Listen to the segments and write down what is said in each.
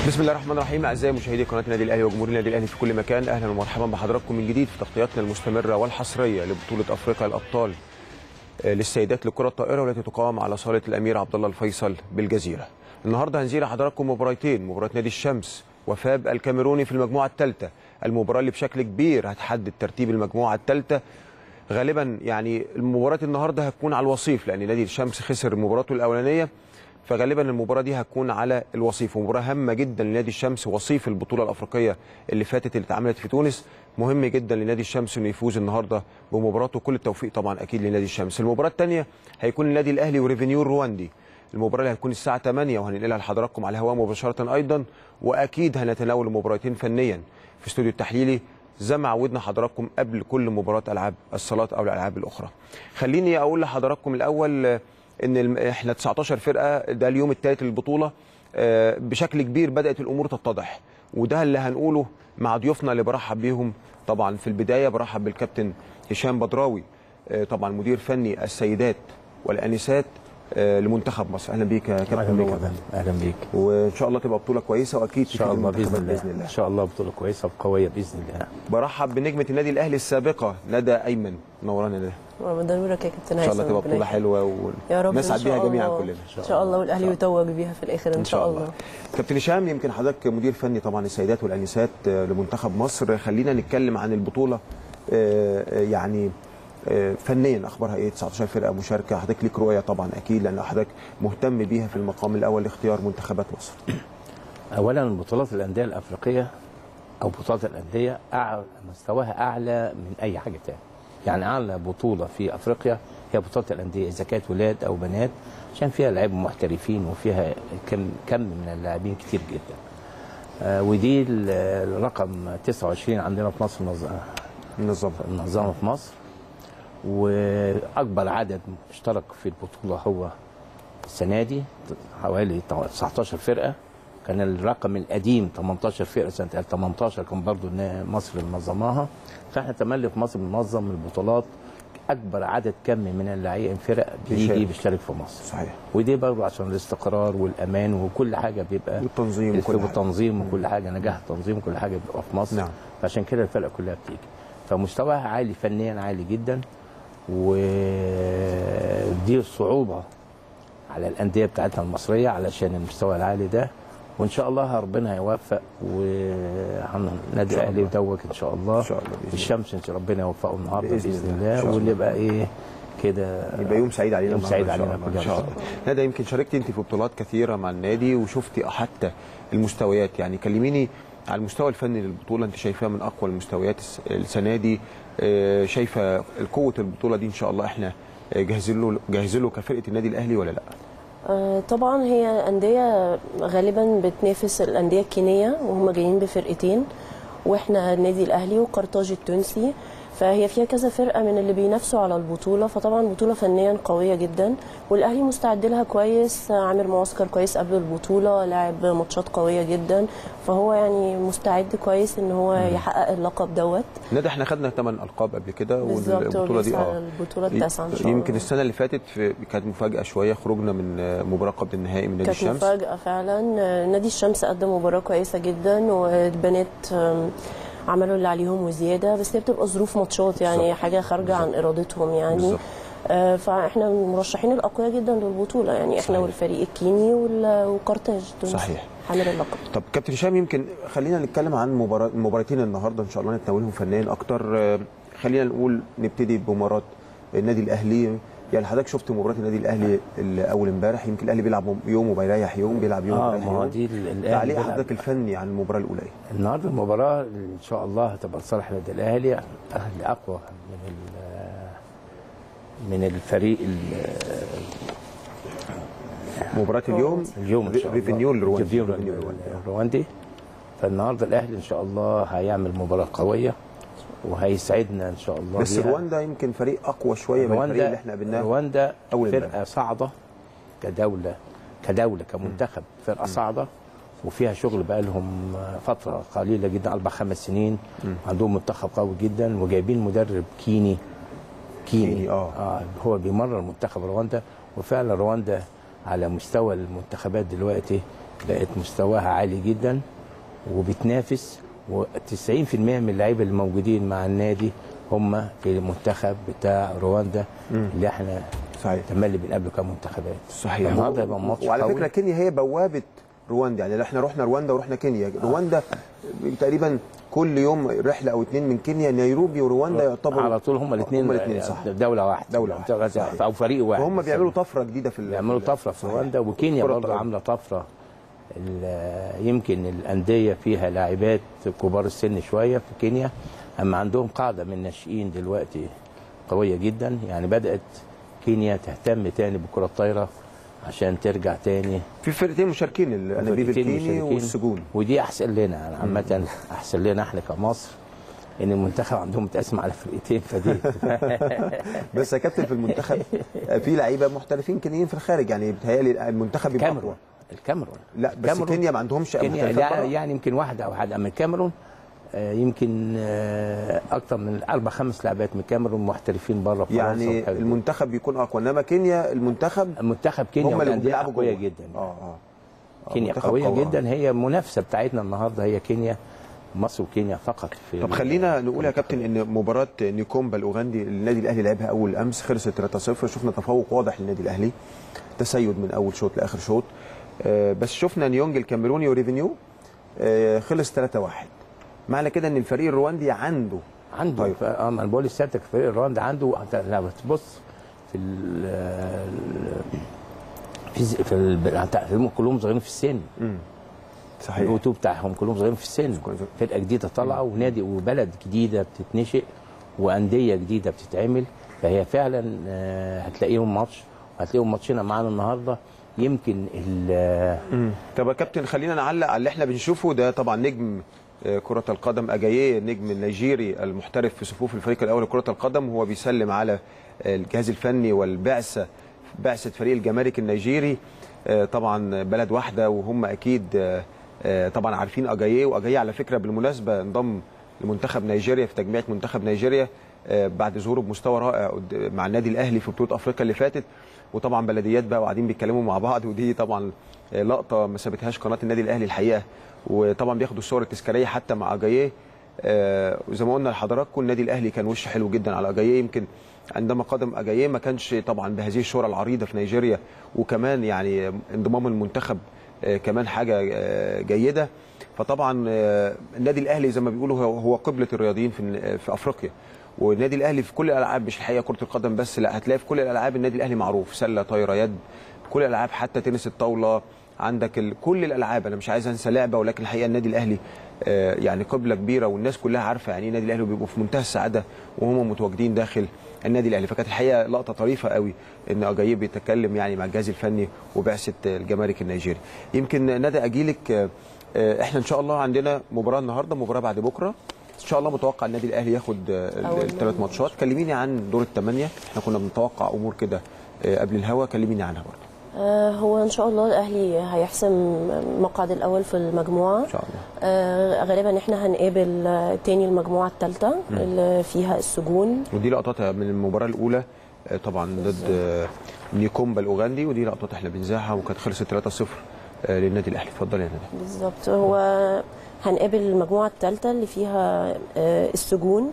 بسم الله الرحمن الرحيم اعزائي مشاهدي قناه النادي الاهلي وجمهور النادي الاهلي في كل مكان اهلا ومرحبا بحضراتكم من جديد في تغطياتنا المستمره والحصريه لبطوله افريقيا الابطال آه، للسيدات لكره الطائره والتي تقام على صاله الامير عبد الله الفيصل بالجزيره. النهارده هنزيل حضراتكم مباراتين مباراه نادي الشمس وفاب الكاميروني في المجموعه الثالثه المباراه اللي بشكل كبير هتحدد ترتيب المجموعه الثالثه غالبا يعني المباراه النهارده هتكون على الوصيف لان نادي الشمس خسر مباراته الاولانيه فغالبا المباراه دي هتكون على الوصيف ومباراه هامه جدا لنادي الشمس وصيف البطوله الافريقيه اللي فاتت اللي اتعملت في تونس مهم جدا لنادي الشمس انه يفوز النهارده بمباراته كل التوفيق طبعا اكيد لنادي الشمس المباراه الثانيه هيكون النادي الاهلي وريفينيو الرواندي المباراه اللي هتكون الساعه 8 وهننقلها لحضراتكم على الهواء مباشره ايضا واكيد هنتناول المباراتين فنيا في استوديو التحليلي زي ما عودنا حضراتكم قبل كل مباراه العاب الصالات او الالعاب الاخرى خليني اقول لحضراتكم الاول آه، ان الم- احنا 19 فرقه ده اليوم الثالث للبطوله آه، بشكل كبير بدات الامور تتضح وده اللي هنقوله مع ضيوفنا اللي برحب بيهم طبعا في البدايه برحب بالكابتن هشام بدراوي آه، طبعا مدير فني السيدات والانسات آه، لمنتخب مصر اهلا بيك يا اهلا كابتن بيك يا نور فندم اهلا بيك وان شاء الله تبقى بطوله كويسه واكيد ان شاء الله باذن الله. باذن الله ان شاء الله بطوله كويسه وقويه باذن الله برحب بنجمه النادي الاهلي السابقه ندى ايمن نورانا ندى ضرورك يا كابتن ان شاء الله هيثم، تبقى ربنا بطوله يخليك. حلوه يا رب ونسعد إن شاء بيها جميعا الله. كلنا ان شاء الله والاهلي يتوج بيها في الاخر ان شاء الله كابتن هشام يمكن حضرتك مدير فني طبعا السيدات والانسات آه، لمنتخب مصر خلينا نتكلم عن البطوله آه، آه، يعني آه، فنيا اخبارها ايه 19 فرقه مشاركه حضرتك ليك رؤيه طبعا اكيد لان حضرتك مهتم بيها في المقام الاول لاختيار منتخبات مصر اولا بطولات الانديه الافريقيه او بطولات الانديه أعلى مستواها اعلى من اي حاجه تاني يعني اعلى بطوله في افريقيا هي بطوله الانديه اذا كانت ولاد او بنات عشان فيها لعيبه محترفين وفيها كم كم من اللاعبين كتير جدا آه ودي ال- الرقم 29 عندنا في مصر منظ- النظام منظمه في مصر واكبر عدد اشترك في البطوله هو السنه دي حوالي 19 فرقه كان الرقم القديم 18 فرقه سنه 18 كان برضو إن مصر اللي منظماها فاحنا تملي في مصر بننظم البطولات اكبر عدد كم من اللاعبين فرق بيجي بيشارك. بيشترك في مصر صحيح ودي برضو عشان الاستقرار والامان وكل حاجه بيبقى والتنظيم وكل حاجه والتنظيم وكل حاجه نجاح التنظيم وكل حاجه بيبقى في مصر نعم. فعشان كده الفرقه كلها بتيجي فمستواها عالي فنيا عالي جدا ودي الصعوبه على الانديه بتاعتنا المصريه علشان المستوى العالي ده وان شاء الله ربنا هيوفق والنادي شاء الاهلي الله. يدوك ان شاء الله ان شاء الله بإذن الله. الشمس ان شاء الله ربنا يوفقه النهارده بإذن باذن, الله. إن الله شاء واللي الله. يبقى ايه كده يبقى يوم سعيد علينا يوم سعيد النهاردة علينا إن كلنا شاء الله ندى يمكن شاركتي انت في بطولات كثيره مع النادي وشفتي حتى المستويات يعني كلميني على المستوى الفني للبطوله انت شايفاها من اقوى المستويات الس- السنه دي آه، شايفه قوه البطوله دي ان شاء الله احنا آه، جاهزين له جاهزين له كفرقه النادي الاهلي ولا لا؟ آه، طبعا هي أندية غالبا بتنافس الأندية الكينية وهم جايين بفرقتين واحنا النادي الأهلي وقرطاج التونسي فهي فيها كذا فرقة من اللي بينافسوا على البطولة فطبعا بطولة فنيا قوية جدا والأهلي مستعد لها كويس آه، عامل معسكر كويس قبل البطولة لاعب ماتشات قوية جدا فهو يعني مستعد كويس ان هو يحقق اللقب دوت ندى احنا خدنا ثمان القاب قبل كده بالظبط والبطوله دي وبيسعى اه البطولة التاسعة ان شاء الله يمكن السنه اللي فاتت في كانت مفاجاه شويه خروجنا من آه، مباراه قبل النهائي من نادي كانت الشمس مفاجأة فعلا آه، نادي الشمس قدم مباراة كويسة جدا والبنات آم، عملوا اللي عليهم وزيادة بس هي بتبقى ظروف ماتشات يعني بالظبط. حاجة خارجة عن إرادتهم يعني بالظبط. آه، فاحنا من المرشحين الأقوياء جدا للبطولة يعني احنا صحيح. والفريق الكيني وال- وقرطاج تونس صحيح. حامل اللقب طب كابتن هشام يمكن خلينا نتكلم عن مباراة المباراتين النهارده ان شاء الله نتناولهم فنيا اكتر آه، خلينا نقول نبتدي بمباراه النادي الاهلي يعني حضرتك شفت مباراه النادي الاهلي ال- اول امبارح يمكن الاهلي بيلعب يوم وبيريح يوم بيلعب يوم اه وبيريح ما هو يوم دي ال- الاهلي تعليق بيلعب- حضرتك الفني عن المباراه الاولى ايه؟ النهارده المباراة ان شاء الله هتبقى لصالح النادي الاهلي الاهلي اقوى من ال- من الفريق ال- مباراه اليوم اليوم ان شاء الله ريفينيو الرواندي ريفينيو ريفينيو الرواندي. الرواندي فالنهارده الاهلي ان شاء الله هيعمل مباراة قوية وهيسعدنا ان شاء الله بس بيها. رواندا يمكن فريق اقوى شويه من الفريق اللي احنا قابلناه رواندا أول فرقه امبارح. صاعده كدوله كدوله كمنتخب فرقه صاعده وفيها شغل بقى لهم فتره قليله جدا اربع خمس سنين عندهم منتخب قوي جدا وجايبين مدرب كيني كيني, كيني، آه. آه هو بيمرر منتخب رواندا وفعلا رواندا على مستوى المنتخبات دلوقتي بقت مستواها عالي جدا وبتنافس و90% من اللعيبه اللي موجودين مع النادي هم في المنتخب بتاع رواندا اللي احنا صحيح تملي بنقابله كمنتخبات صحيح النهارده يبقى ماتش وعلى قوي. فكره كينيا هي بوابه رواندا يعني احنا رحنا رواندا ورحنا كينيا رواندا تقريبا كل يوم رحله او اتنين من كينيا نيروبي ورواندا يعتبروا على طول هم الاثنين هم الاثنين صح دوله واحده دولة واحدة. واحده او فريق واحد وهم بيعملوا طفره جديده في ال- بيعملوا في ال- طفره في صحيح. رواندا وكينيا كرة برضه الطائرة. عامله طفره ال- يمكن الانديه فيها لاعبات كبار السن شويه في كينيا اما عندهم قاعده من الناشئين دلوقتي قويه جدا يعني بدات كينيا تهتم تاني بالكره الطايره عشان ترجع تاني في فرقتين مشاركين الانابيب فرقتين الكيني مشاركين. والسجون ودي احسن لنا يعني عامه احسن لنا احنا كمصر ان المنتخب عندهم متقسم على فرقتين فدي بس يا كابتن في المنتخب في لعيبه محترفين كينيين في الخارج يعني بيتهيألي المنتخب يبقى الكاميرون أقوى. الكاميرون لا بس الكاميرون- كينيا ما عندهمش كينيا محترفات لا برا؟ يعني يمكن واحده او حد اما الكاميرون آه، يمكن آه، اكتر من اربع خمس لاعبات من الكاميرون محترفين بره في فرنسا يعني والحاجات دي. المنتخب بيكون اقوى انما كينيا المنتخب منتخب كينيا هم اللي والأندية بيلعبوا قويه جوه. جدا اه اه آه، كينيا منتخب قويه قوي. جدا هي المنافسه بتاعتنا النهارده هي كينيا مصر وكينيا فقط في طب ال- خلينا نقول يا كابتن ان مباراه نيكومبا الاوغندي النادي الاهلي لعبها اول امس خلصت 3-0 شفنا تفوق واضح للنادي الاهلي تسيد من اول شوط لاخر شوط آه، بس شفنا نيونج الكاميروني وريفينيو آه، خلص 3-1 معنى كده ان الفريق الرواندي عنده عنده طيب. ف... اه ما انا بقول لسيادتك فريق الرواندا عنده أنت لو بتبص في ال ال- في ز- في ال... هم كلهم صغيرين في السن صحيح الاوتو بتاعهم كلهم صغيرين في السن فرقه جديده طالعه ونادي وبلد جديده بتتنشئ وانديه جديده بتتعمل فهي فعلا آه، هتلاقيهم ماتش هتلاقيهم ماتشنا معانا النهارده يمكن ال- طب يا كابتن خلينا نعلق على اللي احنا بنشوفه ده طبعا نجم آه، كرة القدم أجاييه النجم النيجيري المحترف في صفوف الفريق الأول لكرة القدم وهو بيسلم على آه، الجهاز الفني والبعثة بعثة فريق الجمارك النيجيري آه، طبعا بلد واحدة وهم أكيد آه، آه، طبعا عارفين أجاييه وأجاييه على فكرة بالمناسبة انضم لمنتخب نيجيريا في تجميعة منتخب نيجيريا آه، بعد ظهوره بمستوى رائع قد- مع النادي الأهلي في بطولة أفريقيا اللي فاتت وطبعا بلديات بقى وقاعدين بيتكلموا مع بعض ودي طبعا آه، لقطه ما سابتهاش قناه النادي الاهلي الحقيقه وطبعا بياخدوا الصور التذكاريه حتى مع اجاييه آه، وزي ما قلنا لحضراتكم النادي الاهلي كان وش حلو جدا على اجاييه يمكن عندما قدم اجاييه ما كانش طبعا بهذه الشهره العريضه في نيجيريا وكمان يعني انضمام المنتخب آه، كمان حاجه آه، جيده فطبعا آه، النادي الاهلي زي ما بيقولوا هو هو قبله الرياضيين في في افريقيا والنادي الاهلي في كل الالعاب مش الحقيقه كره القدم بس لا هتلاقي في كل الالعاب النادي الاهلي معروف سله طايره يد كل الالعاب حتى تنس الطاوله عندك ال... كل الالعاب انا مش عايز انسى لعبه ولكن الحقيقه النادي الاهلي آه، يعني قبله كبيره والناس كلها عارفه يعني ايه النادي الاهلي وبيبقوا في منتهى السعاده وهم متواجدين داخل النادي الاهلي فكانت الحقيقه لقطه طريفه قوي ان اجاييه بيتكلم يعني مع الجهاز الفني وبعثه الجمارك النيجيري يمكن ندى اجيلك آه، آه، احنا ان شاء الله عندنا مباراه النهارده مباراه بعد بكره ان شاء الله متوقع النادي الاهلي ياخد أول الثلاث ماتشات كلميني عن دور الثمانيه احنا كنا بنتوقع امور كده آه، قبل الهوا كلميني عنها برضه آه، هو ان شاء الله الاهلي هيحسم المقعد الاول في المجموعه ان شاء الله آه، غالبا احنا هنقابل آه، تاني المجموعه الثالثه اللي فيها السجون ودي لقطات من المباراه الاولى آه، طبعا ضد آه، نيكومبا الاوغندي ودي لقطات احنا بنذاعها وكانت خلصت 3-0 آه، للنادي الاهلي اتفضل يا ندى بالظبط هو هنقابل المجموعه الثالثه اللي فيها آه، السجون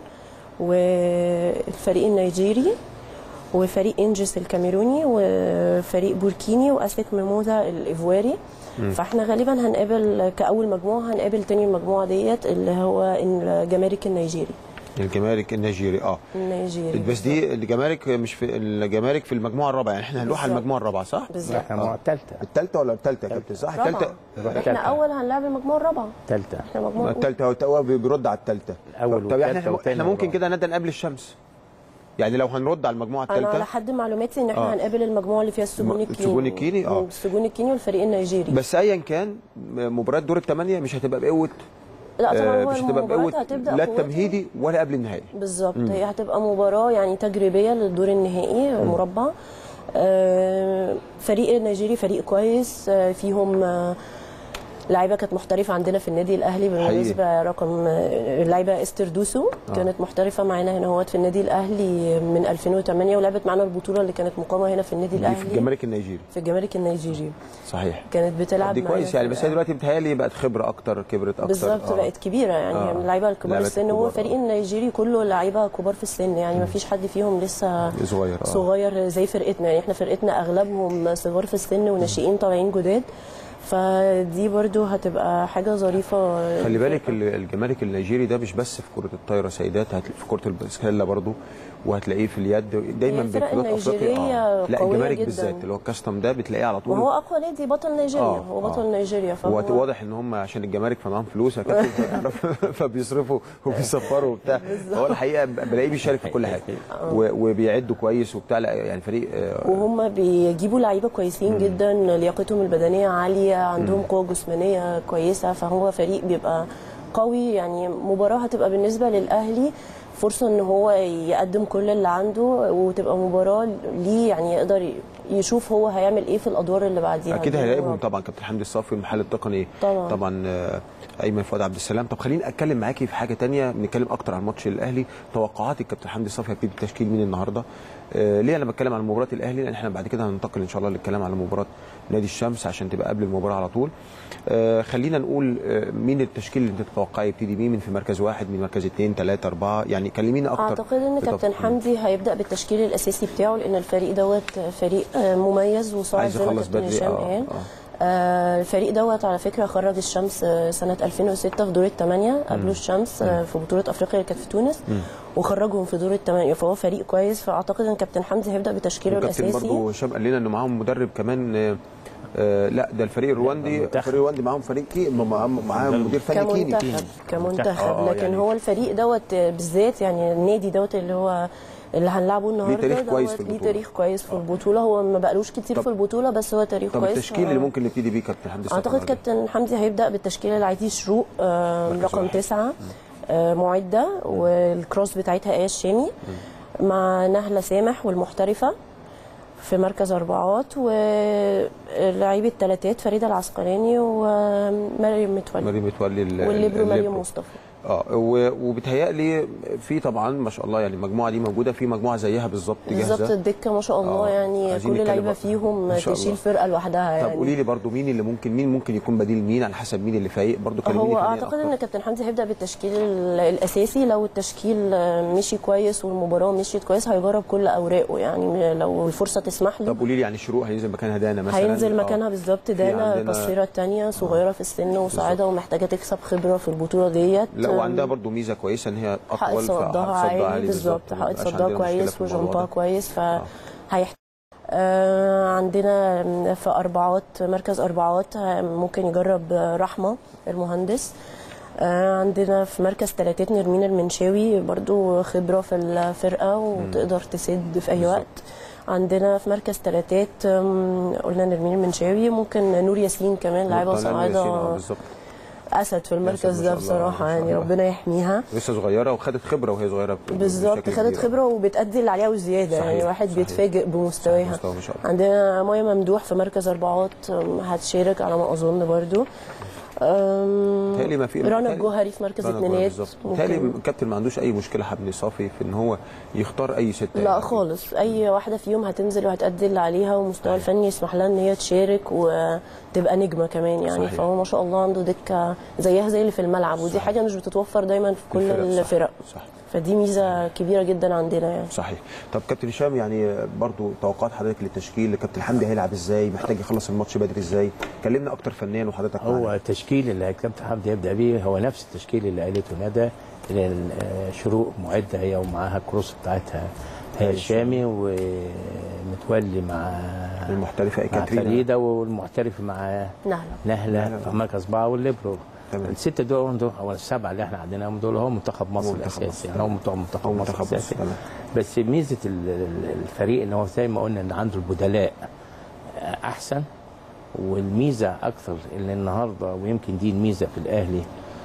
والفريق النيجيري وفريق انجس الكاميروني وفريق بوركيني واسفت ميموزا الايفواري فاحنا غالبا هنقابل كاول مجموعه هنقابل تاني المجموعه ديت اللي هو الجمارك النيجيري الجمارك النيجيري اه النيجيري بس دي الجمارك مش في الجمارك في المجموعه الرابعه يعني احنا هنروح على بالظبط. المجموعه الرابعه صح؟ بالظبط احنا مع الثالثه الثالثه ولا الثالثه يا كابتن صح؟ رابعة. الثالثه نروح احنا التالتة. اول هنلعب المجموعه الرابعه الثالثه احنا مجموعه أولى. الثالثه هو بيرد على الثالثه الأول طب احنا والتالتة والتاني احنا ممكن والرابع. كده ندى قبل الشمس يعني لو هنرد على المجموعه انا على الثالثه حد معلوماتي ان احنا آه. هنقابل المجموعه اللي فيها السجون الم- الكيني السجون الكيني، آه. السجون الكيني والفريق النيجيري بس ايا كان مباراه دور الثمانيه مش هتبقى بقوه لا طبعا آه، هو مش هتبقى المباراه بقوه هتبدا لا قوتها- التمهيدي ولا قبل النهائي بالظبط هي هتبقى مباراه يعني تجريبيه للدور النهائي مربع آه، فريق النيجيري فريق كويس آه، فيهم آه، لعيبه كانت محترفه عندنا في النادي الاهلي بالمناسبه رقم آه، اللعيبه استر دوسو كانت محترفه معانا هنا هوت في النادي الاهلي من 2008 ولعبت معانا البطوله اللي كانت مقامه هنا في النادي دي في الاهلي الجمارك النيجيري في الجمارك النيجيري صحيح كانت بتلعب دي معانا كويس في يعني بس هي الأهلي. دلوقتي بتهيألي بقت خبره اكتر كبرت اكتر بالظبط آه. بقت كبيره يعني آه. من اللعيبه الكبار لعيبة السن الكبار، هو الفريق آه. النيجيري كله لعيبه كبار في السن يعني ما فيش حد فيهم لسه صغير اه صغير زي فرقتنا يعني احنا فرقتنا اغلبهم صغار في السن وناشئين طالعين جداد فدي برضو هتبقى حاجه ظريفه خلي بالك ال- الجمارك النيجيري ده مش بس في كره الطايره سيدات هتلاقي في كره البسكيلا برضو وهتلاقيه في اليد دايما هي الفرق بطولات افريقيا النيجيرية لا قوية الجمارك جداً. بالذات اللي هو الكاستم ده بتلاقيه على طول وهو اقوى نادي بطل نيجيريا آه، هو بطل آه. نيجيريا هو فهو واضح ان هم عشان الجمارك فمعاهم فلوس يا كابتن فبيصرفوا وبيسفروا وبتاع هو الحقيقه بلاقيه بيشارك في كل حاجه و- وبيعدوا كويس وبتاع لا يعني فريق آه، وهم بيجيبوا لعيبه كويسين جدا لياقتهم البدنيه عاليه عندهم قوه جسمانيه كويسه فهو فريق بيبقى قوي يعني مباراه هتبقى بالنسبه للاهلي فرصه ان هو يقدم كل اللي عنده وتبقى مباراه ليه يعني يقدر يشوف هو هيعمل ايه في الادوار اللي بعديها اكيد دي هيلاعبهم هو- طبعا كابتن حمدي الصافي المحل التقني طبعا. طبعا آه، ايمن فؤاد عبد السلام طب خليني اتكلم معاكي في حاجه تانية نتكلم اكتر عن ماتش الاهلي توقعاتك كابتن حمدي الصافي هيبتدي التشكيل مين النهارده آه، ليه انا بتكلم عن مباراه الاهلي لان احنا بعد كده هننتقل ان شاء الله للكلام على مباراه نادي الشمس عشان تبقى قبل المباراه على طول آه، خلينا نقول آه، مين التشكيل اللي انت تتوقعي يبتدي مين من في مركز واحد من مركز اثنين ثلاثه اربعه يعني كلمينا اكتر اعتقد ان بتف- كابتن حمدي هيبدا بالتشكيل الاساسي بتاعه لان الفريق دوت فريق آه، مميز وصاعد عايز زي ما يخلص كابتن بدري هشام اه قال اه آه، الفريق دوت على فكره خرج الشمس آه، سنه 2006 في دور الثمانيه قبلوا الشمس آه، في بطوله افريقيا اللي كانت في تونس وخرجهم في دور الثمانيه فهو فريق كويس فاعتقد ان كابتن حمدي هيبدا بتشكيله وكابتن الاساسي برضو هشام قال لنا انه معاهم مدرب كمان آه، آه لا ده الفريق الرواندي المنتخب. الفريق الرواندي معاهم فريق كي معاهم معاهم مدير فني كيني كمنتخب كمنتخب آه، لكن يعني- هو الفريق دوت بالذات يعني النادي دوت اللي هو اللي هنلعبه النهارده تاريخ كويس دوت في ليه البطولة. تاريخ كويس في البطوله هو ما بقالوش كتير طب- في البطوله بس هو تاريخ طب كويس التشكيل ف- اللي ممكن نبتدي بيه كابتن حمدي الصافي اعتقد النهاردة؟ كابتن حمدي هيبدا بالتشكيله اللي عايزيه شروق آه، مركز رقم واحد. تسعة آه، معده والكروس بتاعتها ايه الشامي مع نهله سامح والمحترفه في مركز اربعات ولعيبه ثلاثات فريده العسقلاني ومريم متولي مريم متولي ال- والليبرو ال- مريم الليبرو. مصطفى اه و- وبيتهيألي في طبعا ما شاء الله يعني المجموعه دي موجوده في مجموعه زيها بالظبط بالظبط جاهزه الدكه ما شاء الله آه، يعني عايزين كل نتكلم لعيبه أكتر. فيهم إن شاء الله. تشيل فرقه لوحدها طب يعني قولي لي برضو مين اللي ممكن مين ممكن يكون بديل مين على حسب مين اللي فايق برضو كلميني هو خليني اعتقد أفكر. ان كابتن حمدي هيبدا بالتشكيل ال- الاساسي لو التشكيل مشي كويس والمباراه مشيت كويس هيجرب كل اوراقه يعني لو الفرصه تسمح له طب قولي لي يعني شروق هينزل مكانها دانا مثلا هينزل آه. مكانها بالظبط في دانا عندنا- القصيره الثانيه صغيره في السن وصاعده ومحتاجه تكسب خبره في البطوله ديت لا وعندها برضو ميزه كويسه ان هي حق اطول صدها عالي بالظبط حق ميبقاش صدها عندنا مشكلة كويس في الموضوع وجنبها ده. كويس فهيحتاج آه عندنا في أربعات مركز أربعات آه، ممكن يجرب آه، رحمة المهندس آه عندنا في مركز تلاتات نرمين المنشاوي برضو خبرة في الفرقة وتقدر تسد في أي بالظبط. وقت عندنا في مركز تلاتات آم، قلنا نرمين المنشاوي ممكن نور ياسين كمان لاعبة طالع ياسين، آه، صاعدة بالظبط أسد في المركز ما شاء ده الله، بصراحة ما شاء يعني الله. ربنا يحميها لسه صغيره وخدت خبره وهي صغيره بالظبط بشكل خدت كبير. خبره وبتأدي اللي عليها وزياده صحيح، يعني الواحد صحيح. بيتفاجئ بمستواها مستوى ما شاء الله. عندنا مايا ممدوح في مركز اربعات أم، هتشارك على ما اظن برضو أم، متهيألي ما في رنا متهيألي- الجوهري في مركز رنا جوهري اتنينات بالظبط ممكن. متهيألي الكابتن ما عندوش اي مشكله حبني صافي في ان هو يختار اي ست لا خالص اي واحده فيهم هتنزل وهتأدي اللي عليها والمستوى الفني يسمح لها ان هي تشارك وتبقى نجمه كمان يعني صحيح. فهو ما شاء الله عنده دكه زيها زي اللي في الملعب ودي حاجه مش بتتوفر دايما في كل الفرق، صح. الفرق صح فدي ميزه كبيره جدا عندنا يعني صحيح طب كابتن هشام يعني برضو توقعات حضرتك للتشكيل كابتن حمدي هيلعب ازاي محتاج يخلص الماتش بدري ازاي كلمنا اكتر فنيا وحضرتك هو معانا. التشكيل اللي كابتن حمدي يبدا بيه هو نفس التشكيل اللي قالته ندى اللي ال- شروق معده هي ومعاها الكروس بتاعتها هي الشامي ومتولي مع المحترفه مع كاترينا فريده والمحترف مع نهله نهله نهلة. في مركز اربعه والليبرو تمام. السته دول دول او السبعه اللي احنا عندناهم دول هو منتخب مصر منتخب الاساسي مصر. يعني هو منتخب منتخب هو مصر منتخب مصر، الاساسي تمام. بس ميزه ال- ال- الفريق ان هو زي ما قلنا ان عنده البدلاء احسن والميزه اكثر اللي النهارده ويمكن دي الميزه في الاهلي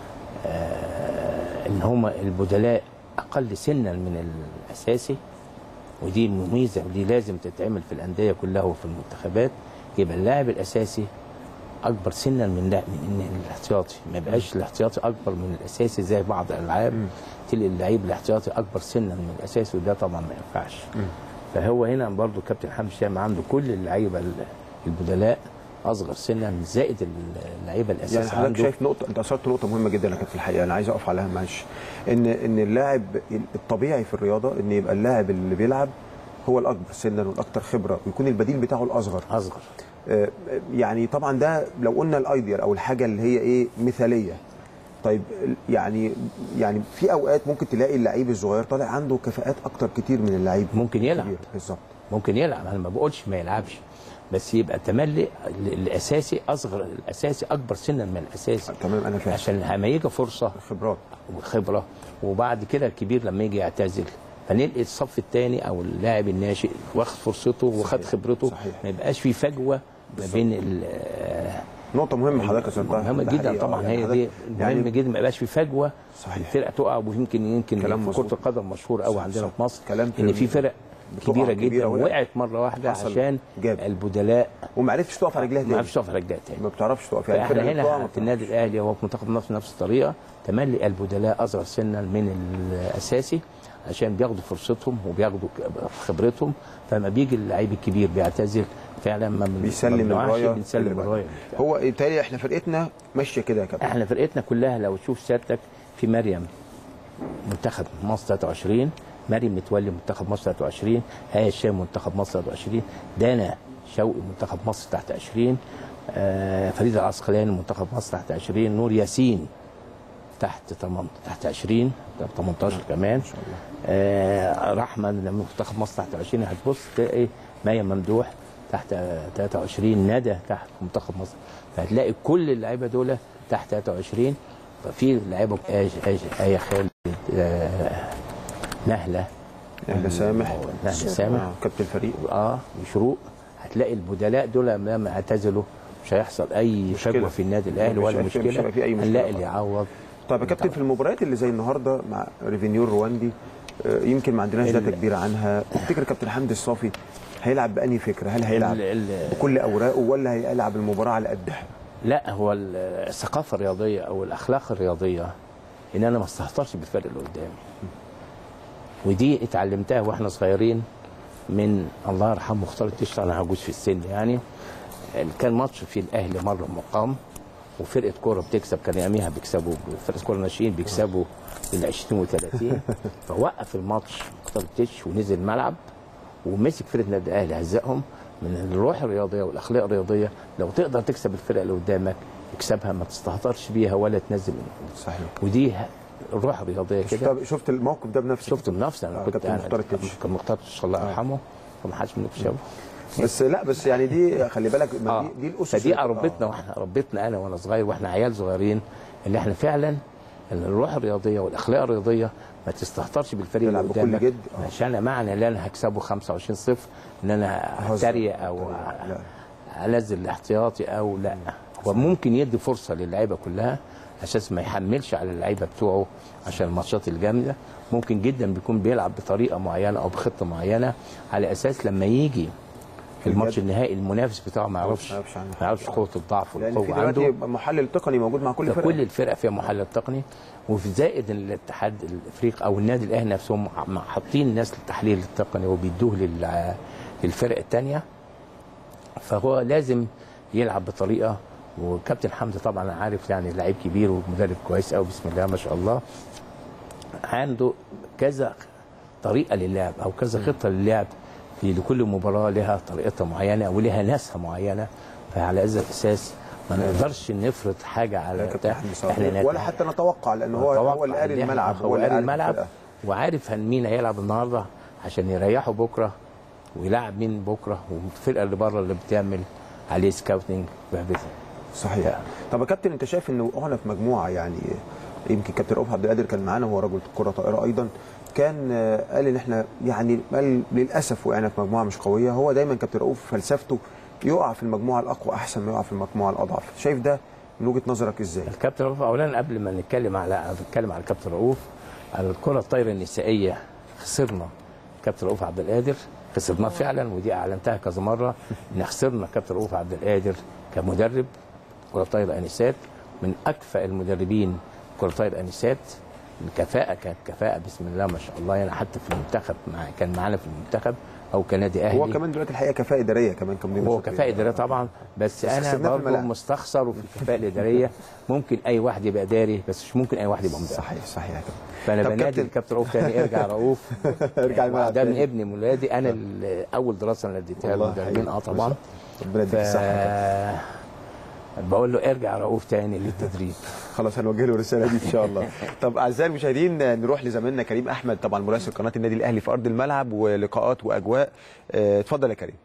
آه، ان هم البدلاء اقل سنا من الاساسي ودي ميزه ودي لازم تتعمل في الانديه كلها وفي المنتخبات يبقى اللاعب الاساسي اكبر سنا من لا من إن الاحتياطي ما يبقاش الاحتياطي اكبر من الاساسي زي بعض الالعاب تلاقي اللعيب الاحتياطي اكبر سنا من الاساسي وده طبعا ما ينفعش فهو هنا برضو كابتن حمدي شام عنده كل اللعيبه ال- البدلاء اصغر سنا زائد اللعيبه الاساسيه يعني حضرتك عنده شايف نقطه انت اثرت نقطه مهمه جدا يا كابتن الحقيقه انا عايز اقف عليها معلش ان ان اللاعب الطبيعي في الرياضه ان يبقى اللاعب اللي بيلعب هو الاكبر سنا والاكثر خبره ويكون البديل بتاعه الاصغر اصغر آه، يعني طبعا ده لو قلنا الايديال او الحاجه اللي هي ايه مثاليه طيب يعني يعني في اوقات ممكن تلاقي اللعيب الصغير طالع عنده كفاءات اكتر كتير من اللعيب ممكن يلعب. الكبير. بالظبط ممكن يلعب انا ما بقولش ما يلعبش بس يبقى تملي ال- الاساسي اصغر الاساسي اكبر سنا من الاساسي تمام انا فاهم عشان لما يجي فرصه خبرات وخبره وبعد كده الكبير لما يجي يعتزل فنلقي الصف الثاني او اللاعب الناشئ واخد فرصته وخد خبرته صحيح. ما يبقاش في فجوه ما بين ال- نقطه مهمه حضرتك اثرتها مهمه ده جدا حقيقة. طبعا يعني هي حضرتك- دي يعني مهم جدا ما يبقاش في فجوه صحيح. الفرقه تقع ويمكن يمكن كلام في مظبوط. كره القدم مشهور قوي صح، عندنا صح. في مصر كلام ان في- في فرق بتقع كبيره كبيرة جدا وقعت. وقعت مره واحده حصل عشان جاب. البدلاء وما عرفتش تقف على رجلها ما تاني عرفش تقف رجلها تاني ما بتعرفش تقف يعني فاحنا الفرقة اللي بتقع ما هنا في بتعرفش. النادي الاهلي هو في منتخب مصر نفس الطريقه تملي البدلاء اصغر سنا من الاساسي عشان بياخدوا فرصتهم وبياخدوا خبرتهم فلما بيجي اللعيب الكبير بيعتزل فعلا ما بن- ما بيسلم بنوعش، الرايه بنسلم اللي بعده. الرايه هو بالتالي احنا فرقتنا ماشيه كده يا كابتن احنا فرقتنا كلها لو تشوف سيادتك في مريم منتخب مصر 23 مريم متولي منتخب مصر 23 هيا الشام منتخب مصر 23 دانا شوقي منتخب مصر تحت 20 آه فريده العسقلاني منتخب مصر تحت 20 نور ياسين تحت 8 تحت 20 تحت 18 كمان ان شاء الله آه رحمه لما منتخب مصر تحت 20 هتبص تلاقي مايا ممدوح تحت 23 ندى تحت منتخب مصر فهتلاقي كل اللعيبه دول تحت 23 ففي لعيبه آية- آية- آية خالد آه نهله نهله سامح نهله سامح آه، كابتن الفريق اه وشروق هتلاقي البدلاء دول لما اعتزلوا مش هيحصل اي مشكلة. فجوه في النادي الاهلي مش ولا هيبقى- مش مشكله هيبقى في أي مشكلة هنلاقي طبعا. اللي يعوض طيب يا كابتن في المباريات اللي زي النهارده مع ريفينيو الرواندي آه، يمكن ما عندناش داتا ال- كبيره عنها تفتكر كابتن حمدي الصافي هيلعب بأنهي فكره هل هيلعب ال- ال- بكل اوراقه ولا هيلعب المباراه على قدها لا هو ال- الثقافه الرياضيه او الاخلاق الرياضيه ان انا ما استهترش بالفرق اللي قدامي ودي اتعلمتها واحنا صغيرين من الله يرحمه مختار التشت انا عجوز في السن يعني كان ماتش في الاهلي مره مقام وفرقه كوره بتكسب كان اياميها بيكسبوا فرقه كوره ناشئين بيكسبوا بال 20 و30 فوقف الماتش مختار التتش ونزل الملعب ومسك فرقه النادي الاهلي هزقهم من الروح الرياضيه والاخلاق الرياضيه لو تقدر تكسب الفرقه اللي قدامك اكسبها ما تستهترش بيها ولا تنزل صحيح ودي الروح الرياضيه كده شفت شفت الموقف ده بنفسك شفت بنفسي انا آه، كنت كابتن أنا مختار التتش. كان مختار التتش الله يرحمه فما حدش منكم شافه بس لا بس يعني دي خلي بالك ما اه دي, دي الاسس فدي اللي- ربتنا واحنا ربتنا انا وانا صغير واحنا عيال صغيرين اللي احنا فعلا ان الروح الرياضيه والاخلاق الرياضيه ما تستهترش بالفريق اللي تلعب بكل قدامك جد. آه. مش انا معنى ان انا هكسبه 25 صفر ان انا هزر. اتريق او لا. انزل الاحتياطي او لا هو ممكن يدي فرصه للعيبه كلها اساس ما يحملش على اللعيبه بتوعه عشان الماتشات الجامده ممكن جدا بيكون بيلعب بطريقه معينه او بخطه معينه على اساس لما يجي الماتش النهائي المنافس بتاعه ما يعرفش ما يعرفش عنه ما يعرفش قوه الضعف لان في والقوه دلوقتي عنده يبقى محلل تقني موجود مع كل فرقه فكل الفرق فيها محلل تقني وفي زائد إن الاتحاد الافريقي او النادي الاهلي نفسهم عم- حاطين ناس للتحليل التقني وبيدوه لل- للفرق الثانيه فهو لازم يلعب بطريقه وكابتن حمدي طبعا أنا عارف يعني لعيب كبير ومدرب كويس قوي بسم الله ما شاء الله عنده كذا طريقه للعب او كذا خطه للعب في لكل مباراه لها طريقتها معينه ولها ناسها معينه فعلى هذا الاساس ما نقدرش نفرض حاجه على كابتن بتاع. حمدي صافي. ولا نت- حتى نتوقع لان هو نتوقع هو اللي قال إن إحنا- الملعب هو اللي قال قال الملعب الفرقة. وعارف هن مين هيلعب النهارده عشان يريحوا بكره ويلعب مين بكره والفرقه اللي بره اللي بتعمل عليه سكاوتنج ويحبسها صحيح طب يا كابتن انت شايف انه احنا في مجموعه يعني يمكن كابتن رؤوف عبد القادر كان معانا هو رجل كره طائره ايضا كان آه، قال ان احنا يعني قال للاسف وقعنا في مجموعه مش قويه هو دايما كابتن رؤوف فلسفته يقع في المجموعه الاقوى احسن ما يقع في المجموعه الاضعف شايف ده من وجهه نظرك ازاي الكابتن رؤوف اولا قبل ما نتكلم على نتكلم على الكابتن رؤوف على الكره الطايره النسائيه خسرنا كابتن رؤوف عبد القادر خسرناه فعلا ودي اعلنتها كذا مره ان خسرنا كابتن رؤوف عبد القادر كمدرب كره طايره انسات من اكفأ المدربين كره طايره انسات الكفاءه كانت كفاءه بسم الله ما شاء الله يعني حتى في المنتخب مع كان معانا في المنتخب او كنادي اهلي هو كمان دلوقتي الحقيقه كفاءه اداريه كمان كمدير هو مسابقات. كفاءة إدارية طبعا بس, بس أنا خسرناه في برضه الملاعب. مستخسر وفي الكفاءة الإدارية ممكن أي واحد يبقى إداري بس مش ممكن أي واحد يبقى مدرب صحيح صحيح يا كابتن فأنا طب بنادي كابتن- الكابتن رؤوف تاني ارجع رؤوف ارجع الملعب ده من تاني. ابني من ولادي أنا ال- أول دراسة أنا اديتها والله للمدربين حقيقي. أه طبعا ربنا يديك الصحه يا كابتن. ف بقول له ارجع رؤوف تاني للتدريب خلاص هنوجه له الرساله دي ان شاء الله طب اعزائي المشاهدين نروح لزميلنا كريم احمد طبعا مراسل قناه النادي الاهلي في ارض الملعب ولقاءات واجواء آه، اتفضل يا كريم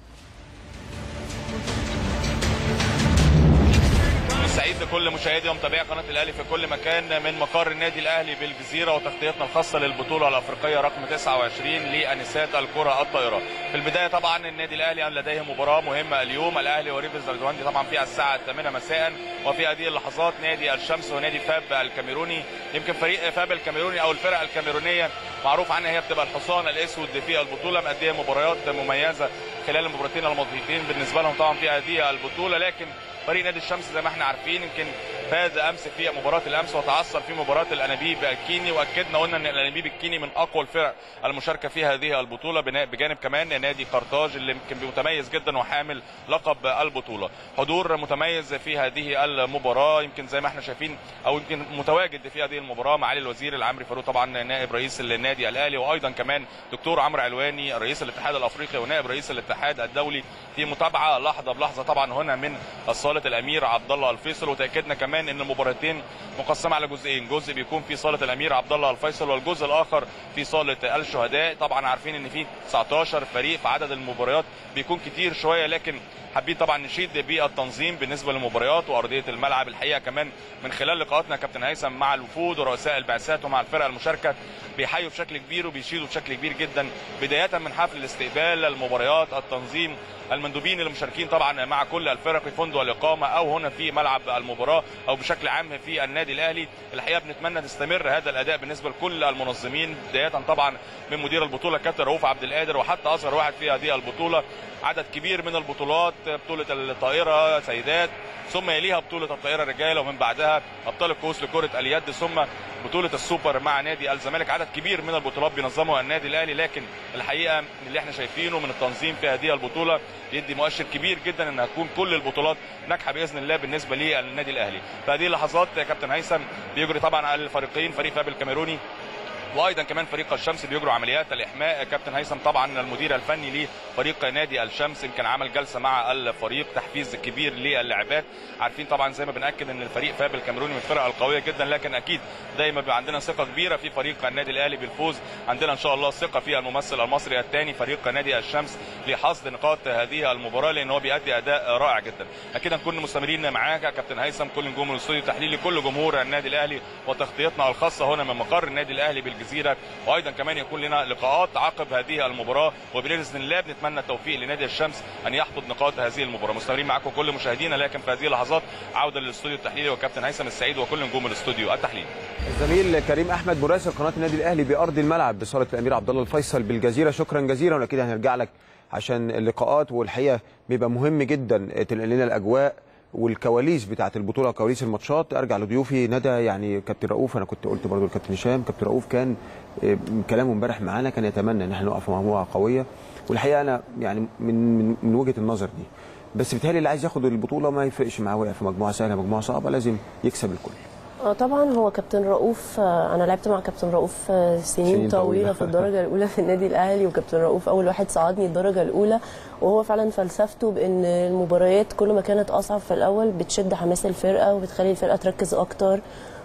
سعيد لكل مشاهدي ومتابعي قناه الاهلي في كل مكان من مقر النادي الاهلي بالجزيره وتغطيتنا الخاصه للبطوله الافريقيه رقم 29 لانسات الكره الطائره. في البدايه طبعا النادي الاهلي لديه مباراه مهمه اليوم الاهلي وريفز الرواندي طبعا في الساعه 8 مساء وفي هذه اللحظات نادي الشمس ونادي فاب الكاميروني يمكن فريق فاب الكاميروني او الفرق الكاميرونيه معروف عنها هي بتبقى الحصان الاسود في البطوله مأديه مباريات مميزه خلال المباراتين الماضيتين بالنسبه لهم طبعا في هذه البطوله لكن فريق نادي الشمس زي ما احنا عارفين يمكن فاز امس في مباراه الامس وتعثر في مباراه الانابيب الكيني واكدنا قلنا ان الانابيب الكيني من اقوى الفرق المشاركه في هذه البطوله بنا- بجانب كمان نادي قرطاج اللي يمكن متميز جدا وحامل لقب البطوله حضور متميز في هذه المباراه يمكن زي ما احنا شايفين او يمكن متواجد في هذه المباراه معالي الوزير العمري فاروق طبعا نائب رئيس النادي الاهلي وايضا كمان دكتور عمرو علواني رئيس الاتحاد الافريقي ونائب رئيس الاتحاد الدولي في متابعه لحظه بلحظه طبعا هنا من صاله الامير عبد الله الفيصل وتاكدنا كمان ان المباراتين مقسمه على جزئين جزء بيكون في صاله الامير عبد الله الفيصل والجزء الاخر في صاله الشهداء طبعا عارفين ان في 19 فريق في عدد المباريات بيكون كتير شويه لكن حابين طبعا نشيد بالتنظيم بالنسبه للمباريات وارضيه الملعب الحقيقه كمان من خلال لقاءاتنا كابتن هيثم مع الوفود ورؤساء البعثات ومع الفرق المشاركه بيحيوا بشكل كبير وبيشيدوا بشكل كبير جدا بدايه من حفل الاستقبال المباريات التنظيم المندوبين اللي مشاركين طبعا مع كل الفرق في فندق الاقامه او هنا في ملعب المباراه او بشكل عام في النادي الاهلي الحقيقه بنتمنى تستمر هذا الاداء بالنسبه لكل المنظمين بدايه طبعا من مدير البطوله كابتن رؤوف عبد القادر وحتى اصغر واحد في هذه البطوله عدد كبير من البطولات بطوله الطائره سيدات ثم يليها بطوله الطائره رجال ومن بعدها ابطال الكؤوس لكره اليد ثم بطوله السوبر مع نادي الزمالك عدد كبير من البطولات بينظمها النادي الاهلي لكن الحقيقه اللي احنا شايفينه من التنظيم في هذه البطوله يدي مؤشر كبير جدا ان هتكون كل البطولات ناجحه باذن الله بالنسبه للنادي الاهلي في هذه اللحظات يا كابتن هيثم بيجري طبعا على الفريقين فريق فاب الكاميروني وايضا كمان فريق الشمس بيجروا عمليات الاحماء كابتن هيثم طبعا المدير الفني لفريق نادي الشمس يمكن عمل جلسه مع الفريق تحفيز كبير للاعبات عارفين طبعا زي ما بناكد ان الفريق فاب الكاميروني من الفرق القويه جدا لكن اكيد دايما بيبقى عندنا ثقه كبيره في فريق النادي الاهلي بالفوز عندنا ان شاء الله ثقه في الممثل المصري الثاني فريق نادي الشمس لحصد نقاط هذه المباراه لان هو بيأدي اداء رائع جدا اكيد هنكون مستمرين معاك يا كابتن هيثم كل نجوم الاستوديو التحليلي كل جمهور النادي الاهلي وتغطيتنا الخاصه هنا من مقر النادي الاهلي بالجزيره وايضا كمان يكون لنا لقاءات عقب هذه المباراه وباذن الله بنتمنى التوفيق لنادي الشمس ان يحصد نقاط هذه المباراه مستمرين معاكم كل مشاهدينا لكن في هذه اللحظات عوده للاستوديو التحليلي والكابتن هيثم السعيد وكل نجوم الاستوديو التحليلي الزميل كريم احمد مراسل قناه النادي الاهلي بارض الملعب بصاله الامير عبد الله الفيصل بالجزيره شكرا جزيلا واكيد هنرجع لك عشان اللقاءات والحقيقه بيبقى مهم جدا تنقل لنا الاجواء والكواليس بتاعه البطوله وكواليس الماتشات ارجع لضيوفي ندى يعني كابتن رؤوف انا كنت قلت برضو لكابتن هشام كابتن رؤوف كان آه، كلامه امبارح معانا كان يتمنى ان احنا نقف في مجموعه قويه والحقيقه انا يعني من من, من وجهه النظر دي بس بالتالي اللي عايز ياخد البطوله ما يفرقش معاه وقع في مجموعه سهله مجموعه صعبه لازم يكسب الكل آه طبعا هو كابتن رؤوف آه، انا لعبت مع كابتن رؤوف آه، سنين, سنين سنين طويلة. طويله في الدرجه الاولى في النادي الاهلي وكابتن رؤوف اول واحد صعدني الدرجه الاولى وهو فعلا فلسفته بان المباريات كل ما كانت اصعب في الاول بتشد حماس الفرقه وبتخلي الفرقه تركز اكتر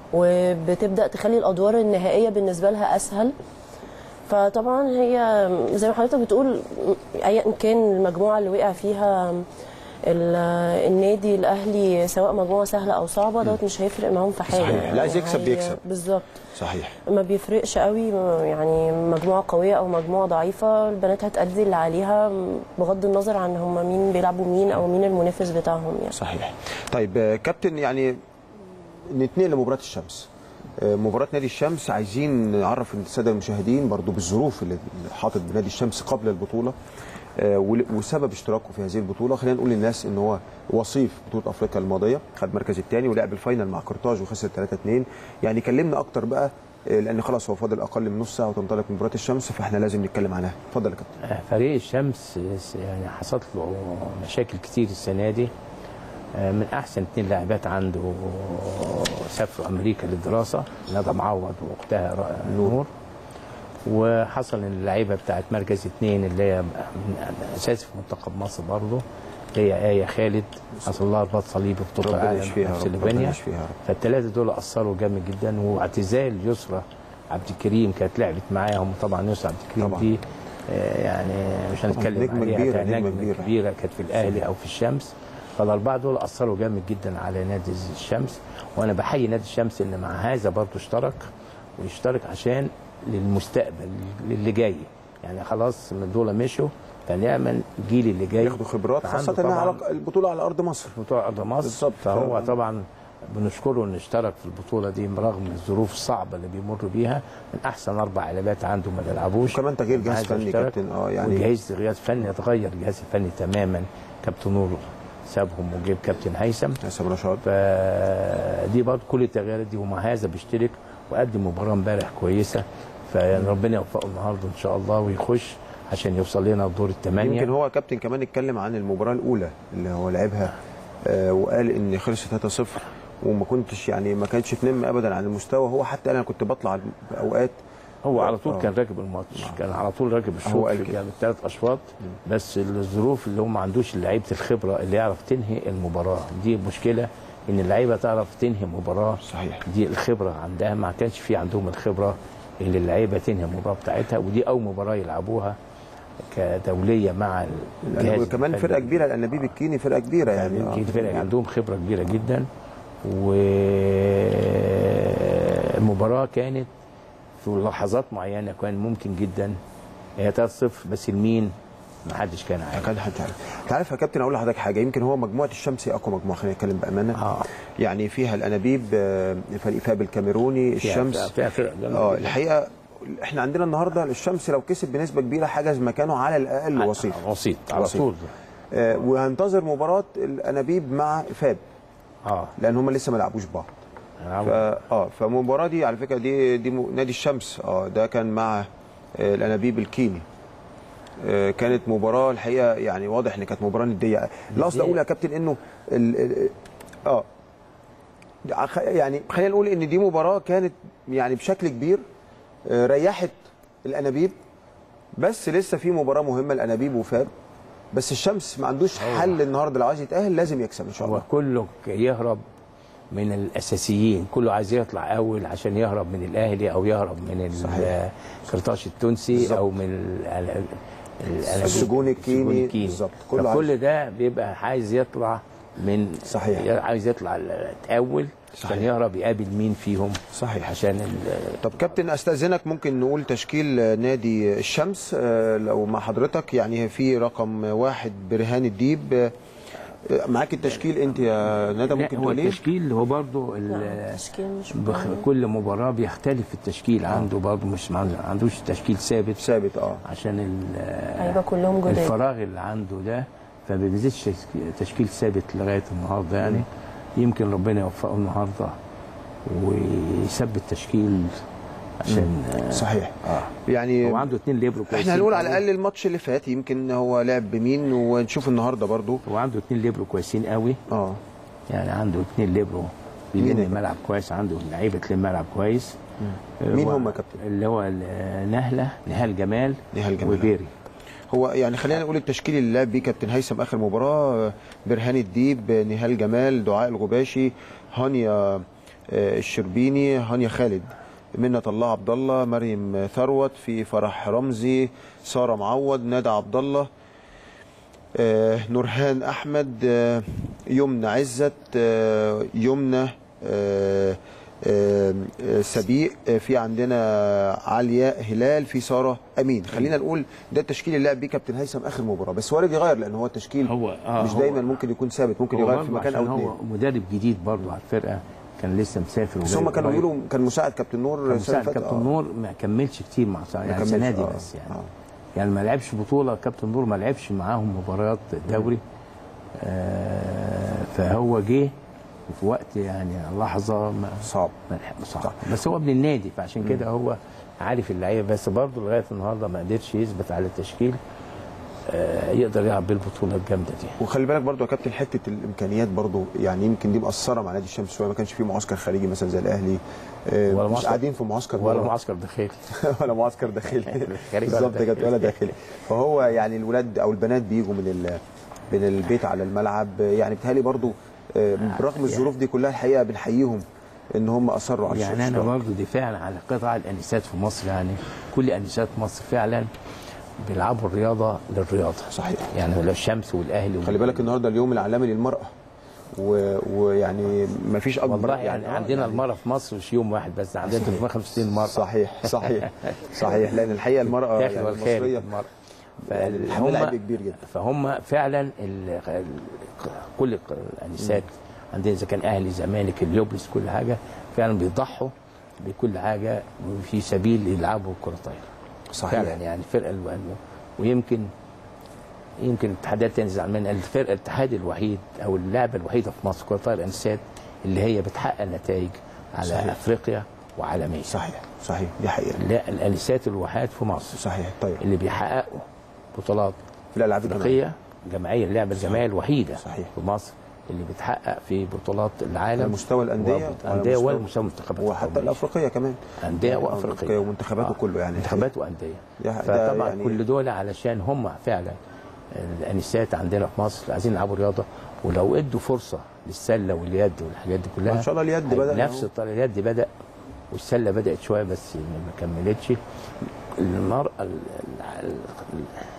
وبتبدا تخلي الادوار النهائيه بالنسبه لها اسهل فطبعا هي زي ما حضرتك بتقول ايا كان المجموعه اللي وقع فيها ال- النادي الاهلي سواء مجموعه سهله او صعبه دوت مش هيفرق معاهم في حاجه صحيح. اللي عايز يكسب هي- بيكسب. بالظبط صحيح ما بيفرقش قوي يعني مجموعه قويه او مجموعه ضعيفه البنات هتأدي اللي عليها بغض النظر عن هم مين بيلعبوا مين او مين المنافس بتاعهم يعني صحيح طيب آه، كابتن يعني نتنقل لمباراه الشمس آه، مباراه نادي الشمس عايزين نعرف الساده المشاهدين برضو بالظروف اللي اللي حاطط بنادي الشمس قبل البطوله آه، ول- وسبب اشتراكه في هذه البطوله خلينا نقول للناس ان هو وصيف بطوله افريقيا الماضيه خد المركز الثاني ولعب الفاينل مع قرطاج وخسر 3 2 يعني كلمنا اكتر بقى آه، لان خلاص هو فاضل اقل من نص ساعه وتنطلق مباراه الشمس فاحنا لازم نتكلم عنها اتفضل يا كابتن فريق الشمس يعني حصلت له مشاكل كتير السنه دي من احسن اثنين لاعبات عنده سافروا امريكا للدراسه ندى معوض واختها را- نور وحصل ان اللعيبه بتاعت مركز اثنين اللي هي من اساسي في منتخب مصر برضه اللي هي ايه خالد حصل لها رباط صليبي في بطوله ربنا العالم يشفيها في يا رب، ربنا سلوفينيا يشفيها يا رب. فالثلاثه دول اثروا جامد جدا واعتزال يسرى عبد الكريم كانت لعبت معاهم طبعا يسرى عبد الكريم طبعاً. دي آه، يعني مش هنتكلم نجمة عليها كبيرة، كانت نجمة نجمة كبيرة. كبيرة كانت في الأهلي أو في الشمس فالأربعة دول أثروا جامد جدا على نادي الشمس وأنا بحيي نادي الشمس إن مع هذا برضه اشترك ويشترك عشان للمستقبل اللي جاي يعني خلاص من دول مشوا فنعمل الجيل اللي جاي ياخدوا خبرات فعنده خاصه انها طبعاً على البطوله على ارض مصر بطوله ارض مصر بالظبط. فهو ف- طبعا بنشكره انه اشترك في البطوله دي برغم الظروف الصعبه اللي بيمر بيها من احسن اربع لاعبات عنده ما بيلعبوش وكمان تغيير جهاز هذا فني اشترك. كابتن اه يعني والجهاز جهاز فني اتغير الجهاز الفني تماما كابتن نور سابهم وجيب كابتن هيثم حسام رشاد فدي برضه كل التغييرات دي ومع هذا بيشترك وقدم مباراه امبارح كويسه فربنا يوفقه النهارده ان شاء الله ويخش عشان يوصل لنا الدور الثمانيه يمكن هو كابتن كمان اتكلم عن المباراه الاولى اللي هو لعبها آه وقال ان خلصت 3-0 وما كنتش يعني ما كانتش تنم ابدا عن المستوى هو حتى انا كنت بطلع اوقات هو على طول آه. كان راكب الماتش كان على طول راكب هو الشوط قال في كده. الثلاث اشواط بس الظروف اللي هو ما عندوش لعيبه الخبره اللي يعرف تنهي المباراه دي مشكله ان اللعيبه تعرف تنهي مباراه صحيح. دي الخبره عندها ما كانش في عندهم الخبره اللي اللعيبه تنهي المباراه بتاعتها ودي اول مباراه يلعبوها كدوليه مع الجهاز وكمان الفني. فرقه كبيره الانابيب الكيني فرقه كبيره يعني يعني آه. فرق عندهم خبره كبيره جدا والمباراه كانت في لحظات معينه كان ممكن جدا هي 3-0 بس لمين ما حدش كان عارف كان حد عارف انت عارف يا كابتن اقول لحضرتك حاجه يمكن هو مجموعه الشمس هي اقوى مجموعه خلينا نتكلم بامانه اه يعني فيها الانابيب آه، فريق فاب الكاميروني فيها- الشمس فيها فرق جامدة اه جداً. الحقيقه احنا عندنا النهارده الشمس لو كسب بنسبه كبيره حجز مكانه على الاقل وسيط وسيط على وسيط. طول آه وهنتظر مباراه الانابيب مع فاب اه لان هم لسه ما لعبوش بعض ف... اه فالمباراه دي على فكره دي دي م... نادي الشمس اه ده كان مع آه الانابيب الكيني آه كانت مباراه الحقيقه يعني واضح ان كانت مباراه نديه القصد اقول يا كابتن انه ال... ال... اه خ- يعني خلينا نقول ان دي مباراه كانت يعني بشكل كبير آه، ريحت الانابيب بس لسه في مباراه مهمه الانابيب وفاب بس الشمس ما عندوش حل النهارده لو عايز يتاهل لازم يكسب ان شاء هو الله كله يهرب من الاساسيين كله عايز يطلع اول عشان يهرب من الاهلي او يهرب من صحيح. القرطاش التونسي بالظبط. او من ال- ال- ال- السجون الكيني، السجون بالظبط. كله فكل ده بيبقى عايز يطلع من صحيح. عايز يطلع الاول صحيح. عشان يهرب يقابل مين فيهم صحيح. عشان ال- طب كابتن استاذنك ممكن نقول تشكيل آه، نادي الشمس آه، لو مع حضرتك يعني في رقم واحد برهان الديب آه، آه، معاك التشكيل انت يا ندى ممكن هو تقول ايه؟ التشكيل هو برضو ال- التشكيل مش بخ- مهم. كل مباراه بيختلف التشكيل عنده برضو مش ما عندوش تشكيل ثابت ثابت اه عشان ال- هيبقى كلهم جداد الفراغ اللي عنده ده فما بينزلش تشكيل- تشكيل ثابت لغايه النهارده يعني يمكن ربنا يوفقه النهارده ويثبت تشكيل عشان آه، صحيح اه يعني هو عنده اثنين ليبرو كويسين احنا هنقول على قوي. الاقل الماتش اللي فات يمكن هو لعب بمين ونشوف النهارده برضو هو عنده اثنين ليبرو كويسين قوي اه يعني عنده اثنين ليبرو مين بيلم يا الملعب كويس عنده لعيبه تلم الملعب كويس آه، مين هو- هم يا كابتن؟ اللي هو ال- نهله نهال جمال نهال جمال. وبيري هو يعني خلينا نقول التشكيل اللي لعب بيه كابتن هيثم اخر مباراه آه، برهان الديب آه، نهال جمال دعاء الغباشي هانيا آه، الشربيني هانيا خالد منة الله عبد الله مريم ثروت في فرح رمزي ساره معوض ندى عبد الله آه، نورهان احمد آه، يمنى عزت آه، يمنى آه، آه، آه، سبيق آه، في عندنا علياء هلال في ساره امين خلينا نقول ده التشكيل اللي لعب بيه كابتن هيثم اخر مباراه بس وارد يغير لان هو التشكيل هو- آه، مش هو- دايما ممكن يكون ثابت ممكن هو يغير في برضه مكان عشان او هو اثنين مدرب جديد برضه على الفرقه كان لسه مسافر بس هم وجاي كانوا قريب. بيقولوا كان مساعد كابتن نور كان السنة مساعد اللي فاتت، كابتن آه. نور ما كملش كتير مع ما يعني كملش، السنه دي آه، بس يعني آه. يعني ما لعبش بطوله كابتن نور ما لعبش معاهم مباريات الدوري آه فهو جه في وقت يعني لحظه ما صعب ما لحق- صعب بس هو ابن النادي فعشان كده هو عارف اللعيبه بس برضه لغايه النهارده ما قدرش يثبت على التشكيل آه يقدر يلعب بالبطوله الجامده دي وخلي بالك برضو يا كابتن حته الامكانيات برضو يعني يمكن دي مأثره مع نادي الشمس شويه ما كانش في معسكر خارجي مثلا زي الاهلي آه، ولا مش معسكر- قاعدين في معسكر ولا بره. معسكر داخلي ولا معسكر داخلي خارجي ولا بالظبط كده ولا داخلي فهو يعني الولاد او البنات بيجوا من ال... من البيت على الملعب يعني بيتهيألي برضو آه، برغم الظروف دي كلها الحقيقه بنحييهم ان هم اصروا على يعني انا الاشتراك. برضه دفاعا على قطاع الانسات في مصر يعني كل انسات مصر فعلا بيلعبوا الرياضه للرياضه صحيح. يعني لو الشمس والاهلي خلي بالك النهارده اليوم العالمي للمراه و... ويعني ما فيش اكبر والله يعني آه، عندنا يعني المراه في مصر مش يوم واحد بس عندنا 365 مرأة صحيح صحيح صحيح لان الحقيقه المراه داخل يعني والخارج المصريه المرأة. يعني فهم- الحمل عبء كبير جدا فهم فعلا ال ال كل الانسات عندنا اذا كان اهلي زمالك اليوبلس كل حاجه فعلا بيضحوا بكل حاجه في سبيل يلعبوا كره طايره صحيح. فعلا يعني الفرقه الو- ويمكن يمكن الاتحادات تنزل منها الفرقه الاتحاد الوحيد او اللعبه الوحيده في مصر كره طايره الانسات اللي هي بتحقق نتائج على صحيح. افريقيا وعالميا صحيح صحيح دي حقيقه لا الانسات الوحيد في مصر صحيح طيب اللي بيحققوا بطولات في الالعاب الجماعيه افريقيه جمعيه اللعبه الجماعيه الوحيده صحيح. في مصر اللي بتحقق في بطولات العالم على مستوى الأندية وعلى الانديه مستوى- والمستوى المنتخبات وحتى القومية. الافريقيه كمان انديه يعني وافريقيه ومنتخباته كله يعني منتخبات وانديه ده- ده فطبعا يعني- كل دول علشان هم فعلا الانسات عندنا في مصر عايزين يلعبوا رياضه ولو ادوا فرصه للسله واليد والحاجات دي كلها ما شاء الله اليد هيبقى بدأ نفس أهو. الطريقه اليد بدا والسله بدات شويه بس ما كملتش المراه ال- ال- ال-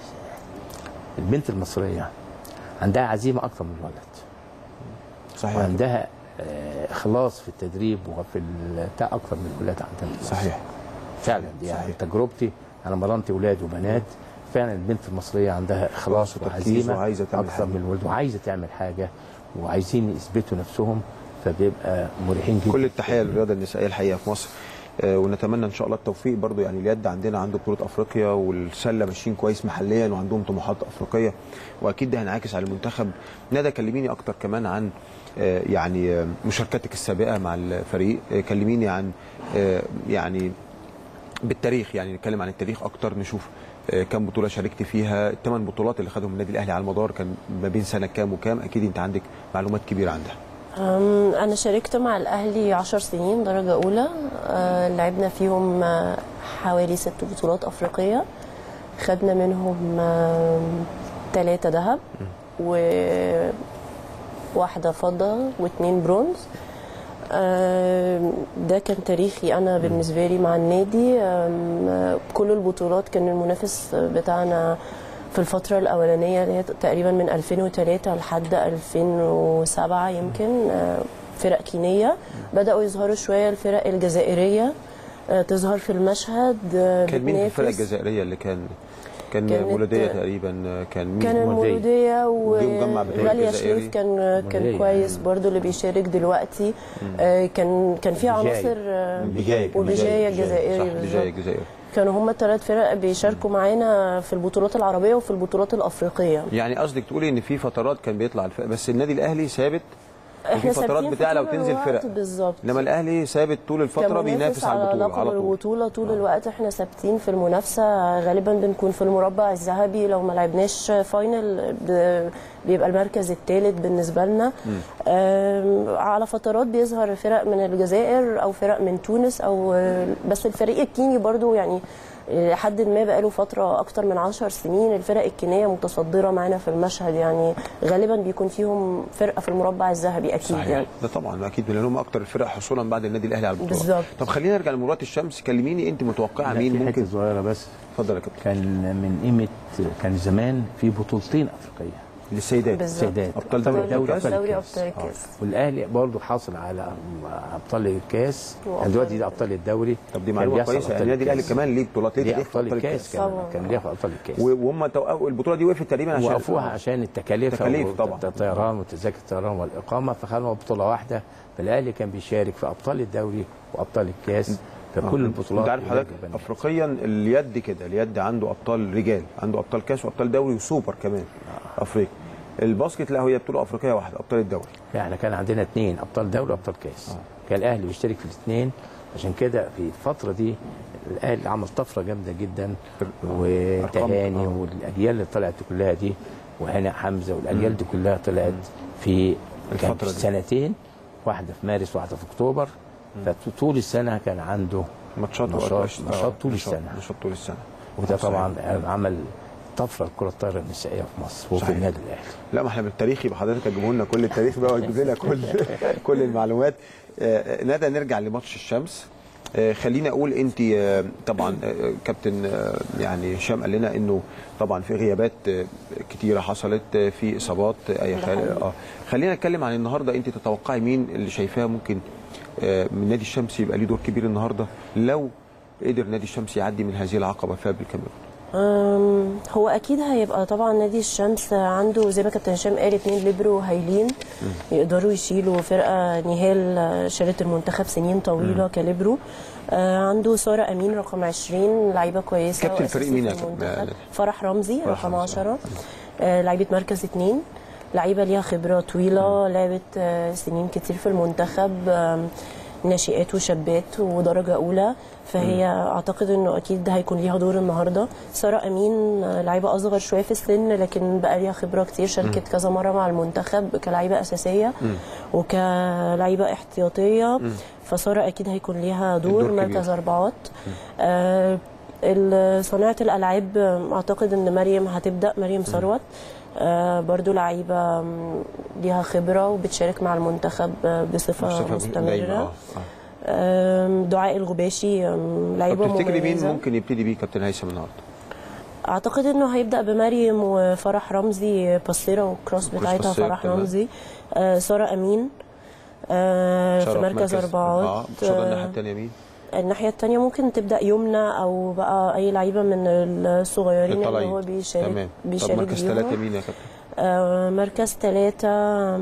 البنت المصريه عندها عزيمه اكتر من الولد صحيح وعندها آه، اخلاص في التدريب وفي ال- بتاع اكتر من الولاد عندنا في مصر. صحيح فعلا دي يعني صحيح. تجربتي انا مرنت ولاد وبنات فعلا البنت المصريه عندها اخلاص وتركيز وعزيمه وعايزة تعمل اكثر حاجة. من الولد وعايزه تعمل حاجه وعايزين يثبتوا نفسهم فبيبقى مريحين جدا كل التحيه للرياضه النسائيه الحقيقه في مصر آه، ونتمنى ان شاء الله التوفيق برضو يعني اليد عندنا عنده بطوله افريقيا والسله ماشيين كويس محليا وعندهم طموحات افريقيه واكيد ده هينعكس على المنتخب ندى كلميني اكتر كمان عن آه، يعني آه، مشاركتك السابقه مع الفريق آه، كلميني عن آه، يعني بالتاريخ يعني نتكلم عن التاريخ اكتر نشوف آه، كم بطوله شاركت فيها الثمان بطولات اللي خدهم النادي الاهلي على المدار كان ما بين سنه كام وكام اكيد انت عندك معلومات كبيره عنها أم، أنا شاركت مع الأهلي عشر سنين درجة أولى أه، لعبنا فيهم أه، حوالي ست بطولات أفريقية خدنا منهم ثلاثة ذهب وواحدة فضة واثنين برونز أم، ده كان تاريخي أنا بالنسبة لي مع النادي أم، كل البطولات كان المنافس بتاعنا في الفترة الأولانية اللي هي تقريبا من 2003 لحد 2007 يمكن آه، فرق كينية بدأوا يظهروا شوية الفرق الجزائرية آه، تظهر في المشهد آه، كان مين في الفرق بتنافس. الجزائريه اللي كان كان كانت- مولوديه تقريبا كان مين كان المولودية. المولودية دي مجمع بتوع وغالية الجزائري. شريف كان كان المولودية. كويس برضو اللي بيشارك دلوقتي آه، كان كان في بجاي. عناصر آه، بجاي وبجاية الجزائري صح بالظبط. بجاي الجزائري كانوا هم الثلاث فرق بيشاركوا معانا في البطولات العربية وفي البطولات الأفريقية يعني قصدك تقولي ان في فترات كان بيطلع الفرق بس النادي الاهلي ثابت وفي فترات ثابتين في بتعلى طول وتنزل الوقت فرق بالظبط انما الاهلي ثابت طول الفتره كمنافس بينافس على البطوله لقب على طول البطوله طول الوقت احنا ثابتين في المنافسه غالبا بنكون في المربع الذهبي لو ما لعبناش فاينل ب- بيبقى المركز الثالث بالنسبه لنا آم، على فترات بيظهر فرق من الجزائر او فرق من تونس او بس الفريق الكيني برضو يعني لحد ما بقاله فترة أكتر من عشر سنين الفرق الكينية متصدرة معانا في المشهد يعني غالبا بيكون فيهم فرقة في المربع الذهبي أكيد صحيح يعني ده طبعا اكيد من هم اكتر الفرق حصولا بعد النادي الاهلي على البطوله بالظبط. طب خلينا نرجع لمباراه الشمس كلميني انت متوقعه لا، مين في حته ممكن صغيره بس اتفضل يا كابتن كان من قيمه كان زمان في بطولتين افريقيه للسيدات بالظبط. سيدات أبطال دوري الدوري الكاس. ابطال دوري الكاس أبطال آه. الكاس. والاهلي برضه حاصل على ابطال الكاس وأبطال يعني دلوقتي ده ابطال الدوري طب دي كان معلومه بيحصل كويسه يعني أبطال النادي الاهلي الكاس. كمان ليه بطولات ليه ليه تاريخ في ابطال الكاس كمان طبعا. كان ليه ابطال الكاس و- وهم توقفوا البطوله دي وقفت تقريبا عشان وقفوها عشان التكاليف تكاليف طبعا. الطيران وتذاكر الطيران والاقامه فخلوها بطوله واحده فالاهلي كان بيشارك في ابطال الدوري وابطال الكاس فكل البطولات انت عارف ولاد حضرتك وبنات. افريقيا اليد كده اليد عنده ابطال رجال عنده ابطال كاس وابطال دوري وسوبر كمان افريقيا الباسكت لا هي بطوله افريقيه واحده ابطال الدوري احنا كان عندنا اثنين ابطال دوري وابطال كاس كان الاهلي بيشترك في الاثنين عشان كده في الفتره دي الاهلي عمل طفره جامده جدا وتهاني آه. والاجيال اللي طلعت كلها دي وهنا حمزه والاجيال دي كلها طلعت في كان الفترة في دي. سنتين واحده في مارس واحده في اكتوبر فطول السنه كان عنده ماتشات نشاط- وأربعة- نشاط آه، طول نشاط- السنة. نشاط طول السنه وده صحيح. طبعا عمل طفره الكره الطايره النسائيه في مصر وفي صحيح. النادي الاهلي لا ما احنا بالتاريخ يبقى حضرتك هتجيبوا لنا كل التاريخ بقى وتجيب لنا كل كل المعلومات آه، ندى نرجع لماتش الشمس آه، خليني اقول انت آه، طبعا آه، كابتن آه، يعني هشام قال لنا انه طبعا في غيابات آه، كتيره حصلت آه، في اصابات آه، اي ده خل... حقيقي. اه خلينا نتكلم عن النهارده انت تتوقعي مين اللي شايفاه ممكن آه، من نادي الشمس يبقى ليه دور كبير النهارده لو قدر نادي الشمس يعدي من هذه العقبه فيها بالكاميرون أم، هو اكيد هيبقى طبعا نادي الشمس عنده زي ما كابتن هشام قال اتنين ليبرو هايلين يقدروا يشيلوا فرقه نهال شالت المنتخب سنين طويله كليبرو آه، عنده ساره امين رقم 20 لعيبه كويسه كابتن الفريق وأساسي مين في يا كابتن؟ المنتخب. فرح رمزي فرح رقم رمزي. 10 آه، لعيبه مركز اتنين لعيبه ليها خبره طويله لعبت آه، سنين كتير في المنتخب آم، ناشئات وشابات ودرجه اولى فهي اعتقد انه اكيد هيكون ليها دور النهارده ساره امين آه، لعيبه اصغر شويه في السن لكن بقى ليها خبره كتير شاركت كذا مره مع المنتخب كلعيبه اساسيه وكلعيبه احتياطيه فساره اكيد هيكون ليها دور, الدور كبير. مركز اربعات آه، ال- صناعه الالعاب آه، اعتقد ان مريم هتبدا مريم ثروت آه، برضو لعيبه مم، ليها خبره وبتشارك مع المنتخب آه، بصفه بصفة دايمة، مستمره آه، آه. آم، دعاء الغباشي آم، طب لعيبه تفتكري مين مميزه ممكن يبتدي بيه كابتن هيثم النهارده؟ اعتقد انه هيبدا بمريم وفرح رمزي بصيره والكروس والكروس بتاعتها بصيرة فرح تمام. رمزي آه، ساره امين آه، في شرف مركز اربعات قصاد الناحيه آه، الثانيه مين؟ الناحيه الثانيه ممكن تبدا يمنى او بقى اي لعيبه من الصغيرين اللي الطلايب. هو بيشارك تمام طب بيشارك مركز بيهم. ثلاثه مين يا كابتن؟ آه، مركز ثلاثة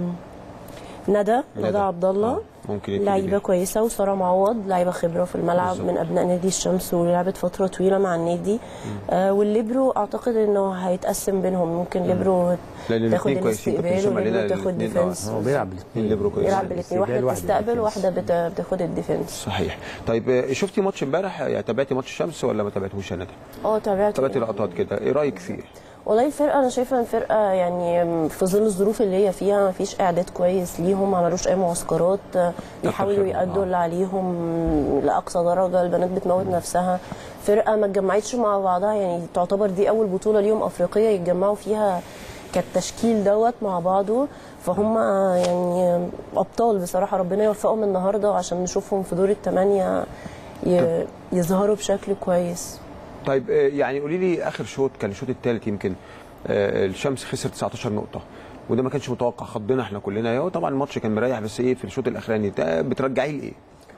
ندى ندى عبد الله آه، ممكن يبتدي لعيبه بيه. كويسه وساره معوض لعيبه خبره في الملعب بالظبط. من ابناء نادي الشمس ولعبت فتره طويله مع النادي آه والليبرو اعتقد انه هيتقسم بينهم ممكن ليبرو لان تاخد الاثنين كويسين كابتن الاستقبال هشام قال لنا وليبرو تاخد الاثنين ديفنس هو بيلعب الاثنين الليبرو كويس. يلعب بالاثنين واحده واحدة بتستقبل ديفنس. واحده بت- بتاخد الديفنس صحيح طيب آه، شفتي ماتش امبارح يعني تابعتي ماتش الشمس ولا ما تابعتوش يا ندى؟ اه تابعت تابعتي لقطات كده ايه رايك فيه؟ والله الفرقه انا شايفه ان الفرقه يعني في ظل الظروف اللي هي فيها ما فيش اعداد كويس ليهم ما عملوش اي معسكرات بيحاولوا خبرة. يأدوا آه. اللي عليهم لاقصى درجه البنات بتموت نفسها فرقه ما اتجمعتش مع بعضها يعني تعتبر دي اول بطوله ليهم افريقيه يتجمعوا فيها كالتشكيل دوت مع بعضه فهم يعني ابطال بصراحه ربنا يوفقهم النهارده عشان نشوفهم في دور الثمانيه ي- يظهروا بشكل كويس طيب آه، يعني قولي لي اخر شوط كان الشوط الثالث يمكن آه، الشمس خسر 19 نقطه وده ما كانش متوقع خضنا احنا كلنا هو طبعا الماتش كان مريح بس ايه في الشوط الاخراني ده بترجعيه لايه؟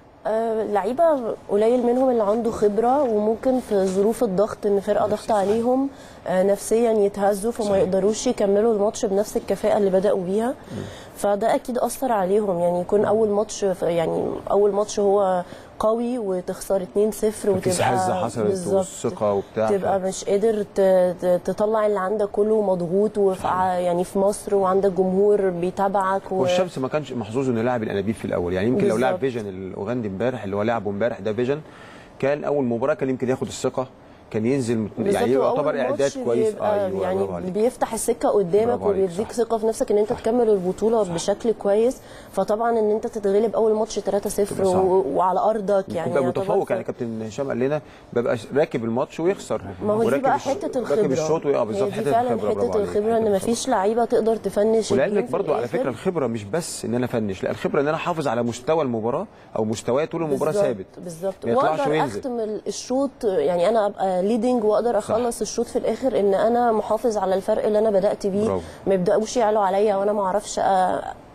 آه، لعيبه قليل منهم اللي عنده خبره وممكن في ظروف الضغط ان فرقه ضغط عليهم آه، نفسيا يتهزوا فما يقدروش يكملوا الماتش بنفس الكفاءه اللي بداوا بيها فده اكيد اثر عليهم يعني يكون اول ماتش يعني اول ماتش هو قوي وتخسر 2-0 وتبقى في هزه حصلت بالظبط. والثقه وبتاع تبقى مش قادر ت- ت- تطلع اللي عندك كله مضغوط وفي ع- يعني في مصر وعندك جمهور بيتابعك و... والشمس ما كانش محظوظ انه لاعب الانابيب في الاول يعني يمكن لو لعب بالظبط. فيجن الاوغندي امبارح اللي هو لعبه امبارح ده فيجن كان اول مباراه كان يمكن ياخد الثقه كان ينزل بالظبط، يعني وأول يعتبر اعداد ماتش كويس بيبقى ايوه يعني برافو عليك. بيفتح السكه قدامك برافو عليك، وبيديك صح. ثقه في نفسك ان انت تكمل البطوله بشكل كويس فطبعا ان انت تتغلب اول ماتش 3-0 تبقى صعب. و... وعلى ارضك يعني يبقى يعتبر متفوق في- يعني كابتن هشام قال لنا ببقى راكب الماتش ويخسر ما هو دي وراكب بقى الش- حته الخبره راكب الشوط واه هي بالظبط دي حته فعلا الخبره برافو حته عليك. الخبره ان حتة ما فيش لعيبه تقدر تفنش الجيم ولعلمك في برضو على الآخر. فكره الخبره مش بس ان انا افنش لا الخبره ان انا احافظ على مستوى المباراه او مستواي طول المباراه بالظبط، ثابت بالظبط ما يطلعش واقدر وينزل. اختم ال- الشوط يعني انا ابقى ليدنج واقدر اخلص الشوط في الاخر ان انا محافظ على الفرق اللي انا بدات بيه برافو. ما يبداوش يعلوا عليا وانا ما اعرفش أ-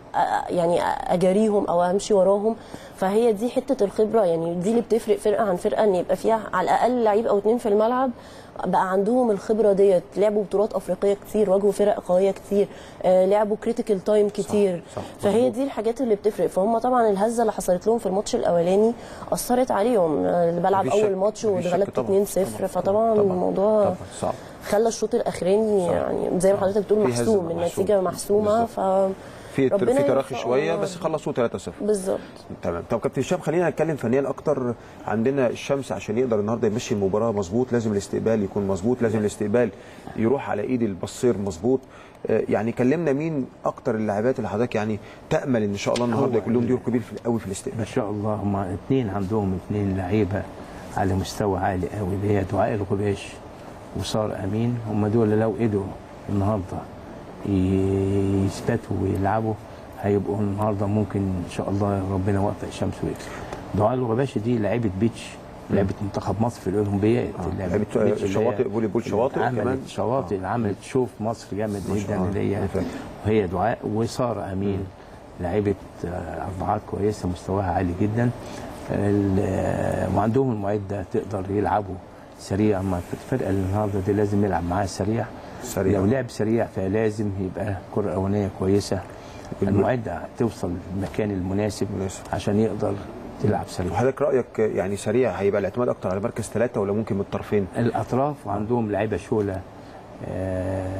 أ- يعني اجاريهم او امشي وراهم فهي دي حته الخبره يعني دي اللي بتفرق فرقه عن فرقه ان يبقى فيها على الاقل لعيب او اتنين في الملعب بقى عندهم الخبره ديت لعبوا بطولات افريقيه كتير واجهوا فرق قويه كتير آه، لعبوا كريتيكال تايم كتير صح، فهي دي الحاجات اللي بتفرق فهم طبعا الهزه اللي حصلت لهم في الماتش الاولاني اثرت عليهم آه، اللي بلعب مفيش شك- اول ماتش مفيش شك واتغلبت طبعاً، 2-0 طبعاً، فطبعا طبعاً، الموضوع طبعا صعب خلى الشوط الاخراني صح. يعني زي ما حضرتك بتقول في هزة محسوم محسوم. النتيجه محسومه بالظبط. ف في ربنا في تراخي يوفقهم شويه يا بس رب. خلصوا 3-0 بالظبط تمام طب كابتن هشام خلينا نتكلم فنيا اكتر عندنا الشمس عشان يقدر النهارده يمشي المباراه مظبوط لازم الاستقبال يكون مظبوط لازم الاستقبال يروح على ايد البصير مظبوط آه، يعني كلمنا مين اكتر اللاعبات اللي حضرتك يعني تامل ان شاء الله النهارده يكون لهم دور كبير في قوي في الاستقبال ما شاء الله هم اثنين عندهم اثنين لعيبه على مستوى عالي قوي اللي هي دعاء الغباش وسار امين هم دول لو قدروا النهارده ي- يثبتوا ويلعبوا هيبقوا النهارده ممكن ان شاء الله ربنا يوفق الشمس ويكسب دعاء الغباش دي لعيبه بيتش لعبه منتخب مصر في الاولمبياد لعيبه بيتش اللي هي شواطئ فولي بول شواطئ كمان عملت شواطئ عملت شوف مصر جامد ما شاء جدا الله. اللي هي أنا فاهم. وهي دعاء وساره امين لعيبه آه، اربعات كويسه مستواها عالي جدا ال- آه، وعندهم المعده تقدر يلعبوا سريع اما الفرقه اللي النهارده دي لازم يلعب معاها سريع سريع. لو لعب سريع فلازم يبقى الكره الاولانيه كويسه المعده توصل للمكان المناسب مناسب. عشان يقدر تلعب سريع وحضرتك رايك يعني سريع هيبقى الاعتماد اكتر على مركز ثلاثه ولا ممكن من الطرفين الاطراف وعندهم لعيبه شوله آه،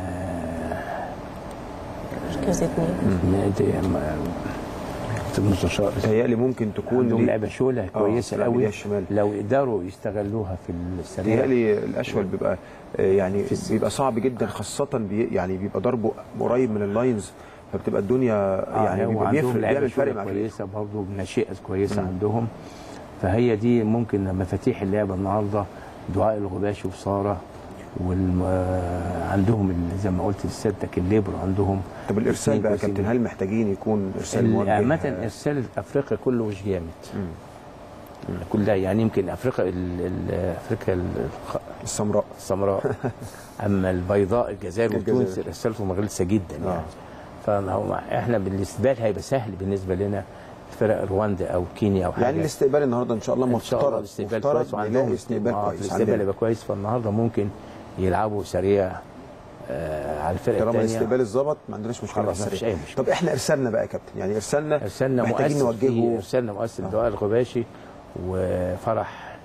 مركز اتنين دي ما- المستشار متهيألي ممكن تكون عندهم دي- لعبه شوله آه، كويسه تلعب قوي إيديها الشمال. لو قدروا يستغلوها في السريع متهيألي الاشول بيبقى آه، يعني بيبقى صعب جدا خاصه بي يعني بيبقى ضربه قريب من اللاينز فبتبقى الدنيا يعني بيبقى وعندهم بيفرق لعيبه بيعمل فرق شوله مع الفريق. كويسه برضه ناشئه كويسه عندهم فهي دي ممكن مفاتيح اللعبه النهارده دعاء الغباشي وساره والم... آه، عندهم زي ما قلت لسيادتك الليبرو عندهم طب الارسال اتنين بقى يا كويسين كابتن هل محتاجين يكون ارسال ال- موجه عامة ارسال افريقيا كله مش جامد كلها يعني يمكن افريقيا ال- ال- افريقيا الخ- السمراء السمراء اما البيضاء الجزائر الجزائر. وتونس ارسالتهم غلسه جدا آه. يعني فهو احنا بالاستقبال هيبقى سهل بالنسبه لنا فرق رواندا او كينيا او حاجه يعني الاستقبال النهارده ان شاء الله ان شاء الله مفترض الاستقبال مفترض كويس وعندهم نلاقي استقبال آه، كويس الاستقبال عندنا. يبقى كويس فالنهارده ممكن يلعبوا سريع آه على الفرقه طالما الثانيه الاستقبال اتظبط ما عندناش مشكله خلاص، في مفيش السريع. أي مشكلة. طب احنا ارسالنا بقى يا كابتن يعني ارسالنا ارسلنا محتاجين مؤثر في نوجهه ارسلنا مؤثر دعاء الغباشي وفرح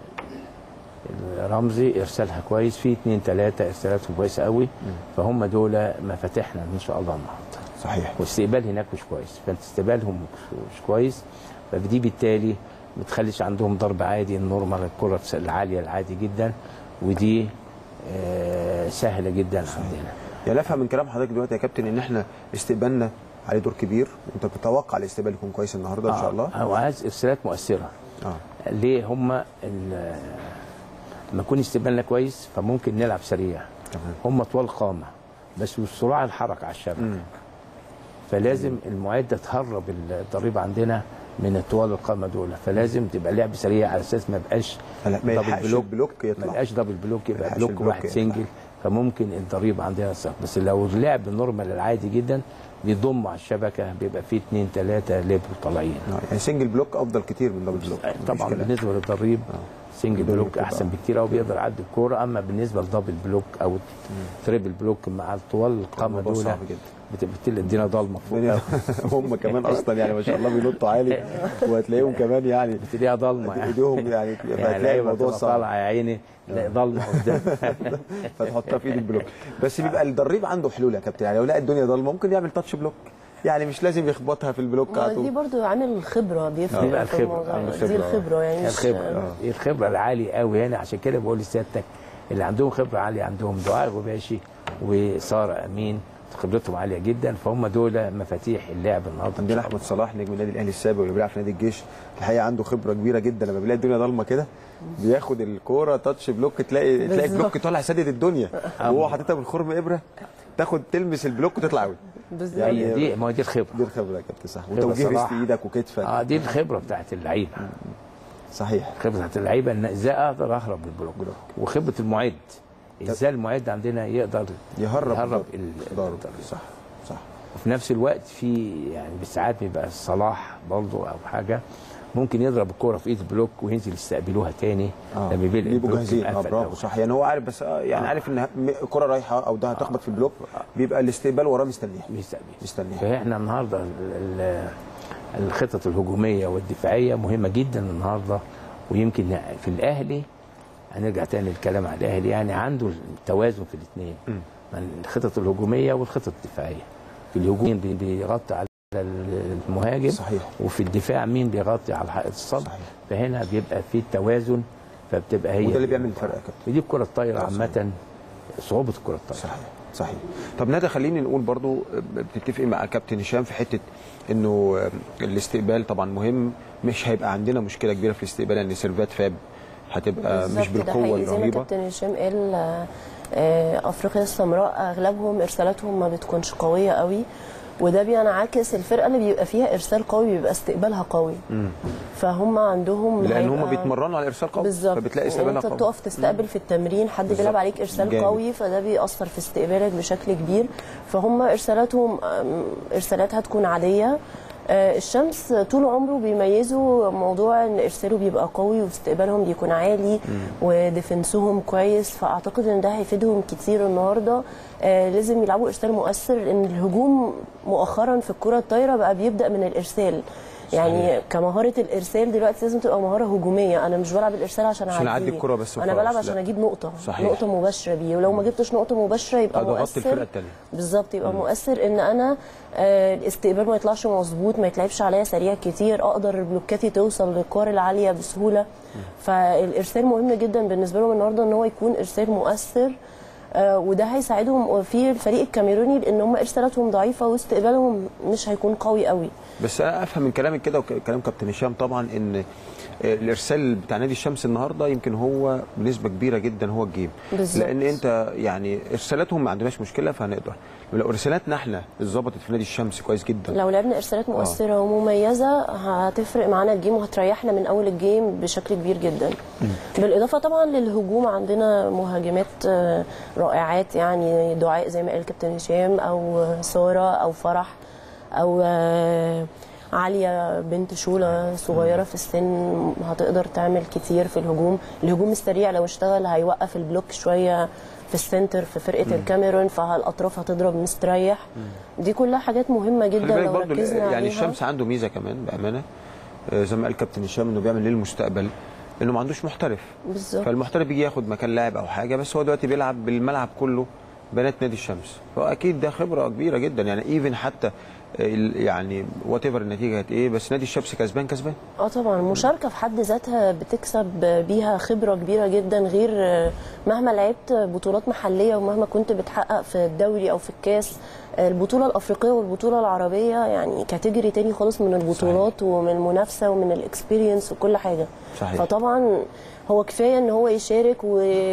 رمزي ارسالها كويس في اثنين ثلاثه ارسالاتهم كويسه قوي فهم دول مفاتيحنا ان شاء الله النهارده صحيح والاستقبال هناك مش كويس فانت استقبالهم مش- مش كويس فدي بالتالي ما تخليش عندهم ضرب عادي النورمال الكره العاليه العادي جدا ودي آه، سهله جدا عندنا يعني افهم من كلام حضرتك دلوقتي يا كابتن ان احنا استقبالنا عليه دور كبير انت بتتوقع الاستقبال يكون كويس النهارده ان شاء الله هو عايز ارسالات مؤثره اه ليه هم ال- لما يكون استقبالنا كويس فممكن نلعب سريع تمام هم طوال قامه بس سرعه الحركه على الشبكه فلازم المعده تهرب الضريبه عندنا من طوال القامه دول فلازم تبقى لعب سريع على اساس ما يبقاش لا، ما دبل يلحقش بلوك البلوك ما يطلع يبقاش دبل بلوك يبقى يلحقش بلوك البلوك واحد يطلع. سنجل فممكن الضريبه عندنا صح بس لو لعب النورمال العادي جدا بيضم على الشبكه بيبقى فيه اثنين ثلاثه ليبر طالعين آه، يعني سنجل بلوك افضل كتير من دبل بلوك مفيش طبعا كلام. بالنسبه للضريب سنجل دبل بلوك بلوك احسن آه. بكتير او بيقدر يعدي الكوره اما بالنسبه لدبل بلوك او تريبل بلوك مع طوال القامه الموضوع دول صعب جدا. بتبقى الدنيا ضلمه فوق الدنيا- هم كمان اصلا يعني ما شاء الله بينطوا عالي وهتلاقيهم كمان يعني بتلاقيها ضلمه يعني ايديهم يعني يعني هتلاقي اللعيبه الموضوع بتبقى صعب طالعه يا عيني تلاقي ضلمه قدام فتحطها في ايد البلوك بس بيبقى الدريب عنده حلول يا كابتن يعني لو لقى الدنيا ضلمه ممكن يعمل تاتش بلوك يعني مش لازم يخبطها في البلوك ما على دي طول برضو عامل الخبره بيفرق يبقى في الخبرة، الموضوع عنده دي خبرة، آه. الخبره يعني مش الخبره دي الخبره العاليه قوي هنا عشان كده بقول لسيادتك اللي عندهم خبره عاليه عندهم دعاء غباشي وساره امين خبرتهم عاليه جدا فهم دول مفاتيح اللعب النهارده إن عندنا شاء احمد صلاح نجم النادي الاهلي السابق واللي بيلعب في نادي الجيش الحقيقه عنده خبره كبيره جدا لما بيلاقي الدنيا ضلمه كده بياخد الكوره تاتش بلوك تلاقي تلاقي بالظبط. البلوك طالع سادد الدنيا وهو حاططها بالخرم ابره تاخد تلمس البلوك وتطلع اوت بالظبط يعني هي دي ما هي دي الخبره دي الخبره يا كابتن صح خبرة وتوجيه صلاح. ريست ايدك وكتفك اه دي الخبره بتاعت اللعيبه صحيح الخبره بتاعت اللعيبه ان ازاي اقدر اهرب من البلوك بلوك. وخبره المعد ازاي المعد عندنا يقدر يهرب يهرب بالضبط. ال- ضرب الضرب. صح صح وفي نفس الوقت في يعني ساعات بيبقى صلاح برضه او حاجه ممكن يضرب الكوره في ايد البلوك وينزل يستقبلوها تاني اه لما بيبقى بيبقوا البلوك جاهزين اه اتقفل برافو أو صح يعني هو عارف بس آه يعني آه. عارف ان م- الكره رايحه او ده هتخبط في البلوك بيبقى الاستقبال وراه مستنيه بيستقبل مستنيه فاحنا النهارده ال- ال- الخطط الهجوميه والدفاعيه مهمه جدا النهارده ويمكن في الاهلي هنرجع تاني للكلام على الاهلي يعني عنده التوازن في الاثنين الخطط الهجوميه والخطط الدفاعيه في الهجوم بي- بيغطي على المهاجم صحيح. وفي الدفاع مين بيغطي على حائط الصد صحيح. فهنا بيبقى في توازن فبتبقى هي وده اللي دي بيعمل المباراة. الفرق يا كابتن. دي الكره الطايره آه، عامه صعوبه الكره الطايره صحيح صحيح طب ندى خليني نقول برضو بتتفق مع كابتن هشام في حته انه الاستقبال طبعا مهم مش هيبقى عندنا مشكله كبيره في الاستقبال ان سيرفات فاب هتبقى مش بالظبط، ده بالقوه حقيقي. زي ما الرهيبه كابتن هشام قال آه، آه، افريقيا السمراء اغلبهم ارسالاتهم ما بتكونش قويه قوي وده بينعكس الفرقه اللي بيبقى فيها ارسال قوي بيبقى استقبالها قوي فهم عندهم لان هم هيبقى- بيتمرنوا على الارسال قوي بالظبط فبتلاقي يعني استقبالها انت قوي بتقف تستقبل في التمرين حد بالظبط. بيلعب عليك ارسال جامد. قوي فده بيأثر في استقبالك بشكل كبير فهم ارسالاتهم آم، ارسالات هتكون عاديه آه، الشمس طول عمره بيميزوا موضوع ان ارساله بيبقى قوي واستقبالهم بيكون عالي وديفنسهم كويس فاعتقد ان ده هيفيدهم كتير النهارده آه، لازم يلعبوا ارسال مؤثر لان الهجوم مؤخرا في الكره الطايره بقى بيبدا من الارسال يعني صحيح. كمهاره الارسال دلوقتي لازم تبقى مهاره هجوميه انا مش بلعب الارسال عشان عشان أعدي أعديه. الكرة بس انا وخلاص، بلعب عشان لا. اجيب نقطه صحيح. نقطه مباشره بيه ولو ما جبتش نقطه مباشره يبقى هضغطت مؤثر الفرقة التانية. بالظبط يبقى مؤثر ان انا آه، الاستقبال ما يطلعش مظبوط ما يتلعبش عليا سريع كتير اقدر بلوكاتي توصل للكور العاليه بسهوله فالارسال مهم جدا بالنسبه لهم النهارده ان هو يكون ارسال مؤثر آه، وده هيساعدهم في الفريق الكاميروني لان هم ارسالاتهم ضعيفه واستقبالهم مش هيكون قوي قوي بس انا افهم من كلامك كده وكلام كابتن هشام طبعا ان الارسال بتاع نادي الشمس النهارده يمكن هو بنسبه كبيره جدا هو الجيم بالظبط. لان انت يعني ارسالاتهم ما عندناش مشكله فهنقدر لو ارسالاتنا احنا اتظبطت في نادي الشمس كويس جدا لو لعبنا ارسالات مؤثره ومميزه هتفرق معانا الجيم وهتريحنا من اول الجيم بشكل كبير جدا بالاضافه طبعا للهجوم عندنا مهاجمات آه، رائعات يعني دعاء زي ما قال كابتن هشام او ساره او فرح او آه، عالية بنت شولة صغيرة في السن هتقدر تعمل كتير في الهجوم الهجوم السريع لو اشتغل هيوقف البلوك شوية في السنتر في فرقة الكاميرون فالأطراف هتضرب مستريح دي كلها حاجات مهمة خلي جدا بالك لو برضو ركزنا يعني عليها الشمس عنده ميزه كمان بامانه آه، زي ما قال كابتن هشام انه بيعمل للمستقبل انه ما عندوش محترف بالظبط فالمحترف بيجي ياخد مكان لاعب او حاجه بس هو دلوقتي بيلعب بالملعب كله بنات نادي الشمس فاكيد ده خبره كبيره جدا يعني ايفن حتى ال- يعني وات ايفر النتيجه كانت ايه بس نادي الشمس كسبان كسبان اه طبعا المشاركه في حد ذاتها بتكسب بيها خبره كبيره جدا غير مهما لعبت بطولات محليه ومهما كنت بتحقق في الدوري او في الكاس البطوله الافريقيه والبطوله العربيه يعني كاتيجوري تاني خالص من البطولات ومن المنافسه ومن الاكسبيرينس وكل حاجه صحيح. فطبعا هو كفايه ان هو يشارك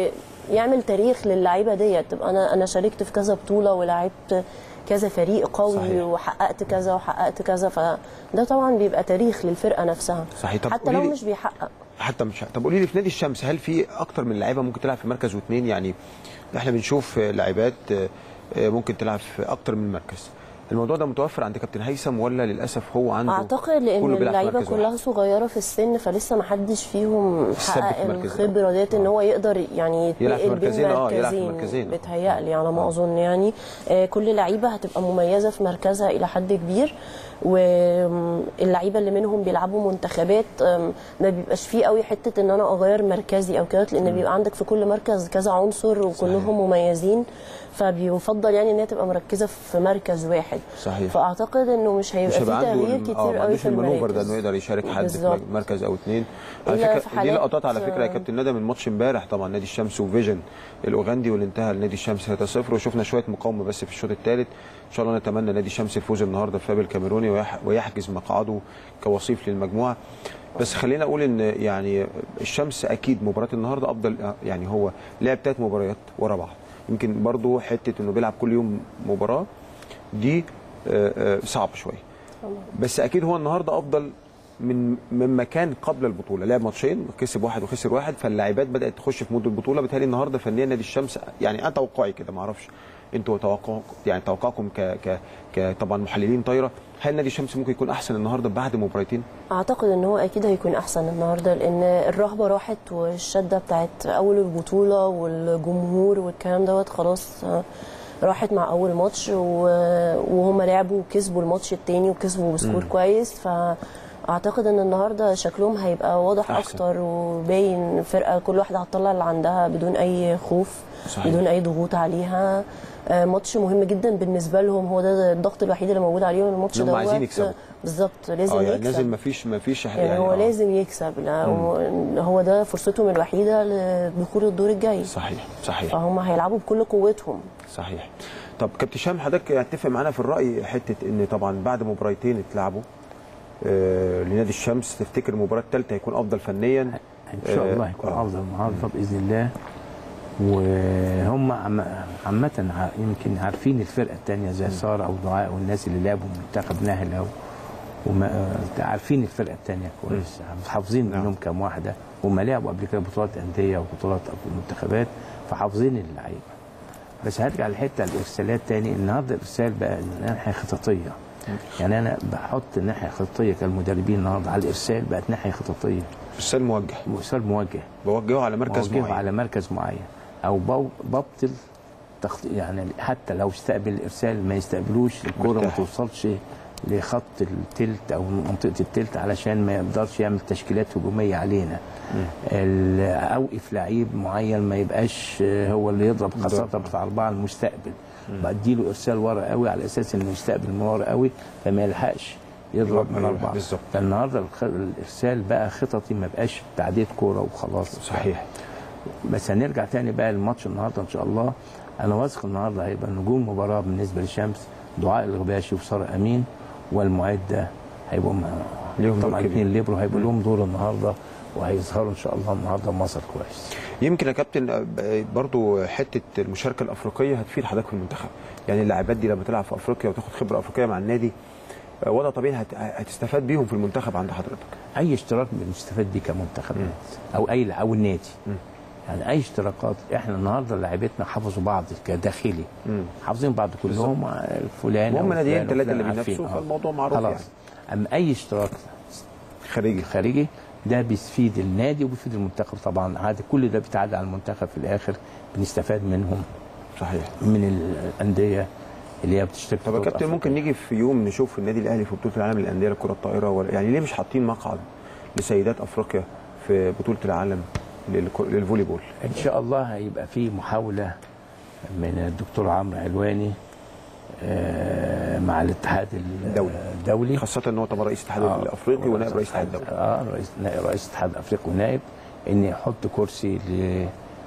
ويعمل تاريخ للعيبه ديت تبقى انا انا شاركت في كذا بطوله ولعبت كذا فريق قوي صحيح. وحققت كذا وحققت كذا فده طبعا بيبقى تاريخ للفرقه نفسها صحيح. طب حتى لو قوليلي- مش بيحقق حتى مش طب قولي لي في نادي الشمس هل في اكتر من لعيبه ممكن تلعب في مركز واثنين يعني احنا بنشوف لاعبات آه، آه، ممكن تلعب في اكتر من مركز الموضوع ده متوفر عند كابتن هيثم ولا للاسف هو عنده اعتقد لان كله بيلعب في اللعيبه مركز كلها واحد؟ صغيره في السن فلسه ما حدش فيهم ثبت حقق في مركز الخبره ديت ان هو يقدر يعني يلعب في يتنقل بين مركزين، آه، يلعب في مركزين مركزين. بتهيألي على ما اظن يعني آه، كل لعيبه هتبقى مميزه في مركزها الى حد كبير واللعيبه اللي منهم بيلعبوا منتخبات آم، ما بيبقاش فيه قوي حته ان انا اغير مركزي او كده لان بيبقى عندك في كل مركز كذا عنصر وكلهم مميزين فبيفضل يعني ان هي تبقى مركزه في مركز واحد صحيح. فاعتقد انه مش هيبقى مش فيه هيبقى عنده تغيير الم- كتير اه ما قوي عندوش في المانوفر ده المراكز انه يقدر يشارك حد بالظبط. في مركز او اثنين على إلا فكره في دي حالات- لقطات على فكره يا كابتن ندى من ماتش امبارح طبعا نادي الشمس وفيجن الاوغندي واللي انتهى لنادي الشمس 3-0 وشفنا شويه مقاومه بس في الشوط الثالث ان شاء الله نتمنى نادي الشمس الفوز النهارده في فاب الكاميروني ويح- ويحجز مقعده كوصيف للمجموعه بس خلينا اقول ان يعني الشمس اكيد مباراه النهارده افضل يعني هو لعب ثلاث مباريات ورا بعض يمكن برضو حته انه بيلعب كل يوم مباراه دي آه، آه، صعب شويه بس اكيد هو النهارده افضل من مما كان قبل البطوله لعب ماتشين كسب واحد وخسر واحد فاللاعبات بدات تخش في مود البطوله بالتالي النهارده فنيا نادي الشمس يعني انا توقعي كده ما اعرفش انتوا توقع يعني توقعكم ك ك ك طبعا محللين طايره هل نادي الشمس ممكن يكون احسن النهارده بعد مباراتين؟ اعتقد ان هو اكيد هيكون احسن النهارده لان الرهبه راحت والشده بتاعت اول البطوله والجمهور والكلام دوت خلاص آه، راحت مع اول ماتش و- وهم لعبوا وكسبوا الماتش التاني وكسبوا بسكور كويس فاعتقد ان النهارده شكلهم هيبقى واضح أحسن. اكتر وباين فرقه كل واحده هتطلع اللي عندها بدون اي خوف صحيح. بدون اي ضغوط عليها آه، ماتش مهم جدا بالنسبه لهم هو ده الضغط الوحيد اللي موجود عليهم الماتش إنهم دوت عايزين يكسبوا. بالظبط لازم اه يعني يكسب نازل ما فيش ما فيش يعني هو آه. لازم يكسب لا هو- هو ده فرصتهم الوحيده لدخول الدور الجاي صحيح صحيح فهم هيلعبوا بكل قوتهم صحيح طب كابتن هشام حضرتك هتتفق معانا في الراي حته ان طبعا بعد مباراتين اتلعبوا آه لنادي الشمس تفتكر المباراه الثالثه هيكون افضل فنيا ان شاء آه، الله هيكون آه. افضل النهارده باذن الله وهم عم- عامة ع- يمكن عارفين الفرقة التانية زي سارة أو دعاء والناس اللي لعبوا منتخب نهل أو وما آه، عارفين الفرقة التانية كويس حافظين نعم. منهم كام واحدة هم لعبوا قبل كده بطولات أندية وبطولات منتخبات فحافظين اللعيبة بس هرجع للحتة الإرسالات تاني النهارده الإرسال بقى ناحية خططية يعني أنا بحط الناحية الخططية كالمدربين النهارده على الإرسال بقت ناحية خططية ارسال موجه وإرسال موجه بوجهه على مركز موجهه معين على مركز معين او بو- ببطل تخط... يعني حتى لو استقبل الارسال ما يستقبلوش الكوره ما مرتاح. توصلش لخط التلت او منطقه التلت علشان ما يقدرش يعمل تشكيلات هجوميه علينا ال- اوقف لعيب معين ما يبقاش هو اللي يضرب خاصه بتاع اربعه المستقبل بديله ارسال ورا قوي على اساس انه يستقبل من ورا قوي فما يلحقش يضرب من أيوة، اربعه بالظبط. فالنهارده الخ- الارسال بقى خططي ما بقاش تعديه كوره وخلاص صحيح بس هنرجع تاني بقى الماتش النهارده ان شاء الله انا واثق النهارده هيبقى نجوم مباراه بالنسبه للشمس دعاء الغباشي وساره امين والمعده هيبقوا مع- ليهم دور طبعا كبير. الاثنين ليبرو هيبقوا لهم دور النهارده وهيظهروا ان شاء الله النهارده مصر كويس يمكن يا كابتن آه، برضو حته المشاركه الافريقيه هتفيد حضرتك في المنتخب يعني اللاعبات دي لما تلعب في افريقيا وتاخد خبره افريقيه مع النادي آه، وضع طبيعي هت- هتستفاد بيهم في المنتخب عند حضرتك اي اشتراك بنستفاد بيه كمنتخبات او اي او النادي يعني اي اشتراكات احنا النهارده لاعبتنا حفظوا بعض كداخلي حافظين بعض كلهم فلان وهم أو ناديين فلان ثلاثة اللي وفلان عارفين. بينافسوا، آه. فالموضوع معروف خلاص يعني. اما اي اشتراك خارجي خارجي ده بيفيد النادي وبيفيد المنتخب طبعا عادي كل ده بيتعدى على المنتخب في الاخر بنستفاد منهم صحيح من الانديه اللي هي بتشترك طب يا في كابتن أفريقيا. ممكن نيجي في يوم نشوف النادي الاهلي في بطوله العالم للانديه لكره الطائره ولا يعني ليه مش حاطين مقعد لسيدات افريقيا في بطوله العالم للك- للفولي بول ان شاء الله هيبقى في محاوله من الدكتور عمرو علواني آه، مع الاتحاد ال- الدولي. الدولي خاصه ان هو طبعا رئيس الاتحاد آه. الافريقي ونائب رئيس الاتحاد الدولي اه رئيس نائب رئيس الاتحاد الافريقي ونائب ان يحط كرسي ل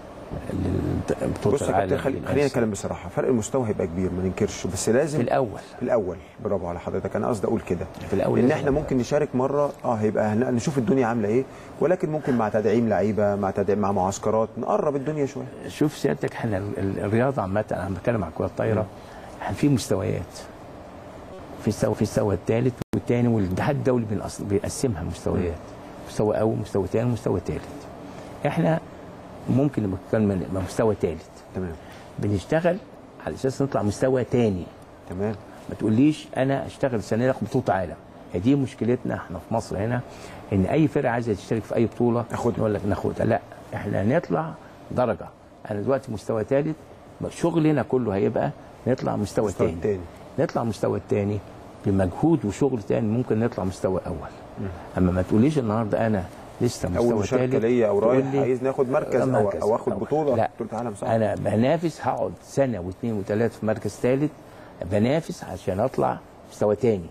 لبطوله بص يا كابتن العالم خلي- خلينا للأنس. نتكلم بصراحه فرق المستوى هيبقى كبير ما ننكرش بس لازم في الاول في الاول برافو على حضرتك انا قصدي اقول كده في الأول ان لازم احنا يبقى. ممكن نشارك مره اه هيبقى هن- نشوف الدنيا عامله ايه ولكن ممكن مع تدعيم لعيبه مع تدعيم مع معسكرات نقرب الدنيا شويه شوف سيادتك احنا ال- ال- الرياضه عامه انا بتكلم عن الكره الطايره احنا في مستويات في مستوى في المستوى الثالث والثاني والاتحاد الدولي بينقص- بيقسمها مستويات مستوى اول مستوى ثاني مستوى ثالث احنا ممكن نبقى نتكلم نبقى مستوى ثالث تمام بنشتغل على اساس نطلع مستوى ثاني تمام ما تقوليش انا اشتغل السنه دي آخد بطوله عالم هي دي مشكلتنا احنا في مصر هنا ان اي فرقه عايزه تشترك في اي بطوله ناخدها. نقول لك ناخدها لا احنا نطلع درجه انا دلوقتي مستوى ثالث شغلنا كله هيبقى نطلع مستوى مستوى ثاني تاني. نطلع مستوى الثاني بمجهود وشغل ثاني ممكن نطلع مستوى اول اما ما تقوليش النهارده انا لسه مستوى اول مشاركه ثالث ليا او تقول رايح لي عايز ناخد مركز او, مركز أو اخد أو- بطوله لا بطوله عالم صح انا بنافس هقعد سنه واثنين وثلاثه في مركز ثالث بنافس عشان اطلع مستوى تاني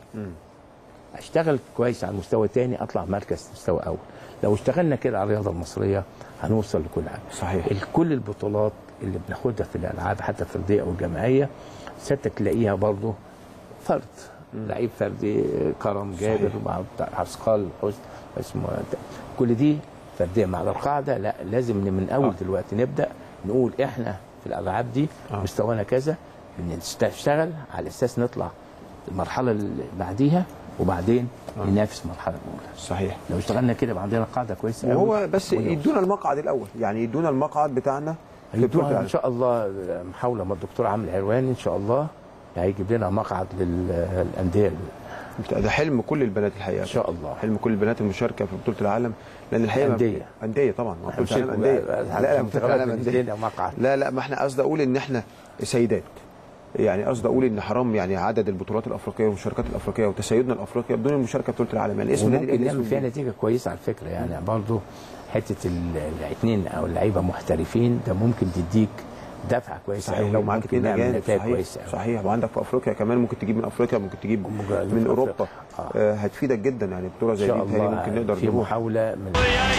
اشتغل كويس على المستوى الثاني اطلع مركز مستوى اول لو اشتغلنا كده على الرياضه المصريه هنوصل لكل حاجه صحيح. ال- كل البطولات اللي بناخدها في الالعاب حتى الفرديه او الجماعيه ستك تلاقيها برضه فرد لعيب فردي كرم جابر مع بتاع عسقال حسن اسمه كل دي فرديه مع القاعده لا لازم من اول آه. دلوقتي نبدا نقول احنا في الالعاب دي آه. مستوانا كذا بنشتغل على اساس نطلع المرحله اللي بعديها وبعدين ننافس المرحله الاولى صحيح لو اشتغلنا كده يبقى عندنا قاعده كويسه وهو قوي بس ونوصل. يدونا المقعد الاول يعني يدونا المقعد بتاعنا بطولة البطولة العالم. ان شاء الله محاوله مع الدكتور عامل عرواني ان شاء الله هيجيب لنا مقعد للانديه ده حلم كل البنات الحقيقه ان شاء الله حلم كل البنات المشاركه في بطوله العالم لان الحقيقه ما- أندية. انديه طبعا ما بطوله العالم انديه لا لا بطوله العالم انديه لنا مقعد لا لا ما احنا قصدي اقول ان احنا سيدات يعني قصدي اقول ان حرام يعني عدد البطولات الافريقيه والمشاركات الافريقيه وتسيدنا الافريقي بدون المشاركه في بطوله العالم يعني اسم النادي وممكن الأهلي نعمل اسم فيها كبير. نتيجه كويسه على فكره يعني برضه حته الاثنين او اللعيبه محترفين ده ممكن تديك دفعه كويسه صحيح أوي، لو معاك ممكن اثنين نعمل اجانب نتائج صحيح كويسه أوي. صحيح وعندك في افريقيا كمان ممكن تجيب من افريقيا ممكن تجيب ممكن من في اوروبا أفريقيا. آه. آه. هتفيدك جدا يعني بطوله ان زي شاء دي بتهيألي الله ممكن نقدر في نروح محاوله من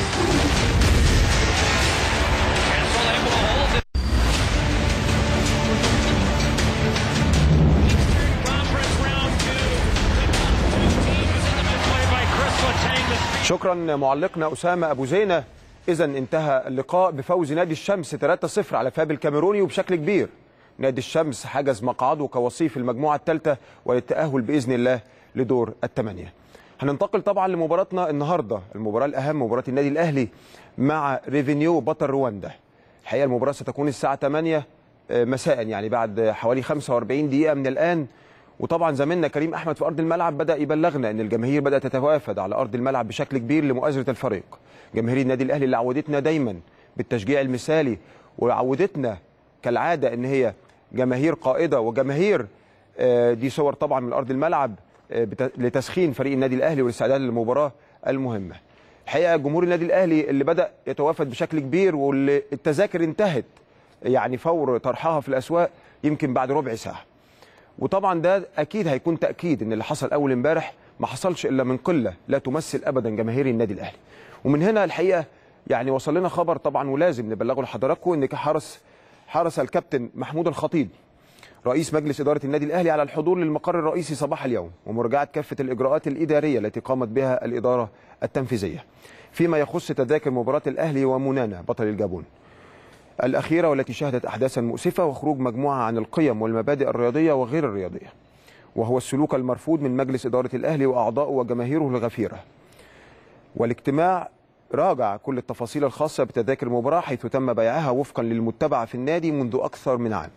شكرا معلقنا اسامه ابو زينه اذا انتهى اللقاء بفوز نادي الشمس 3-0 على فاب الكاميروني وبشكل كبير نادي الشمس حجز مقعده كوصيف المجموعه الثالثه وللتاهل باذن الله لدور الثمانيه هننتقل طبعا لمباراتنا النهارده المباراه الاهم مباراه النادي الاهلي مع ريفينيو بطل رواندا الحقيقه المباراه ستكون الساعه 8 مساء يعني بعد حوالي 45 دقيقه من الان وطبعا زميلنا كريم احمد في ارض الملعب بدا يبلغنا ان الجماهير بدات تتوافد على ارض الملعب بشكل كبير لمؤازره الفريق جماهير النادي الاهلي اللي عودتنا دايما بالتشجيع المثالي وعودتنا كالعاده ان هي جماهير قائده وجماهير آه، دي صور طبعا من ارض الملعب آه، بت- لتسخين فريق النادي الاهلي والاستعداد للمباراه المهمه الحقيقه جمهور النادي الاهلي اللي بدا يتوافد بشكل كبير واللي التذاكر انتهت يعني فور طرحها في الاسواق يمكن بعد ربع ساعه وطبعا ده اكيد هيكون تاكيد ان اللي حصل اول امبارح ما حصلش الا من قله لا تمثل ابدا جماهير النادي الاهلي ومن هنا الحقيقه يعني وصل لنا خبر طبعا ولازم نبلغه لحضراتكم ان حرص حرص الكابتن محمود الخطيب رئيس مجلس إدارة النادي الأهلي على الحضور للمقر الرئيسي صباح اليوم ومراجعة كافة الإجراءات الإدارية التي قامت بها الإدارة التنفيذية فيما يخص تذاكر مباراة الأهلي ومونانا بطل الجابون الأخيرة والتي شهدت أحداثا مؤسفة وخروج مجموعة عن القيم والمبادئ الرياضية وغير الرياضية وهو السلوك المرفوض من مجلس إدارة الأهلي وأعضائه وجماهيره الغفيرة والاجتماع راجع كل التفاصيل الخاصة بتذاكر المباراة حيث تم بيعها وفقا للمتبع في النادي منذ أكثر من عام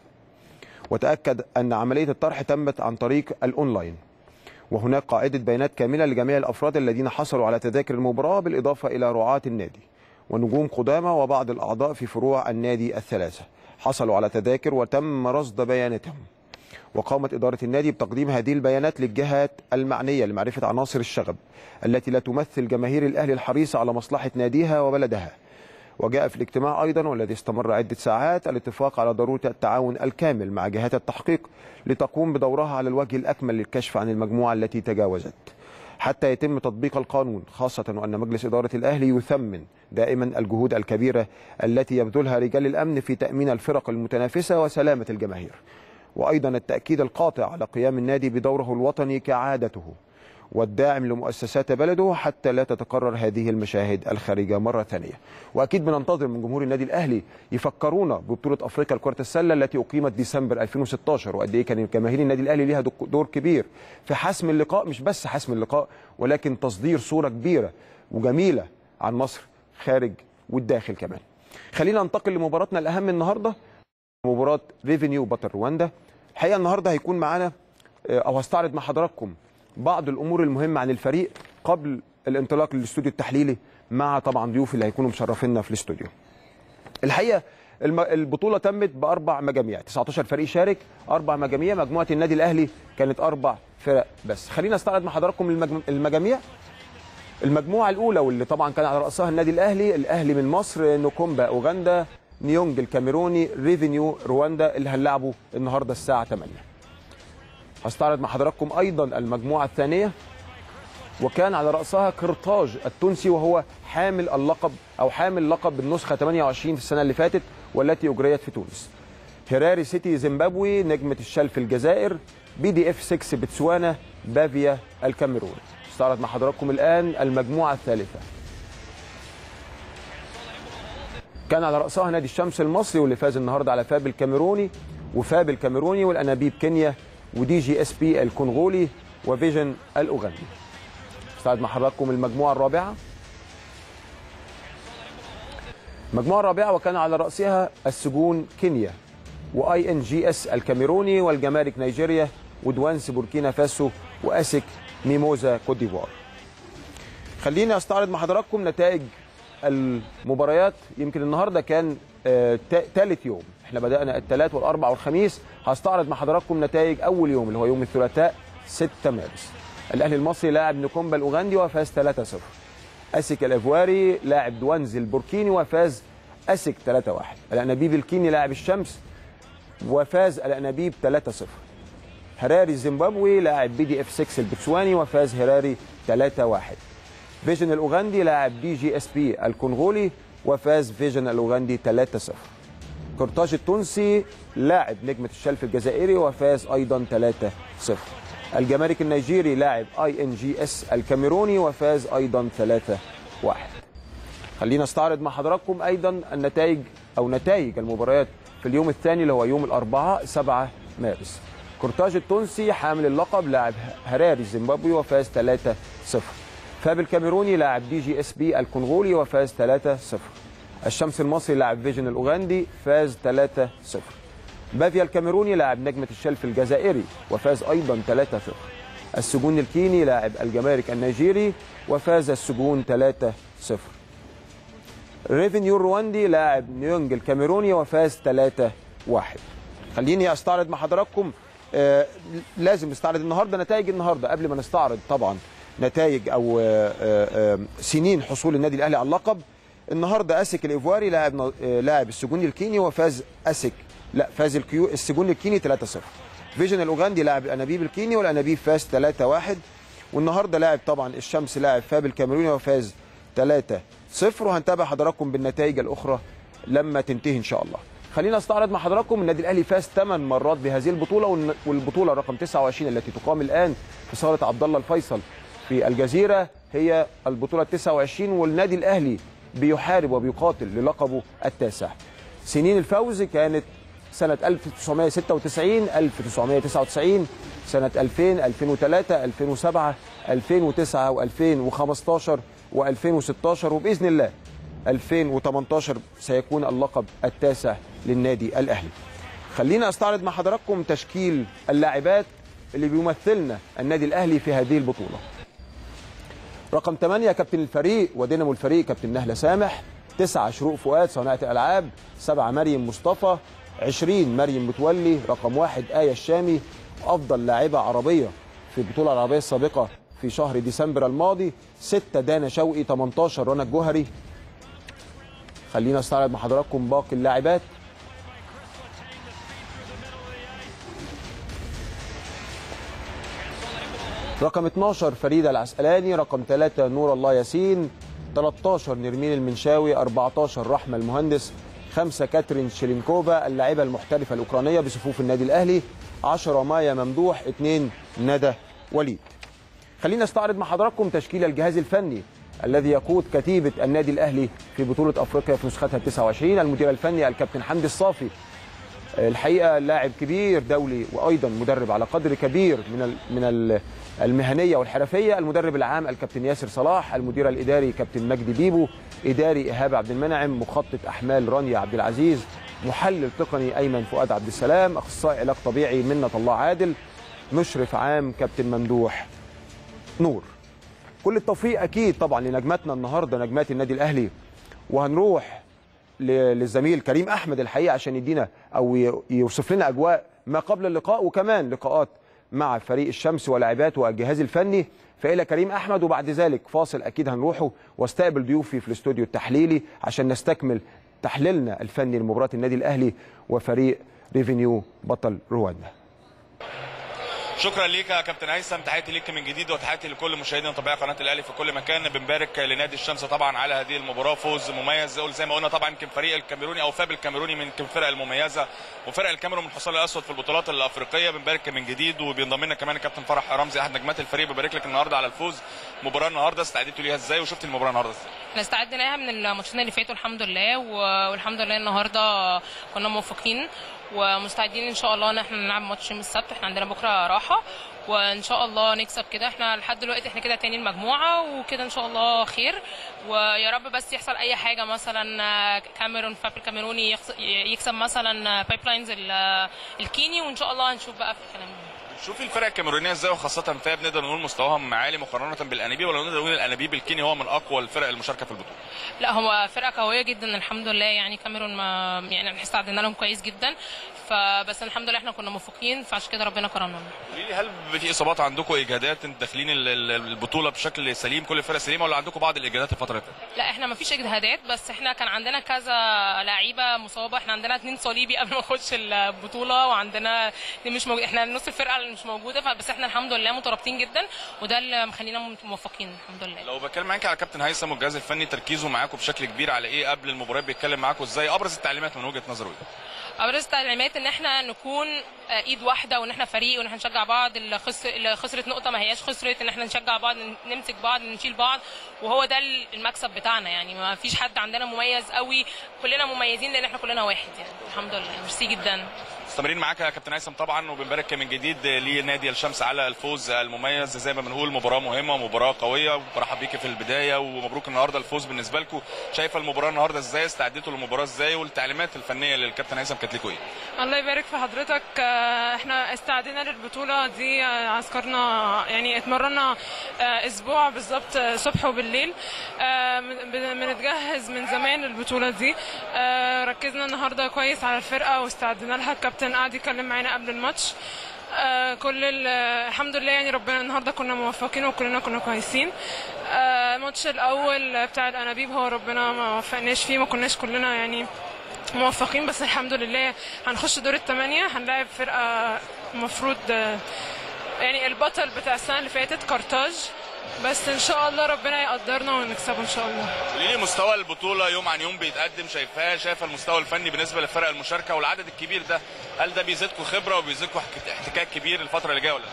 وتأكد أن عملية الطرح تمت عن طريق الأونلاين وهناك قاعدة بيانات كاملة لجميع الأفراد الذين حصلوا على تذاكر المباراة بالإضافة إلى رعاة النادي ونجوم قدامى وبعض الأعضاء في فروع النادي الثلاثة حصلوا على تذاكر وتم رصد بياناتهم وقامت إدارة النادي بتقديم هذه البيانات للجهات المعنية لمعرفة عناصر الشغب التي لا تمثل جماهير الأهلي الحريصة على مصلحة ناديها وبلدها وجاء في الاجتماع أيضا والذي استمر عدة ساعات الاتفاق على ضرورة التعاون الكامل مع جهات التحقيق لتقوم بدورها على الوجه الأكمل للكشف عن المجموعة التي تجاوزت حتى يتم تطبيق القانون خاصة وأن مجلس إدارة الأهلي يثمن دائما الجهود الكبيرة التي يبذلها رجال الأمن في تأمين الفرق المتنافسة وسلامة الجماهير وأيضا التأكيد القاطع على قيام النادي بدوره الوطني كعادته والداعم لمؤسسات بلده حتى لا تتكرر هذه المشاهد الخارجة مرة ثانية وأكيد بننتظر من جمهور النادي الأهلي يفكرونا ببطولة أفريقيا لكرة السلة التي أقيمت ديسمبر 2016 وقد إيه كان جماهير النادي الأهلي ليها دور كبير في حسم اللقاء مش بس حسم اللقاء ولكن تصدير صورة كبيرة وجميلة عن مصر خارج والداخل كمان خلينا ننتقل لمباراتنا الأهم النهاردة مباراة ريفينيو بطل رواندا الحقيقة النهاردة هيكون معانا أو هستعرض مع حضراتكم بعض الامور المهمه عن الفريق قبل الانطلاق للاستوديو التحليلي مع طبعا ضيوف اللي هيكونوا مشرفينا في الاستوديو. الحقيقه الم- البطوله تمت باربع مجاميع 19 فريق شارك اربع مجاميع مجموعه النادي الاهلي كانت اربع فرق بس خلينا استعرض مع حضراتكم المجم- المجاميع المجموعه الاولى واللي طبعا كان على راسها النادي الاهلي الاهلي من مصر نوكومبا اوغندا نيونج الكاميروني ريفينيو رواندا اللي هنلعبوا النهارده الساعه 8 هستعرض مع حضراتكم ايضا المجموعه الثانيه وكان على راسها قرطاج التونسي وهو حامل اللقب او حامل لقب النسخه 28 في السنه اللي فاتت والتي اجريت في تونس. هراري سيتي زيمبابوي نجمه الشلف الجزائر بي دي اف 6 بتسوانا بافيا الكاميرون. استعرض مع حضراتكم الان المجموعه الثالثه. كان على راسها نادي الشمس المصري واللي فاز النهارده على فاب الكاميروني وفاب الكاميروني والانابيب كينيا ودي جي اس بي الكونغولي وفيجن الاوغندي. استعرض مع حضراتكم المجموعه الرابعه. المجموعة الرابعة وكان على رأسها السجون كينيا واي ان جي اس الكاميروني والجمارك نيجيريا ودوانس بوركينا فاسو واسك ميموزا كوت ديفوار. خليني استعرض مع حضراتكم نتائج المباريات يمكن النهارده كان ثالث يوم احنا بدانا الثلاث والاربع والخميس هستعرض مع حضراتكم نتائج اول يوم اللي هو يوم الثلاثاء 6 مارس الاهلي المصري لاعب نكومبا الاوغندي وفاز 3-0 اسك الايفواري لاعب دوانز البوركيني وفاز اسك 3-1 الانابيب الكيني لاعب الشمس وفاز الانابيب 3-0 هراري الزيمبابوي لاعب بي دي اف 6 البتسواني وفاز هراري 3-1 فيجن الاوغندي لاعب بي جي اس بي الكونغولي وفاز فيجن الاوغندي 3-0 قرطاج التونسي لاعب نجمة الشلف الجزائري وفاز ايضا 3-0 الجمارك النيجيري لاعب اي ان جي اس الكاميروني وفاز ايضا 3-1 خلينا استعرض مع حضراتكم ايضا النتائج او نتائج المباريات في اليوم الثاني اللي هو يوم الاربعاء 7 مارس قرطاج التونسي حامل اللقب لاعب هراري الزيمبابوي وفاز 3-0 فاب الكاميروني لاعب دي جي اس بي الكونغولي وفاز 3-0 الشمس المصري لاعب فيجن الاوغندي فاز 3-0 بافيا الكاميروني لاعب نجمة الشلف الجزائري وفاز ايضا 3-0 السجون الكيني لاعب الجمارك النيجيري وفاز السجون 3-0 ريفينيو الرواندي لاعب نيونج الكاميروني وفاز 3-1 خليني استعرض مع حضراتكم آه لازم نستعرض النهارده نتائج النهارده قبل ما نستعرض طبعا نتائج او آه آه سنين حصول النادي الاهلي على اللقب النهارده اسك الايفواري لاعب لاعب السجون الكيني وفاز اسك لا فاز الكيو السجون الكيني 3-0 فيجن الاوغندي لاعب الانابيب الكيني والانابيب فاز 3-1 والنهارده لاعب طبعا الشمس لاعب فاب الكاميروني وفاز 3 0 وهنتابع حضراتكم بالنتائج الاخرى لما تنتهي ان شاء الله. خلينا استعرض مع حضراتكم النادي الاهلي فاز 8 مرات بهذه البطوله والبطوله رقم 29 التي تقام الان في صاله عبد الله الفيصل في الجزيره هي البطوله 29 والنادي الاهلي بيحارب وبيقاتل للقبه التاسع. سنين الفوز كانت سنه 1996 1999 سنه 2000 2003 2007 2009 و2015 و2016 وباذن الله 2018 سيكون اللقب التاسع للنادي الاهلي. خلينا استعرض مع حضراتكم تشكيل اللاعبات اللي بيمثلنا النادي الاهلي في هذه البطوله. رقم 8 كابتن الفريق ودينامو الفريق كابتن نهله سامح، 9 شروق فؤاد صانعه الالعاب، 7 مريم مصطفى، 20 مريم متولي، رقم 1 آية الشامي، افضل لاعبه عربيه في البطوله العربيه السابقه في شهر ديسمبر الماضي 6 دانا شوقي 18 رنا الجوهري خلينا استعرض مع حضراتكم باقي اللاعبات رقم 12 فريده العسقلاني رقم 3 نور الله ياسين 13 نرمين المنشاوي 14 رحمه المهندس 5 كاترين شيلينكوفا اللاعبه المحترفه الاوكرانيه بصفوف النادي الاهلي 10 مايا ممدوح 2 ندى وليد خلينا استعرض مع حضراتكم تشكيل الجهاز الفني الذي يقود كتيبة النادي الأهلي في بطولة أفريقيا في نسختها 29 المدير الفني الكابتن حمدي الصافي الحقيقة لاعب كبير دولي وأيضا مدرب على قدر كبير من من المهنية والحرفية المدرب العام الكابتن ياسر صلاح المدير الإداري كابتن مجدي بيبو إداري إيهاب عبد المنعم مخطط أحمال رانيا عبد العزيز محلل تقني أيمن فؤاد عبد السلام أخصائي علاج طبيعي منة الله عادل مشرف عام كابتن ممدوح نور كل التوفيق اكيد طبعا لنجماتنا النهارده نجمات النادي الاهلي وهنروح للزميل كريم احمد الحقيقه عشان يدينا او يوصف لنا اجواء ما قبل اللقاء وكمان لقاءات مع فريق الشمس ولاعباته والجهاز الفني فإلى كريم احمد وبعد ذلك فاصل اكيد هنروحه واستقبل ضيوفي في الاستوديو التحليلي عشان نستكمل تحليلنا الفني لمباراه النادي الاهلي وفريق ريفينيو بطل رواندا شكرا ليك يا كابتن هيثم تحياتي ليك من جديد وتحياتي لكل مشاهدينا طبيعي قناه الاهلي في كل مكان بنبارك لنادي الشمس طبعا على هذه المباراه فوز مميز زي ما قلنا طبعا يمكن فريق الكاميروني او فاب الكاميروني من يمكن الفرق المميزه وفرق الكاميرون من الحصان الاسود في البطولات الافريقيه بنبارك من جديد وبينضم لنا كمان الكابتن فرح رمزي احد نجمات الفريق ببارك لك النهارده على الفوز مباراه النهارده استعدتوا ليها ازاي وشفت المباراه النهارده ازاي؟ احنا استعدنا لها من الماتشين اللي فاتوا الحمد لله والحمد لله النهارده كنا موفقين ومستعدين ان شاء الله ان احنا نلعب ماتش يوم السبت احنا عندنا بكره راحه وان شاء الله نكسب كده احنا لحد دلوقتي احنا كده تاني المجموعه وكده ان شاء الله خير ويا رب بس يحصل اي حاجه مثلا كاميرون فاب الكاميروني يخس- يكسب مثلا بايب لاينز الكيني وان شاء الله هنشوف بقى في الكلام ده شوفي الفرق الكاميرونيه ازاي وخاصه فيها بنقدر نقول مستواهم عالي مقارنه بالانابيب ولا نقدر نقول الانابيب الكيني هو من اقوى الفرق المشاركه في البطوله لا هو فرقه قويه جدا الحمد لله يعني كاميرون ما يعني احنا استعدينا لهم كويس جدا فبس الحمد لله احنا كنا موفقين فعشان كده ربنا كرمنا قولي لي هل في اصابات عندكم اجهادات انتوا داخلين ال- ال- البطوله بشكل سليم كل الفرق سليمه ولا عندكم بعض الاجهادات الفتره اللي فاتت لا احنا ما فيش اجتهادات بس احنا كان عندنا كذا لعيبه مصابه احنا عندنا اتنين صليبي قبل ما نخش البطوله وعندنا اتنين مش موجود احنا نص الفرقه اللي مش موجوده فبس احنا الحمد لله مترابطين جدا وده اللي مخلينا موفقين الحمد لله لو بتكلم معاك على كابتن هيثم والجهاز الفني تركيزه معاكم بشكل كبير على ايه قبل المباريات بيتكلم معاكم ازاي ابرز التعليمات من وجهه نظره ايه ابرز التعليمات ان احنا نكون آه، ايد واحده وان احنا فريق وان احنا نشجع بعض اللي خسر اللي خسرت نقطه ما هياش خسرت ان احنا نشجع بعض نمسك بعض نشيل بعض وهو ده المكسب بتاعنا يعني ما فيش حد عندنا مميز قوي كلنا مميزين لان احنا كلنا واحد يعني الحمد لله ميرسي جدا مستمرين معاك يا كابتن هيثم طبعا وبنبارك من جديد لنادي الشمس على الفوز المميز زي ما بنقول مباراه مهمه ومباراه قويه وبرحب بيكي في البدايه ومبروك النهارده الفوز بالنسبه لكم شايفه المباراه النهارده ازاي استعدتوا للمباراه ازاي والتعليمات الفنيه للكابتن هيثم كانت لكم ايه الله يبارك في حضرتك آه، احنا استعدينا للبطولة دي آه، عسكرنا يعني اتمرنا آه، اسبوع بالظبط آه، صبح وبالليل آه، من- بن- بنتجهز من زمان للبطولة دي آه، ركزنا النهاردة كويس على الفرقة واستعدينا لها الكابتن قعد يتكلم معانا قبل الماتش آه، كل ال- آه، الحمد لله يعني ربنا النهارده كنا موفقين وكلنا كنا كويسين آه، الماتش الاول بتاع الانابيب هو ربنا ما وفقناش فيه ما كناش كلنا يعني موفقين بس الحمد لله هنخش دور الثمانية هنلاعب فرقة المفروض آه، يعني البطل بتاع السنة اللي فاتت كارتاج بس ان شاء الله ربنا يقدرنا ونكسبه ان شاء الله قولي لي مستوى البطوله يوم عن يوم بيتقدم شايفاه شايفه المستوى الفني بالنسبه للفرق المشاركه والعدد الكبير ده هل ده بيزيدكم خبره وبيزيدكم احك- احتكاك كبير الفتره اللي جايه ولا لا؟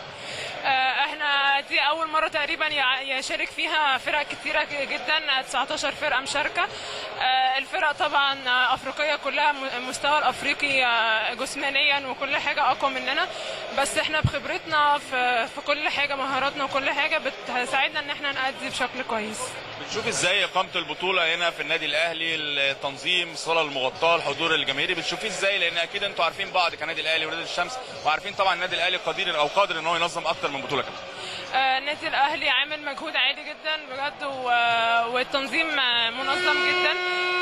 آه، احنا دي اول مره تقريبا يع- يشارك فيها فرق كتيره جدا 19 فرقه مشاركه آه، الفرق طبعا آه، افريقيه كلها م- المستوى الافريقي آه، جسمانيا وكل حاجه اقوى مننا بس احنا بخبرتنا في في كل حاجه مهاراتنا وكل حاجه بتساعدنا ان احنا نأدي بشكل كويس بتشوف ازاي اقامه البطوله هنا في النادي الاهلي التنظيم الصاله المغطاه الحضور الجماهيري بتشوفيه ازاي لان اكيد انتوا عارفين بعض كنادي الاهلي ونادي الشمس وعارفين طبعا النادي الاهلي قدير او قادر ان هو ينظم اكتر من بطوله كمان آه، النادي الاهلي عامل مجهود عالي جدا بجد و- والتنظيم آه، منظم جدا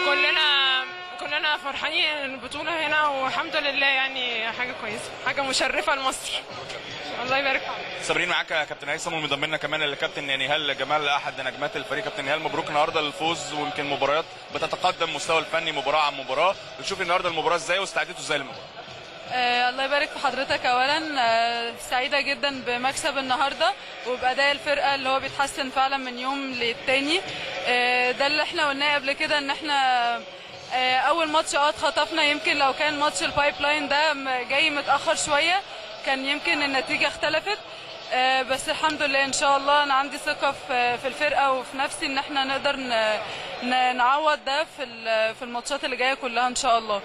كلنا كلنا فرحانين إن البطوله هنا والحمد لله يعني حاجه كويسه حاجه مشرفه لمصر الله يبارك فيك. صابرين معاك يا كابتن هيثم ومنضم لنا كمان الكابتن نهال جمال احد نجمات الفريق كابتن نهال مبروك النهارده الفوز ويمكن مباريات بتتقدم مستوى الفني مباراه عن مباراه بتشوفي النهارده المباراه ازاي واستعدتوا ازاي للمباراه آه الله يبارك في حضرتك اولا آه سعيده جدا بمكسب النهارده وباداء الفرقه اللي هو بيتحسن فعلا من يوم للتاني آه ده اللي احنا قلناه قبل كده ان احنا آه اول ماتش اه اتخطفنا يمكن لو كان ماتش البايب لاين ده م- جاي متاخر شويه كان يمكن النتيجه اختلفت آه بس الحمد لله ان شاء الله انا عندي ثقه في في الفرقه وفي نفسي ان احنا نقدر ن- ن- نعوض ده في ال- في الماتشات اللي جايه كلها ان شاء الله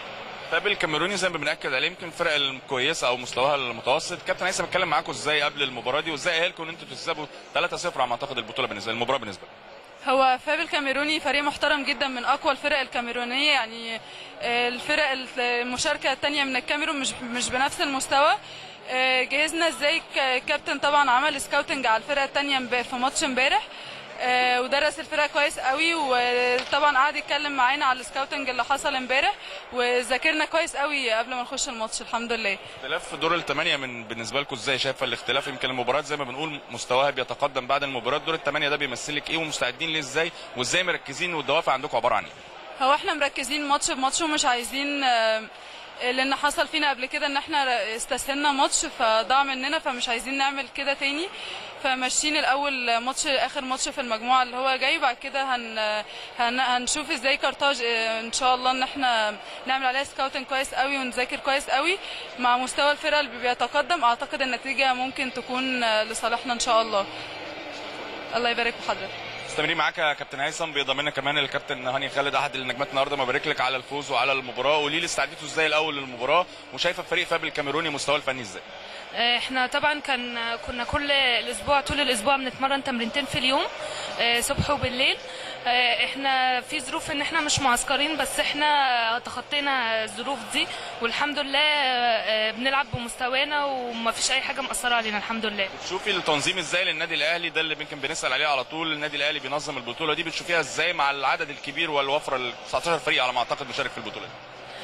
طيب الكاميروني زي ما بناكد عليه يمكن الفرق الكويسه او مستواها المتوسط كابتن هيثم اتكلم معاكم ازاي قبل المباراه دي وازاي اهلكم ان انتوا تكسبوا 3-0 على ما اعتقد البطوله بالنسبه المباراه بالنسبه لكم هو فاب الكاميروني فريق محترم جدا من اقوى الفرق الكاميرونيه يعني آه، الفرق المشاركه الثانيه من الكاميرون مش مش بنفس المستوى آه، جهزنا ازاي ك- الكابتن طبعا عمل سكاوتنج على الفرقه الثانيه في ماتش امبارح آه، ودرس الفرقه كويس قوي وطبعا قعد يتكلم معانا على السكاوتنج اللي حصل امبارح وذاكرنا كويس قوي قبل ما نخش الماتش الحمد لله اختلاف في دور الثمانيه من بالنسبه لكم ازاي شايفه الاختلاف يمكن المباريات زي ما بنقول مستواها بيتقدم بعد المباريات دور الثمانيه ده بيمثلك ايه ومستعدين ليه ازاي وازاي مركزين والدوافع عندكم عباره عن ايه هو احنا مركزين ماتش بماتش ومش عايزين آه، لان حصل فينا قبل كده ان احنا استسهلنا ماتش فضاع مننا فمش عايزين نعمل كده تاني فماشيين الاول ماتش اخر ماتش في المجموعه اللي هو جاي بعد كده هن هن هنشوف ازاي كارتاج آه، ان شاء الله ان احنا نعمل عليها سكاوتنج كويس قوي ونذاكر كويس قوي مع مستوى الفرقه اللي بيتقدم اعتقد النتيجه ممكن تكون آه، لصالحنا ان شاء الله الله يبارك في حضرتك مستمرين معاك يا كابتن هيثم بيضم لنا كمان الكابتن هاني خالد احد النجمات النهارده مبارك لك على الفوز وعلى المباراه قولي لي استعديتوا ازاي الاول للمباراه وشايفه فريق فاب الكاميروني مستواه الفني ازاي احنا طبعا كان كنا كل الاسبوع طول الاسبوع بنتمرن تمرينتين في اليوم آه، صبح وبالليل آه، احنا في ظروف ان احنا مش معسكرين بس احنا تخطينا الظروف دي والحمد لله آه، بنلعب بمستوانا ومفيش اي حاجه مأثره علينا الحمد لله بتشوفي التنظيم ازاي للنادي الاهلي ده اللي يمكن بنسال عليه على طول النادي الاهلي بينظم البطوله دي بتشوفيها ازاي مع العدد الكبير والوفره ال 19 فريق على ما اعتقد مشارك في البطوله دي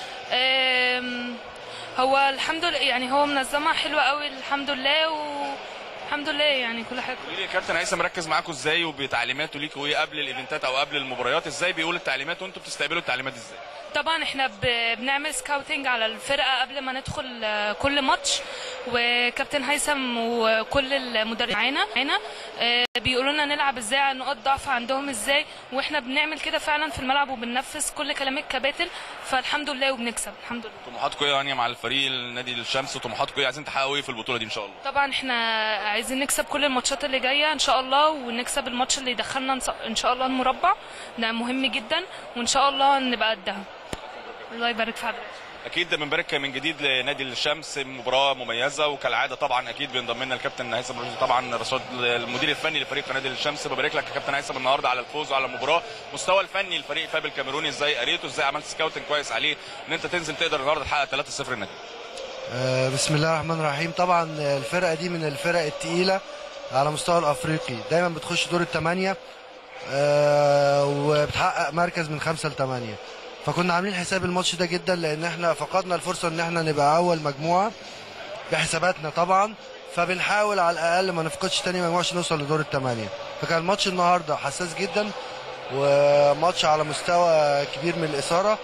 آم، هو الحمد لله يعني هو منظمها حلوه قوي الحمد لله والحمد لله يعني كل حاجه قولي لي يا كابتن هيثم مركز معاكم ازاي وبتعليماته ليكوا ايه قبل الايفنتات او قبل المباريات ازاي بيقول التعليمات وانتوا بتستقبلوا التعليمات ازاي طبعا احنا ب- بنعمل سكاوتنج على الفرقه قبل ما ندخل آه، كل ماتش وكابتن هيثم وكل المدربين معانا معانا آه، بيقولوا لنا نلعب ازاي نقاط ضعف عندهم ازاي واحنا بنعمل كده فعلا في الملعب وبننفذ كل كلام الكباتن فالحمد لله وبنكسب الحمد لله طموحاتكم ايه يعني مع الفريق النادي الشمس وطموحاتكم ايه عايزين تحققوا ايه في البطوله دي ان شاء الله طبعا احنا عايزين نكسب كل الماتشات اللي جايه ان شاء الله ونكسب الماتش اللي يدخلنا إن- ان شاء الله المربع ده مهم جدا وان شاء الله نبقى قدها الله يبارك في حضرتك اكيد بنبارك من جديد لنادي الشمس مباراه مميزه وكالعاده طبعا اكيد بينضم لنا الكابتن هيثم رشدي طبعا رشاد المدير الفني لفريق نادي الشمس ببارك لك يا كابتن هيثم النهارده على الفوز وعلى المباراه مستوى الفني لفريق فاب الكاميروني ازاي قريته ازاي عملت سكاوتنج كويس عليه ان انت تنزل تقدر النهارده تحقق 3-0 النتيجه آه، بسم الله الرحمن الرحيم طبعا آه، الفرقه دي من الفرق التقيله على مستوى الافريقي دايما بتخش دور الثمانيه آه، وبتحقق مركز من خمسة لثمانية فكنا عاملين حساب الماتش ده جدا لان احنا فقدنا الفرصه ان احنا نبقى اول مجموعه بحساباتنا طبعا فبنحاول على الاقل ما نفقدش تاني مجموعه عشان نوصل لدور الثمانيه فكان الماتش النهارده حساس جدا وماتش على مستوى كبير من الاثاره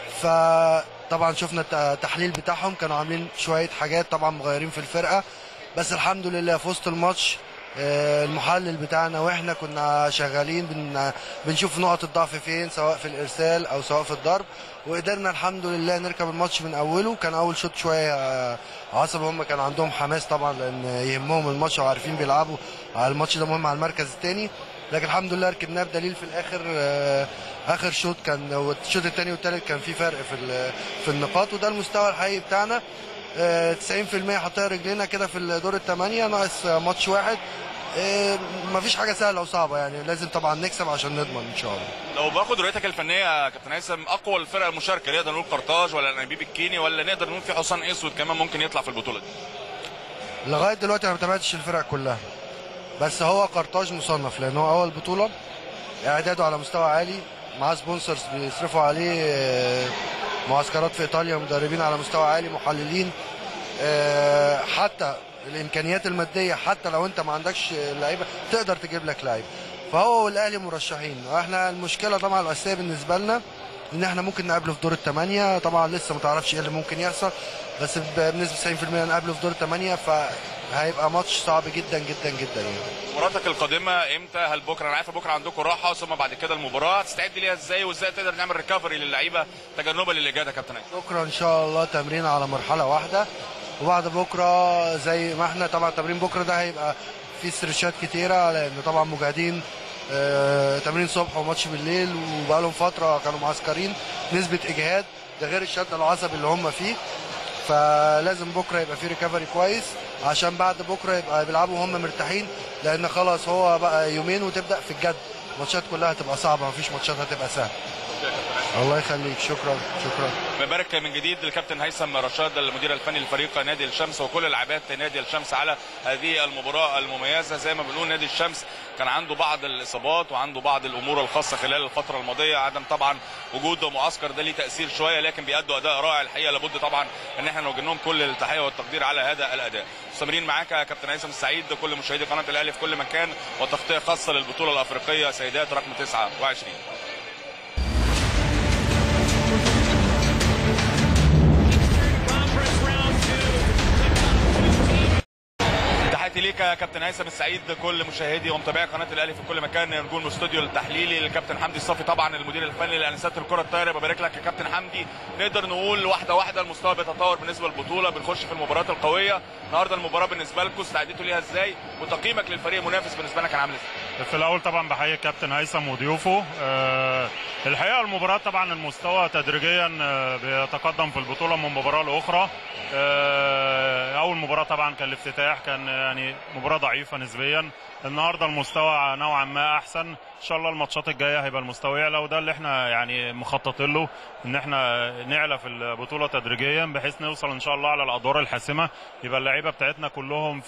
فطبعا شفنا الت- التحليل بتاعهم كانوا عاملين شويه حاجات طبعا مغيرين في الفرقه بس الحمد لله في وسط الماتش آه، المحلل بتاعنا واحنا كنا شغالين بن بنشوف نقط الضعف فين سواء في الارسال او سواء في الضرب وقدرنا الحمد لله نركب الماتش من اوله كان اول شوط شويه آه، عصب هم كان عندهم حماس طبعا لان يهمهم الماتش وعارفين بيلعبوا على الماتش ده مهم على المركز الثاني لكن الحمد لله ركبناه بدليل في الاخر آه، اخر شوط كان والشوط الثاني والثالث كان في فرق في ال- في النقاط وده المستوى الحقيقي بتاعنا آه، 90% حاطين رجلينا كده في الدور الثمانية ناقص آه، ماتش واحد آه، مفيش حاجة سهلة وصعبة يعني لازم طبعا نكسب عشان نضمن إن شاء الله لو باخد رؤيتك الفنيه يا كابتن هيثم اقوى الفرق المشاركه نقدر نقول قرطاج ولا الانابيب الكيني ولا نقدر نقول في حصان اسود كمان ممكن يطلع في البطوله دي لغاية دلوقتي أنا ما تابعتش الفرق كلها بس هو قرطاج مصنف لأن هو أول بطولة إعداده على مستوى عالي معاه سبونسرز بيصرفوا عليه آه، معسكرات في إيطاليا مدربين على مستوى عالي محللين آه، حتى الإمكانيات المادية حتى لو أنت ما عندكش لعيبة تقدر تجيب لك لعيبة فهو والأهلي مرشحين واحنا المشكلة طبعا الأساسية بالنسبة لنا ان احنا ممكن نقابله في دور الثمانية طبعا لسه ما تعرفش ايه اللي ممكن يحصل بس بنسبة 90% نقابله في دور الثمانية فهيبقى ماتش صعب جدا جدا جدا يعني مباراتك القادمه امتى هل بكره انا عارف بكره عندكم راحه ثم بعد كده المباراه هتستعد ليها ازاي وازاي تقدر نعمل ريكفري للعيبه تجنبا للاجهاد يا كابتن هيثم بكره ان شاء الله تمرين على مرحله واحده وبعد بكره زي ما احنا طبعا تمرين بكره ده هيبقى فيه استرشات كتيره لان طبعا مجاهدين آه، تمرين صبح وماتش بالليل وبقالهم فتره كانوا معسكرين نسبه اجهاد ده غير الشد العصبي اللي هم فيه فلازم بكره يبقى فيه ريكفري كويس عشان بعد بكره يبقى بيلعبوا هم مرتاحين لان خلاص هو بقى يومين وتبدا في الجد الماتشات كلها هتبقى صعبه مفيش ماتشات هتبقى سهله الله يخليك شكرا شكرا ببارك من جديد للكابتن هيثم رشاد المدير الفني لفريق نادي الشمس وكل لاعبات نادي الشمس على هذه المباراه المميزه زي ما بنقول نادي الشمس كان عنده بعض الاصابات وعنده بعض الامور الخاصه خلال الفتره الماضيه عدم طبعا وجود معسكر ده ليه تاثير شويه لكن بيأدوا اداء رائع الحقيقه لابد طبعا ان احنا نوجه لهم كل التحيه والتقدير على هذا الاداء مستمرين معاك يا كابتن هيثم السعيد كل مشاهدي قناه الاهلي في كل مكان وتغطيه خاصه للبطوله الافريقيه سيدات رقم 29 تحياتي تحياتي ليك يا كابتن هيثم السعيد كل مشاهدي ومتابعي قناه الاهلي في كل مكان نجوم الاستوديو التحليلي الكابتن حمدي الصافي طبعا المدير الفني لانسات الكره الطايره ببارك لك يا كابتن حمدي نقدر نقول واحده واحده المستوى بيتطور بالنسبه للبطوله بنخش في المباريات القويه النهارده المباراه بالنسبه لكم استعدتوا ليها ازاي وتقييمك للفريق المنافس بالنسبه لك كان عامل ازاي في الاول طبعا بحيي الكابتن هيثم وضيوفه أه الحقيقه المباراه طبعا المستوى تدريجيا آه، بيتقدم في البطوله من مباراه لاخرى أه اول مباراه طبعا كان الافتتاح كان يعني مباراه ضعيفه نسبيا النهارده المستوى نوعا ما احسن ان شاء الله الماتشات الجايه هيبقى المستوى يعلى وده اللي احنا يعني مخططين له ان احنا نعلى في البطوله تدريجيا بحيث نوصل ان شاء الله على الادوار الحاسمه يبقى اللعيبه بتاعتنا كلهم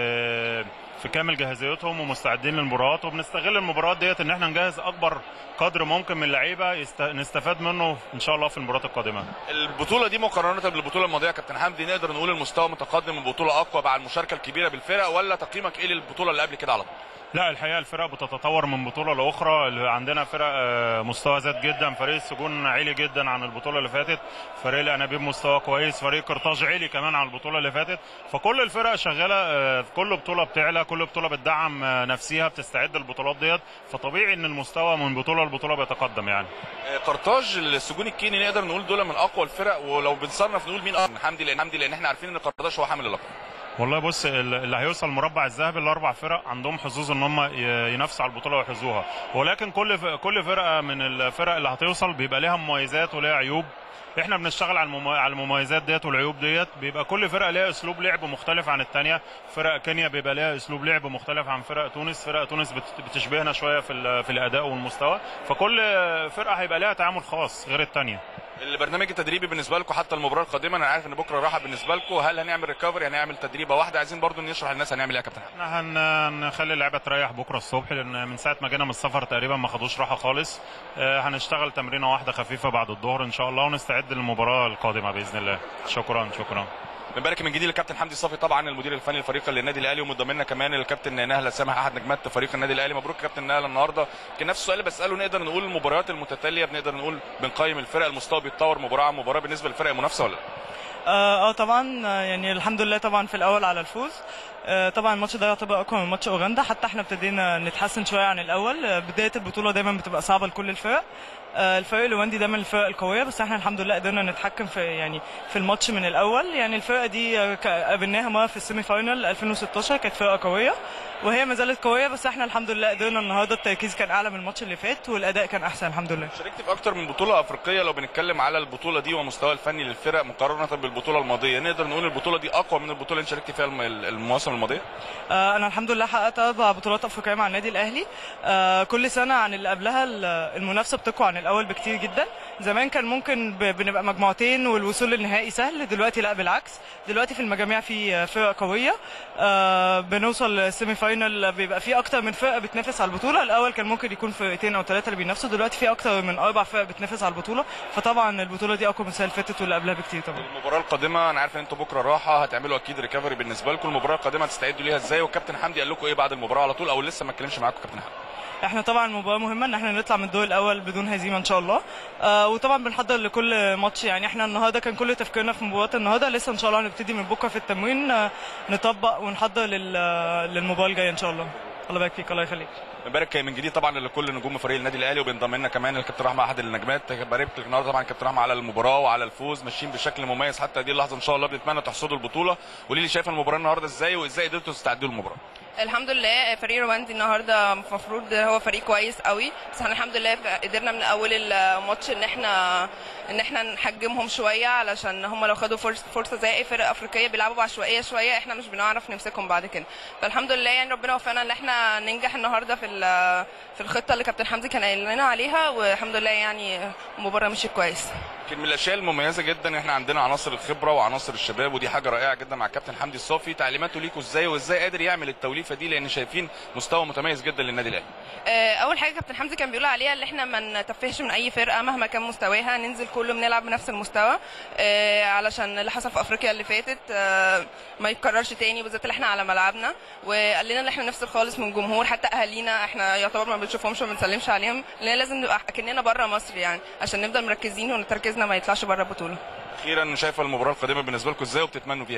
في في كامل جاهزيتهم ومستعدين للمباريات وبنستغل المباريات ديت ان احنا نجهز اكبر قدر ممكن من اللعيبه يست... نستفاد منه ان شاء الله في المباريات القادمه البطوله دي مقارنه بالبطوله الماضيه يا كابتن حمدي نقدر نقول المستوى متقدم البطوله اقوى مع المشاركه الكبيره بالفرق ولا تقييمك ايه للبطوله اللي قبل كده على طول لا الحقيقه الفرق بتتطور من بطوله لاخرى اللي عندنا فرق آه، مستوى زاد جدا فريق السجون عالي جدا عن البطوله اللي فاتت فريق الانابيب مستوى كويس فريق قرطاج عالي كمان عن البطوله اللي فاتت فكل الفرق شغاله آه، في كل بطوله بتعلى كل بطوله بتدعم آه، نفسها بتستعد للبطولات ديت فطبيعي ان المستوى من بطوله لبطوله بيتقدم يعني آه، قرطاج السجون الكيني نقدر نقول دول من اقوى الفرق ولو بنصنف نقول مين اقوى حمدي لان حمدي لان احنا عارفين ان قرطاج هو حامل اللقب والله بص ال- اللي هيوصل المربع الذهبي الاربع فرق عندهم حظوظ ان هم ي- ينافسوا على البطوله ويحوزوها ولكن كل ف- كل فرقه من الفرق اللي هتوصل بيبقى ليها مميزات وليها عيوب احنا بنشتغل على الممي... على المميزات ديت والعيوب ديت بيبقى كل فرقه ليها اسلوب لعب مختلف عن الثانيه فرق كينيا بيبقى ليها اسلوب لعب مختلف عن فرق تونس فرق تونس بت... بتشبهنا شويه في ال... في الاداء والمستوى فكل فرقه هيبقى ليها تعامل خاص غير الثانيه البرنامج التدريبي بالنسبه لكم حتى المباراه القادمه انا عارف ان بكره راحه بالنسبه لكم هل هنعمل ريكفري هنعمل تدريبه واحده عايزين برضو نشرح للناس هنعمل ايه يا كابتن حمدي احنا هنخلي اللعيبه تريح بكره الصبح لان من ساعه ما جينا من السفر تقريبا ما خدوش راحه خالص آه، هنشتغل تمرينه واحده خفيفه بعد الظهر ان شاء الله ونستعد للمباراه القادمه باذن الله شكرا شكرا بنبارك من جديد للكابتن حمدي صافي طبعا المدير الفني للفريق للنادي الاهلي ومنضمنا كمان الكابتن نهله سامح احد نجمات فريق النادي الاهلي مبروك كابتن نهله النهارده كان نفس السؤال اللي بساله نقدر نقول المباريات المتتاليه بنقدر نقول بنقيم الفرق المستوى بيتطور مباراه عن مباراه بالنسبه للفرق المنافسه ولا لا؟ اه آه، طبعا آه، يعني الحمد لله طبعا في الاول على الفوز آه، طبعا الماتش ده يعتبر اقوى من ماتش اوغندا حتى احنا ابتدينا نتحسن شويه عن الاول آه، بدايه البطوله دايما بتبقى صعبه لكل الفرق آه، الفريق الاوغندي ده من الفرق القويه بس احنا الحمد لله قدرنا نتحكم في يعني في الماتش من الاول يعني الفرقه دي آه، ك- قابلناها مره في السيمي فاينال 2016 كانت فرقه قويه وهي ما زالت قويه بس احنا الحمد لله قدرنا النهارده التركيز كان اعلى من الماتش اللي فات والاداء كان احسن الحمد لله شاركت في اكتر من بطوله افريقيه لو بنتكلم على البطوله دي ومستوى الفني للفرق مقارنه بالبطوله الماضيه نقدر نقول البطوله دي اقوى من البطوله اللي شاركت فيها الم- المواسم الماضيه آه، انا الحمد لله حققت اربع بطولات افريقيه مع النادي الاهلي آه، كل سنه عن اللي قبلها ال- المنافسه بتقوى عن الاول بكتير جدا زمان كان ممكن ب- بنبقى مجموعتين والوصول للنهائي سهل دلوقتي لا بالعكس دلوقتي في المجاميع في آه، فرق قويه آه، بنوصل السيمي فاينل بيبقى في اكتر من فرقه بتنافس على البطوله الاول كان ممكن يكون فرقتين او ثلاثه اللي بينافسوا دلوقتي في اكتر من اربع فرق بتنافس على البطوله فطبعا البطوله دي اقوى من السنه اللي فاتت واللي قبلها بكتير طبعا المباراه القادمه انا عارف ان انتوا بكره راحه هتعملوا اكيد ريكفري بالنسبه لكم المباراه القادمه هتستعدوا ليها ازاي والكابتن حمدي قال لكم ايه بعد المباراه على طول او لسه ما اتكلمش معاكم كابتن حمدي احنا طبعا مباراه مهمه ان احنا نطلع من الدور الاول بدون هزيمه ان شاء الله آه وطبعا بنحضر لكل ماتش يعني احنا النهارده كان كل تفكيرنا في مباراه النهارده لسه ان شاء الله هنبتدي من بكره في التمرين آه نطبق ونحضر لل آه، للمباراه الجايه ان شاء الله الله يبارك فيك الله يخليك بنبارك من جديد طبعا لكل نجوم فريق النادي الاهلي وبينضم لنا كمان الكابتن رحمه احد النجمات بارك لك النهارده طبعا كابتن رحمه على المباراه وعلى الفوز ماشيين بشكل مميز حتى هذه اللحظه ان شاء الله بنتمنى تحصدوا البطوله قولي لي شايفه المباراه النهارده ازاي وازاي قدرتوا تستعدوا للمباراه الحمد لله فريق رواندي النهارده المفروض هو فريق كويس قوي بس احنا الحمد لله قدرنا من اول الماتش ان احنا ان احنا نحجمهم شويه علشان هم لو خدوا فرصه فرصه زي اي فرق افريقيه بيلعبوا بعشوائيه شويه احنا مش بنعرف نمسكهم بعد كده فالحمد لله يعني ربنا وفقنا ان احنا ننجح النهارده في ال- في الخطه اللي كابتن حمدي كان قايل لنا عليها والحمد لله يعني المباراه مشيت كويس يمكن من الاشياء المميزه جدا ان احنا عندنا عناصر الخبره وعناصر الشباب ودي حاجه رائعه جدا مع الكابتن حمدي الصافي تعليماته ليكوا ازاي وازاي قادر يعمل التوليفه دي لان شايفين مستوى متميز جدا للنادي الاهلي آه، اول حاجه كابتن حمدي كان بيقول عليها اللي احنا ما نتفهش من اي فرقه مهما كان مستواها ننزل كله بنلعب بنفس المستوى آه، علشان اللي حصل في افريقيا اللي فاتت آه، ما يتكررش تاني بالذات اللي احنا على ملعبنا وقال لنا ان احنا نفصل خالص من الجمهور حتى اهالينا احنا يعتبر ما بنشوفهمش وما بنسلمش عليهم لان لازم نبقى اكننا بره مصر يعني عشان نفضل مركزين وتركيزنا ما يطلعش بره البطوله اخيرا شايفه المباراه القادمه بالنسبه لكم ازاي وبتتمنوا فيها ايه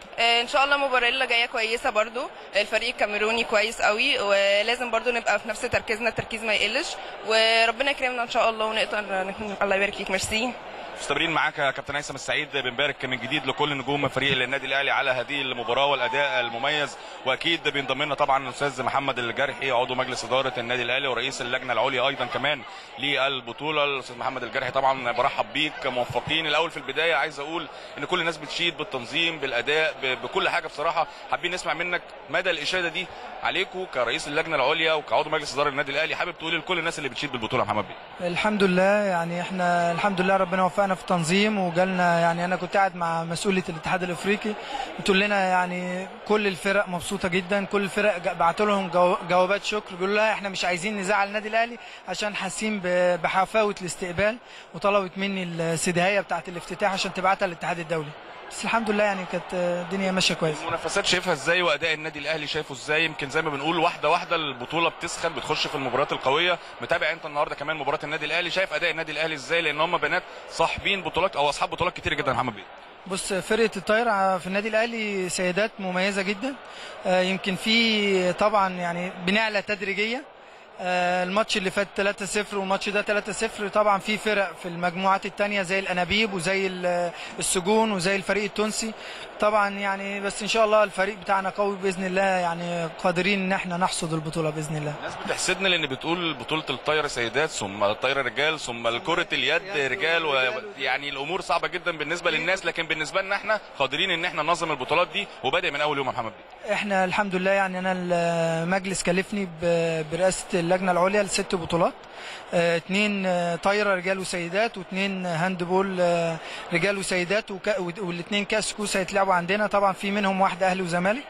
آه، ان شاء الله المباراه اللي جايه كويسه برضو الفريق الكاميروني كويس قوي ولازم برضو نبقى في نفس تركيزنا التركيز ما يقلش وربنا يكرمنا ان شاء الله ونقدر نكون الله يبارك فيك ميرسي مستمرين معاك يا كابتن هيثم السعيد بنبارك من جديد لكل نجوم فريق النادي الاهلي على هذه المباراه والاداء المميز واكيد بينضم لنا طبعا الاستاذ محمد الجرحي عضو مجلس اداره النادي الاهلي ورئيس اللجنه العليا ايضا كمان للبطوله الاستاذ محمد الجرحي طبعا برحب بيك موفقين الاول في البدايه عايز اقول ان كل الناس بتشيد بالتنظيم بالاداء ب- بكل حاجه بصراحه حابين نسمع منك مدى الاشاده دي عليكم كرئيس اللجنه العليا وكعضو مجلس اداره النادي الاهلي حابب تقول لكل الناس اللي بتشيد بالبطوله يا محمد بيه الحمد لله يعني احنا الحمد لله ربنا وفقنا في التنظيم وجالنا يعني انا كنت قاعد مع مسؤوليه الاتحاد الافريقي بتقول لنا يعني كل الفرق مبسوطه جدا كل الفرق جا- بعت لهم جو- جوابات شكر بيقولوا لها احنا مش عايزين نزعل النادي الاهلي عشان حاسين ب- بحفاوه الاستقبال وطلبت مني السدهيه بتاعه الافتتاح عشان تبعتها للاتحاد الدولي بس الحمد لله يعني كانت الدنيا ماشيه كويس المنافسات شايفها ازاي واداء النادي الاهلي شايفه ازاي يمكن زي ما بنقول واحده واحده البطوله بتسخن بتخش في المباريات القويه متابع انت النهارده كمان مباراه النادي الاهلي شايف اداء النادي الاهلي ازاي لان هم بنات صاحبين بطولات او اصحاب بطولات كتير جدا يا محمد بيه بص فرقه الطايره في النادي الاهلي سيدات مميزه جدا آه، يمكن في طبعا يعني بنعلى تدريجيا آه، الماتش اللي فات 3-0 والماتش ده 3-0 طبعا في فرق في المجموعات التانية زي الانابيب وزي ال- السجون وزي الفريق التونسي طبعا يعني بس ان شاء الله الفريق بتاعنا قوي باذن الله يعني قادرين ان احنا نحصد البطوله باذن الله الناس بتحسدنا لان بتقول بطوله الطايره سيدات ثم الطايره رجال ثم كره اليد رجال ويعني الامور صعبه جدا بالنسبه للناس لكن بالنسبه لنا احنا قادرين ان احنا ننظم البطولات دي وبادئ من اول يوم يا محمد بيه احنا الحمد لله يعني انا المجلس كلفني ب- برئاسه اللجنه العليا لست بطولات اه، اتنين اه، طايره رجال وسيدات واتنين هاندبول اه، رجال وسيدات وكا- والاتنين كاس كوس هيتلعبوا عندنا طبعا في منهم واحده اهلي وزمالك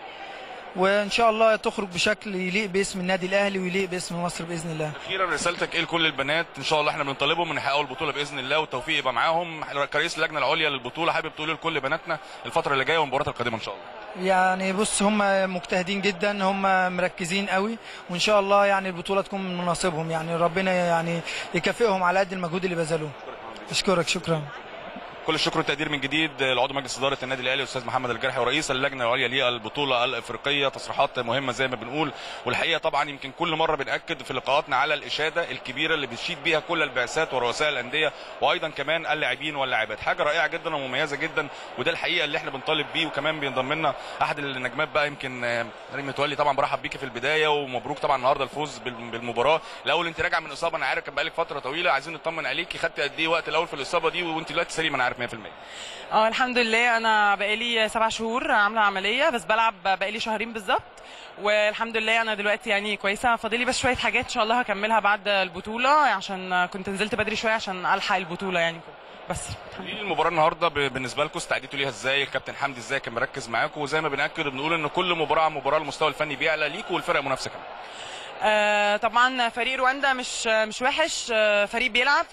وان شاء الله تخرج بشكل يليق باسم النادي الاهلي ويليق باسم مصر باذن الله اخيرا رسالتك ايه لكل البنات ان شاء الله احنا بنطالبهم ان يحققوا البطوله باذن الله والتوفيق يبقى معاهم كرئيس اللجنه العليا للبطوله حابب تقول لكل بناتنا الفتره اللي جايه والمباريات القادمه ان شاء الله يعني بص هم مجتهدين جدا هم مركزين قوي وان شاء الله يعني البطوله تكون من مناصبهم يعني ربنا يعني يكافئهم على قد المجهود اللي بذلوه اشكرك شكرا كل الشكر والتقدير من جديد لعضو مجلس اداره النادي الاهلي الاستاذ محمد الجرحي ورئيس اللجنه العليا للبطوله الافريقيه تصريحات مهمه زي ما بنقول والحقيقه طبعا يمكن كل مره بناكد في لقاءاتنا على الاشاده الكبيره اللي بتشيد بيها كل البعثات ورؤساء الانديه وايضا كمان اللاعبين واللاعبات حاجه رائعه جدا ومميزه جدا وده الحقيقه اللي احنا بنطالب بيه وكمان بينضم لنا احد النجمات بقى يمكن آه، ريم متولي طبعا برحب بيكي في البدايه ومبروك طبعا النهارده الفوز بال- بالمباراه الاول انت راجعه من اصابه انا عارف كان بقالك فتره طويله عايزين نطمن عليكي خدت قد ايه وقت الاول في الاصابه دي وانت دلوقتي سليمه انا عارف 100% اه الحمد لله انا بقالي سبع شهور عامله عمليه بس بلعب بقالي شهرين بالظبط والحمد لله انا دلوقتي يعني كويسه فاضلي بس شويه حاجات ان شاء الله هكملها بعد البطوله عشان كنت نزلت بدري شويه عشان الحق البطوله يعني بس دي المباراه النهارده ب- بالنسبه لكم استعديتوا ليها ازاي الكابتن حمدي ازاي كان مركز معاكم وزي ما بناكد بنقول ان كل مباراه عن مباراه المستوى الفني بيعلى ليكوا والفرق منافسه كمان آه طبعا فريق رواندا مش مش وحش آه فريق بيلعب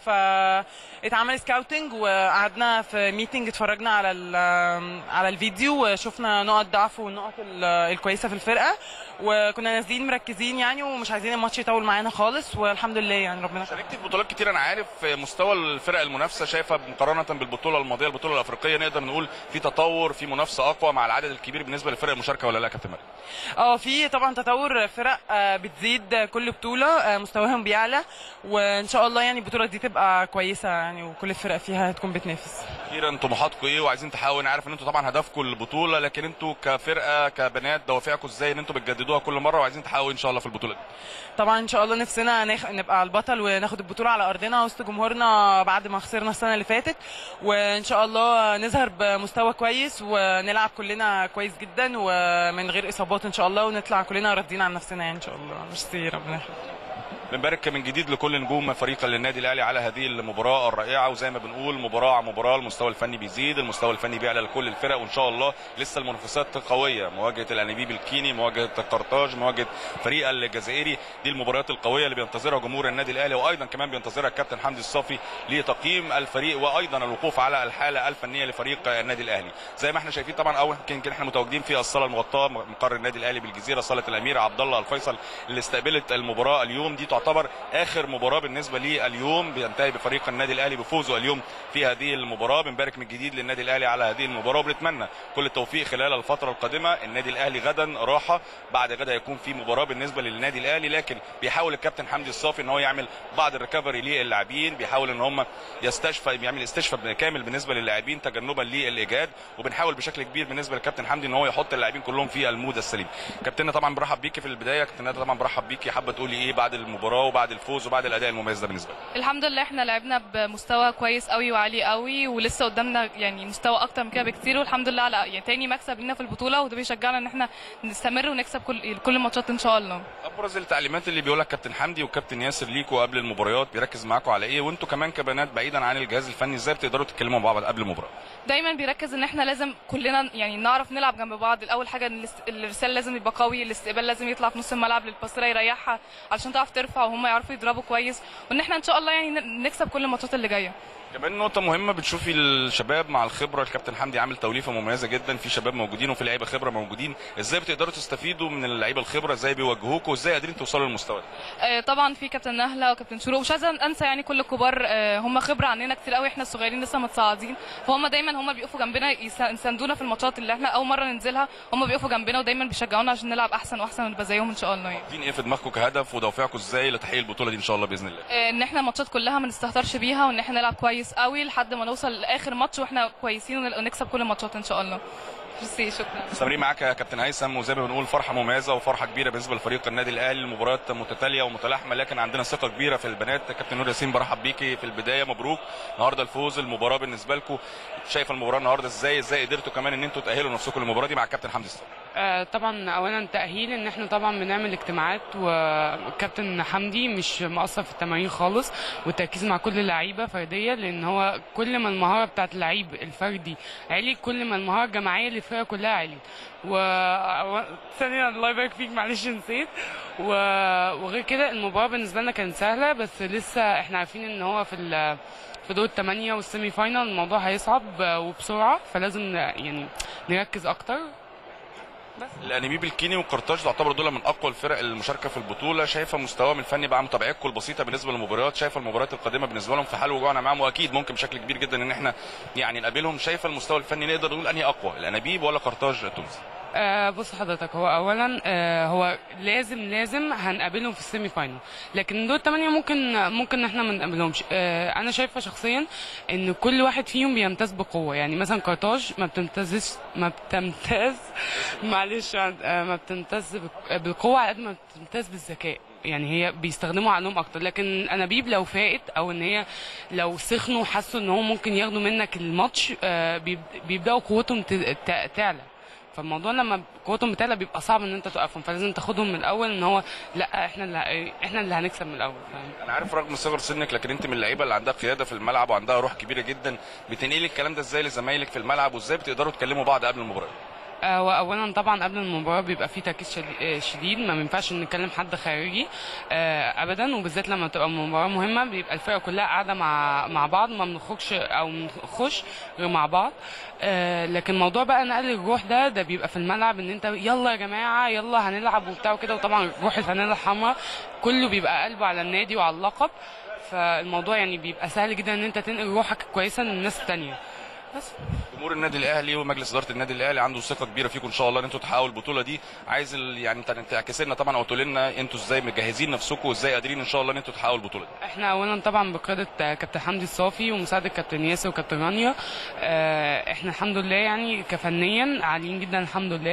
فاتعمل سكاوتنج وقعدنا في ميتنج اتفرجنا على ال- على الفيديو وشفنا نقط ضعف والنقط ال- الكويسه في الفرقه وكنا نازلين مركزين يعني ومش عايزين الماتش يطول معانا خالص والحمد لله يعني ربنا شاركتي في بطولات كتير انا عارف مستوى الفرق المنافسه شايفه مقارنه بالبطوله الماضيه البطوله الافريقيه نقدر نقول في تطور في منافسه اقوى مع العدد الكبير بالنسبه للفرق المشاركه ولا لا يا كابتن مريم اه في طبعا تطور فرق آه، بتزيد كل بطوله آه، مستواهم بيعلى وان شاء الله يعني البطوله دي تبقى كويسه يعني وكل الفرق فيها هتكون بتنافس اخيرا طموحاتكم ايه وعايزين تحققوا انا عارف ان انتوا طبعا هدفكم البطوله لكن انتوا كفرقه كبنات دوافعكم ازاي ان انتوا بتجددوها كل مره وعايزين تحققوا ان شاء الله في البطوله دي طبعا ان شاء الله نفسنا نخ... نبقى البطل وناخد البطوله على ارضنا وسط جمهورنا بعد ما خسرنا السنه اللي فاتت وان شاء الله نظهر بمستوى كويس ونلعب كلنا كويس جدا ومن غير اصابات ان شاء الله ونطلع كلنا راضيين عن نفسنا يعني ان شاء الله ميرسي ربنا يخليك بنبارك من جديد لكل نجوم فريق النادي الاهلي على هذه المباراه الرائعه وزي ما بنقول مباراه عن مباراه المستوى الفني بيزيد المستوى الفني بيعلى لكل الفرق وان شاء الله لسه المنافسات قويه مواجهه الانابيب الكيني مواجهه قرطاج مواجهه فريق الجزائري دي المباريات القويه اللي بينتظرها جمهور النادي الاهلي وايضا كمان بينتظرها الكابتن حمدي الصافي لتقييم الفريق وايضا الوقوف على الحاله الفنيه لفريق النادي الاهلي زي ما احنا شايفين طبعا اول يمكن احنا متواجدين في الصاله المغطاه مقر النادي الاهلي بالجزيره صاله الامير عبد الله الفيصل اللي استقبلت المباراه اليوم دي تعتبر تعتبر اخر مباراه بالنسبه لي اليوم بينتهي بفريق النادي الاهلي بفوزه اليوم في هذه المباراه بنبارك من جديد للنادي الاهلي على هذه المباراه وبنتمنى كل التوفيق خلال الفتره القادمه النادي الاهلي غدا راحه بعد غدا هيكون في مباراه بالنسبه للنادي الاهلي لكن بيحاول الكابتن حمدي الصافي ان هو يعمل بعض الريكفري للاعبين بيحاول ان هم يستشفى يعمل استشفاء كامل بالنسبه للاعبين تجنبا للاجهاد وبنحاول بشكل كبير بالنسبه للكابتن حمدي ان هو يحط اللاعبين كلهم في المود السليم كابتننا طبعا برحب بيكي في البدايه كابتننا طبعا برحب بيكي حابه تقولي ايه بعد المباراه وبعد الفوز وبعد الاداء المميز ده بالنسبه لك الحمد لله احنا لعبنا بمستوى كويس قوي وعالي قوي ولسه قدامنا يعني مستوى اكتر من كده بكتير والحمد لله على يعني تاني مكسب لينا في البطوله وده بيشجعنا ان احنا نستمر ونكسب كل كل الماتشات ان شاء الله ابرز التعليمات اللي بيقولها كابتن حمدي وكابتن ياسر ليكوا قبل المباريات بيركز معاكم على ايه وانتوا كمان كبنات بعيدا عن الجهاز الفني ازاي بتقدروا تتكلموا مع بعض قبل المباراه دايما بيركز ان احنا لازم كلنا يعني نعرف نلعب جنب بعض الاول حاجه إن الاست- الارسال لازم يبقى قوي الاستقبال لازم يطلع في نص الملعب للباسره يريحها علشان تعرف ترفع وهم يعرفوا يضربوا كويس وان احنا ان شاء الله يعني ن- نكسب كل الماتشات اللي جايه كمان نقطة مهمة بتشوفي الشباب مع الخبرة الكابتن حمدي عامل توليفة مميزة جدا في شباب موجودين وفي لعيبة خبرة موجودين ازاي بتقدروا تستفيدوا من اللعيبة الخبرة ازاي بيوجهوكوا وازاي قادرين توصلوا للمستوى ده آه، طبعا في كابتن نهله وكابتن شروق مش عايزه انسى يعني كل الكبار آه، هم خبره عننا كتير قوي احنا الصغيرين لسه متصاعدين فهم دايما هم بيقفوا جنبنا يس- يساندونا في الماتشات اللي احنا اول مره ننزلها هم بيقفوا جنبنا ودايما بيشجعونا عشان نلعب احسن واحسن ونبقى زيهم ان شاء الله يعني حاطين ايه في دماغكم كهدف ودوافعكم ازاي لتحقيق البطولة دي ان شاء الله بإذن الله آه، ان احنا الماتشات كلها ما نستهترش بيها وان احنا نلعب كويس قوي لحد ما نوصل لاخر ماتش واحنا كويسين ون- ونكسب كل الماتشات ان شاء الله ميرسي شكرا مستمرين معاك يا كابتن هيثم وزي ما بنقول فرحه مميزه وفرحه كبيره بالنسبه لفريق النادي الاهلي المباريات متتاليه ومتلاحمه لكن عندنا ثقه كبيره في البنات كابتن نور ياسين برحب بيكي في البدايه مبروك النهارده الفوز المباراه بالنسبه لكم شايف المباراه النهارده ازاي ازاي قدرتوا كمان ان انتوا تاهلوا نفسكم للمباراه دي مع الكابتن حمدي الصبري آه، طبعا اولا تاهيل ان احنا طبعا بنعمل اجتماعات وكابتن حمدي مش مقصر في التمارين خالص والتركيز مع كل اللعيبه فرديه لان هو كل ما المهاره بتاعت اللعيب الفردي عالي كل ما المهاره الجماعيه للفرقه كلها عالي و و- ثانيا الله يبارك فيك معلش نسيت و... وغير كده المباراه بالنسبه لنا كانت سهله بس لسه احنا عارفين ان هو في ال... في دور الثمانية والسيمي فاينال الموضوع هيصعب وبسرعة فلازم ن- يعني نركز أكتر الانابيب الكيني وقرطاج تعتبر دول من اقوى الفرق المشاركه في البطوله شايفه مستواهم الفني بقى متابعتكم البسيطه بالنسبه للمباريات شايفه المباريات القادمه بالنسبه لهم في حال وجوعنا معاهم واكيد ممكن بشكل كبير جدا ان احنا يعني نقابلهم شايفه المستوى الفني نقدر نقول انهي اقوى الانابيب ولا قرطاج التونسي آه بص حضرتك هو اولا آه هو لازم لازم هنقابلهم في السيمي فاينل لكن دول الثمانيه ممكن ممكن احنا ما نقابلهمش آه انا شايفه شخصيا ان كل واحد فيهم بيمتاز بقوه يعني مثلا قرطاج ما بتمتازش ما بتمتاز معلش آه ما بتمتاز بق- بالقوه على قد ما بتمتاز بالذكاء يعني هي بيستخدموا عقلهم اكتر لكن انابيب لو فاقت او ان هي لو سخنوا وحسوا ان هم ممكن ياخدوا منك الماتش آه بيب- بيبداوا قوتهم ت- ت- تعلى فالموضوع لما قوتهم بتعلى بيبقى صعب ان انت توقفهم فلازم تاخدهم من الاول ان هو لا احنا اللي احنا اللي هنكسب من الاول فاهم انا عارف رغم صغر سنك لكن انت من اللعيبه اللي عندها قياده في الملعب وعندها روح كبيره جدا بتنقلي الكلام ده ازاي لزمايلك في الملعب وازاي بتقدروا تكلموا بعض قبل المباراه آه، واولا طبعا قبل المباراه بيبقى في تركيز شدي- آه، شديد ما ينفعش نكلم حد خارجي آه، ابدا وبالذات لما تبقى مباراه مهمه بيبقى الفرقه كلها قاعده مع مع بعض ما بنخرجش او بنخش غير مع بعض آه، لكن موضوع بقى نقل الروح ده ده بيبقى في الملعب ان انت يلا يا جماعه يلا هنلعب وبتاع وكده وطبعا روح الفانيلا الحمراء كله بيبقى قلبه على النادي وعلى اللقب فالموضوع يعني بيبقى سهل جدا ان انت تنقل روحك كويسه للناس التانيه بس جمهور النادي الاهلي ومجلس اداره النادي الاهلي عنده ثقه كبيره فيكم ان شاء الله ان انتوا تحققوا البطوله دي عايز ال- يعني انت تعكس لنا طبعا او تقول لنا انتوا ازاي مجهزين نفسكم وازاي قادرين ان شاء الله ان انتوا تحققوا البطوله دي احنا اولا طبعا بقياده كابتن حمدي الصافي ومساعده كابتن ياسر وكابتن رانيا اه، احنا الحمد لله يعني كفنيا عاليين جدا الحمد لله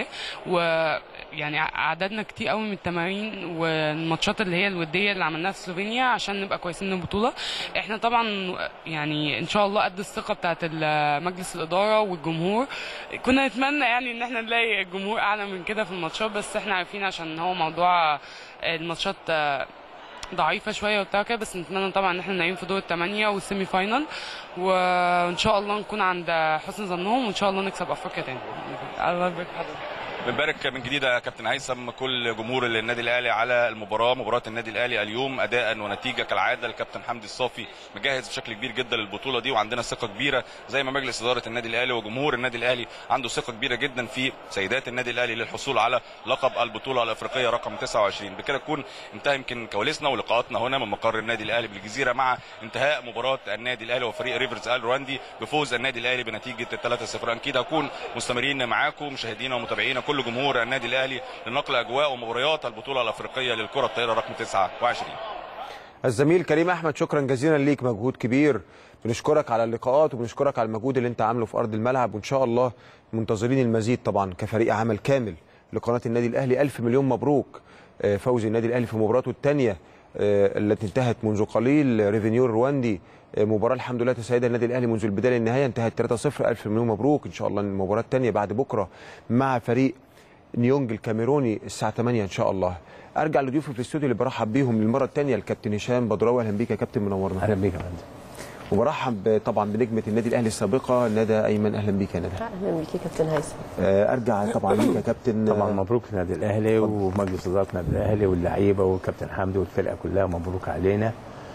ويعني عددنا كتير قوي من التمارين والماتشات اللي هي الوديه اللي عملناها في سلوفينيا عشان نبقى كويسين للبطوله احنا طبعا يعني ان شاء الله قد الثقه بتاعت ال- مجلس الاداره والجمهور كنا نتمنى يعني ان احنا نلاقي الجمهور اعلى من كده في الماتشات بس احنا عارفين عشان هو موضوع الماتشات اه، ضعيفه شويه وبتاع كده بس نتمنى طبعا ان احنا نعين في دور الثمانيه والسيمي فاينال وان شاء الله نكون عند حسن ظنهم وان شاء الله نكسب افريقيا تاني الله يبارك في حضرتك بنبارك من جديد يا كابتن هيثم كل جمهور النادي الاهلي على المباراه مباراه النادي الاهلي اليوم اداء ونتيجه كالعاده الكابتن حمدي الصافي مجهز بشكل كبير جدا للبطوله دي وعندنا ثقه كبيره زي ما مجلس اداره النادي الاهلي وجمهور النادي الاهلي عنده ثقه كبيره جدا في سيدات النادي الاهلي للحصول على لقب البطوله الافريقيه رقم 29 بكده تكون انتهى يمكن كواليسنا ولقاءاتنا هنا من مقر النادي الاهلي بالجزيره مع انتهاء مباراه النادي الاهلي وفريق ريفرز ال رواندي بفوز النادي الاهلي بنتيجه 3-0 اكيد هكون مستمرين معاكم مشاهدينا ومتابعينا كل جمهور النادي الاهلي لنقل اجواء ومباريات البطوله الافريقيه للكره الطائره رقم 29 الزميل كريم احمد شكرا جزيلا ليك مجهود كبير بنشكرك على اللقاءات وبنشكرك على المجهود اللي انت عامله في ارض الملعب وان شاء الله منتظرين المزيد طبعا كفريق عمل كامل لقناه النادي الاهلي الف مليون مبروك آه، فوز النادي الاهلي في مباراته الثانيه التي انتهت منذ قليل ريفينيو الرواندي آه، مباراه الحمد لله تسيدها النادي الاهلي منذ البدايه للنهايه انتهت 3-0 الف مليون مبروك ان شاء الله المباراه الثانيه بعد بكره مع فريق نيونج الكاميروني الساعه 8 ان شاء الله ارجع لضيوفي في الاستوديو اللي برحب بيهم للمره الثانيه الكابتن هشام بدراوي اهلا بيك يا كابتن منورنا اهلا بيك يا فندم وبرحب طبعا بنجمه النادي الاهلي السابقه ندى ايمن اهلا بيك يا ندى اهلا بيك يا كابتن هيثم آه، ارجع طبعا ليك يا كابتن طبعا مبروك للنادي الاهلي ومجلس اداره النادي الاهلي واللعيبه وكابتن حمدي والفرقه كلها مبروك علينا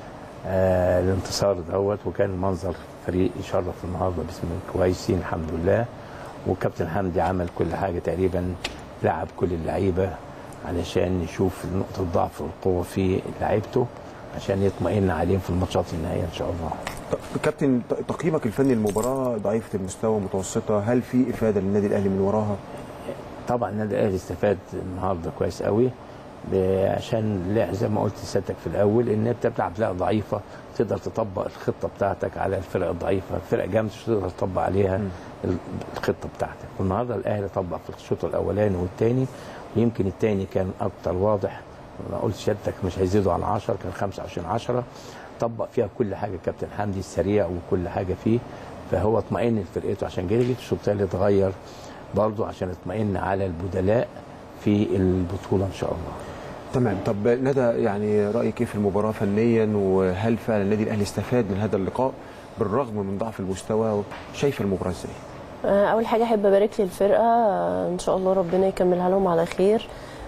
آه الانتصار دوت وكان منظر فريق يشرف النهارده باسم كويسين الحمد لله وكابتن حمدي عمل كل حاجه تقريبا لعب كل اللعيبه علشان نشوف نقطه الضعف والقوه في لعيبته عشان يطمئن عليهم في الماتشات النهائيه ان شاء الله كابتن تقييمك الفني للمباراه ضعيفه المستوى متوسطه هل في افاده للنادي الاهلي من وراها طبعا النادي الاهلي استفاد النهارده كويس قوي ب- عشان لا زي ما قلت لسيادتك في الاول ان انت بتلعب فرقه ضعيفه تقدر تطبق الخطه بتاعتك على الفرق الضعيفه، فرقه جامده مش تقدر تطبق عليها ال- الخطه بتاعتك، والنهارده الاهلي طبق في الشوط الاولاني والثاني ويمكن الثاني كان اكتر واضح انا قلت سيادتك مش هيزيدوا عن 10 كان 25 10 طبق فيها كل حاجه كابتن حمدي السريع وكل حاجه فيه فهو اطمئن لفرقته عشان كده جيت الشوط الثاني اتغير برضه عشان اطمئن على البدلاء في البطوله ان شاء الله. تمام طب ندى يعني رايك ايه في المباراه فنيا وهل فعلا النادي الاهلي استفاد من هذا اللقاء بالرغم من ضعف المستوى شايف المباراه ازاي آه، اول حاجه احب ابارك للفرقه آه، ان شاء الله ربنا يكملها لهم على خير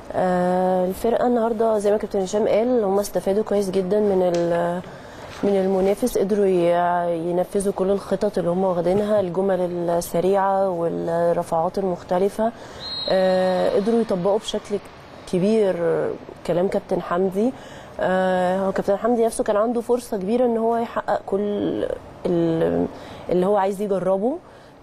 آه، الفرقه النهارده زي ما كابتن هشام قال هم استفادوا كويس جدا من ال- من المنافس قدروا ي- ينفذوا كل الخطط اللي هم واخدينها الجمل السريعه والرفعات المختلفه آه، قدروا يطبقوا بشكل كبير كلام كابتن حمدي آه، هو كابتن حمدي نفسه كان عنده فرصه كبيره ان هو يحقق كل ال- اللي هو عايز يجربه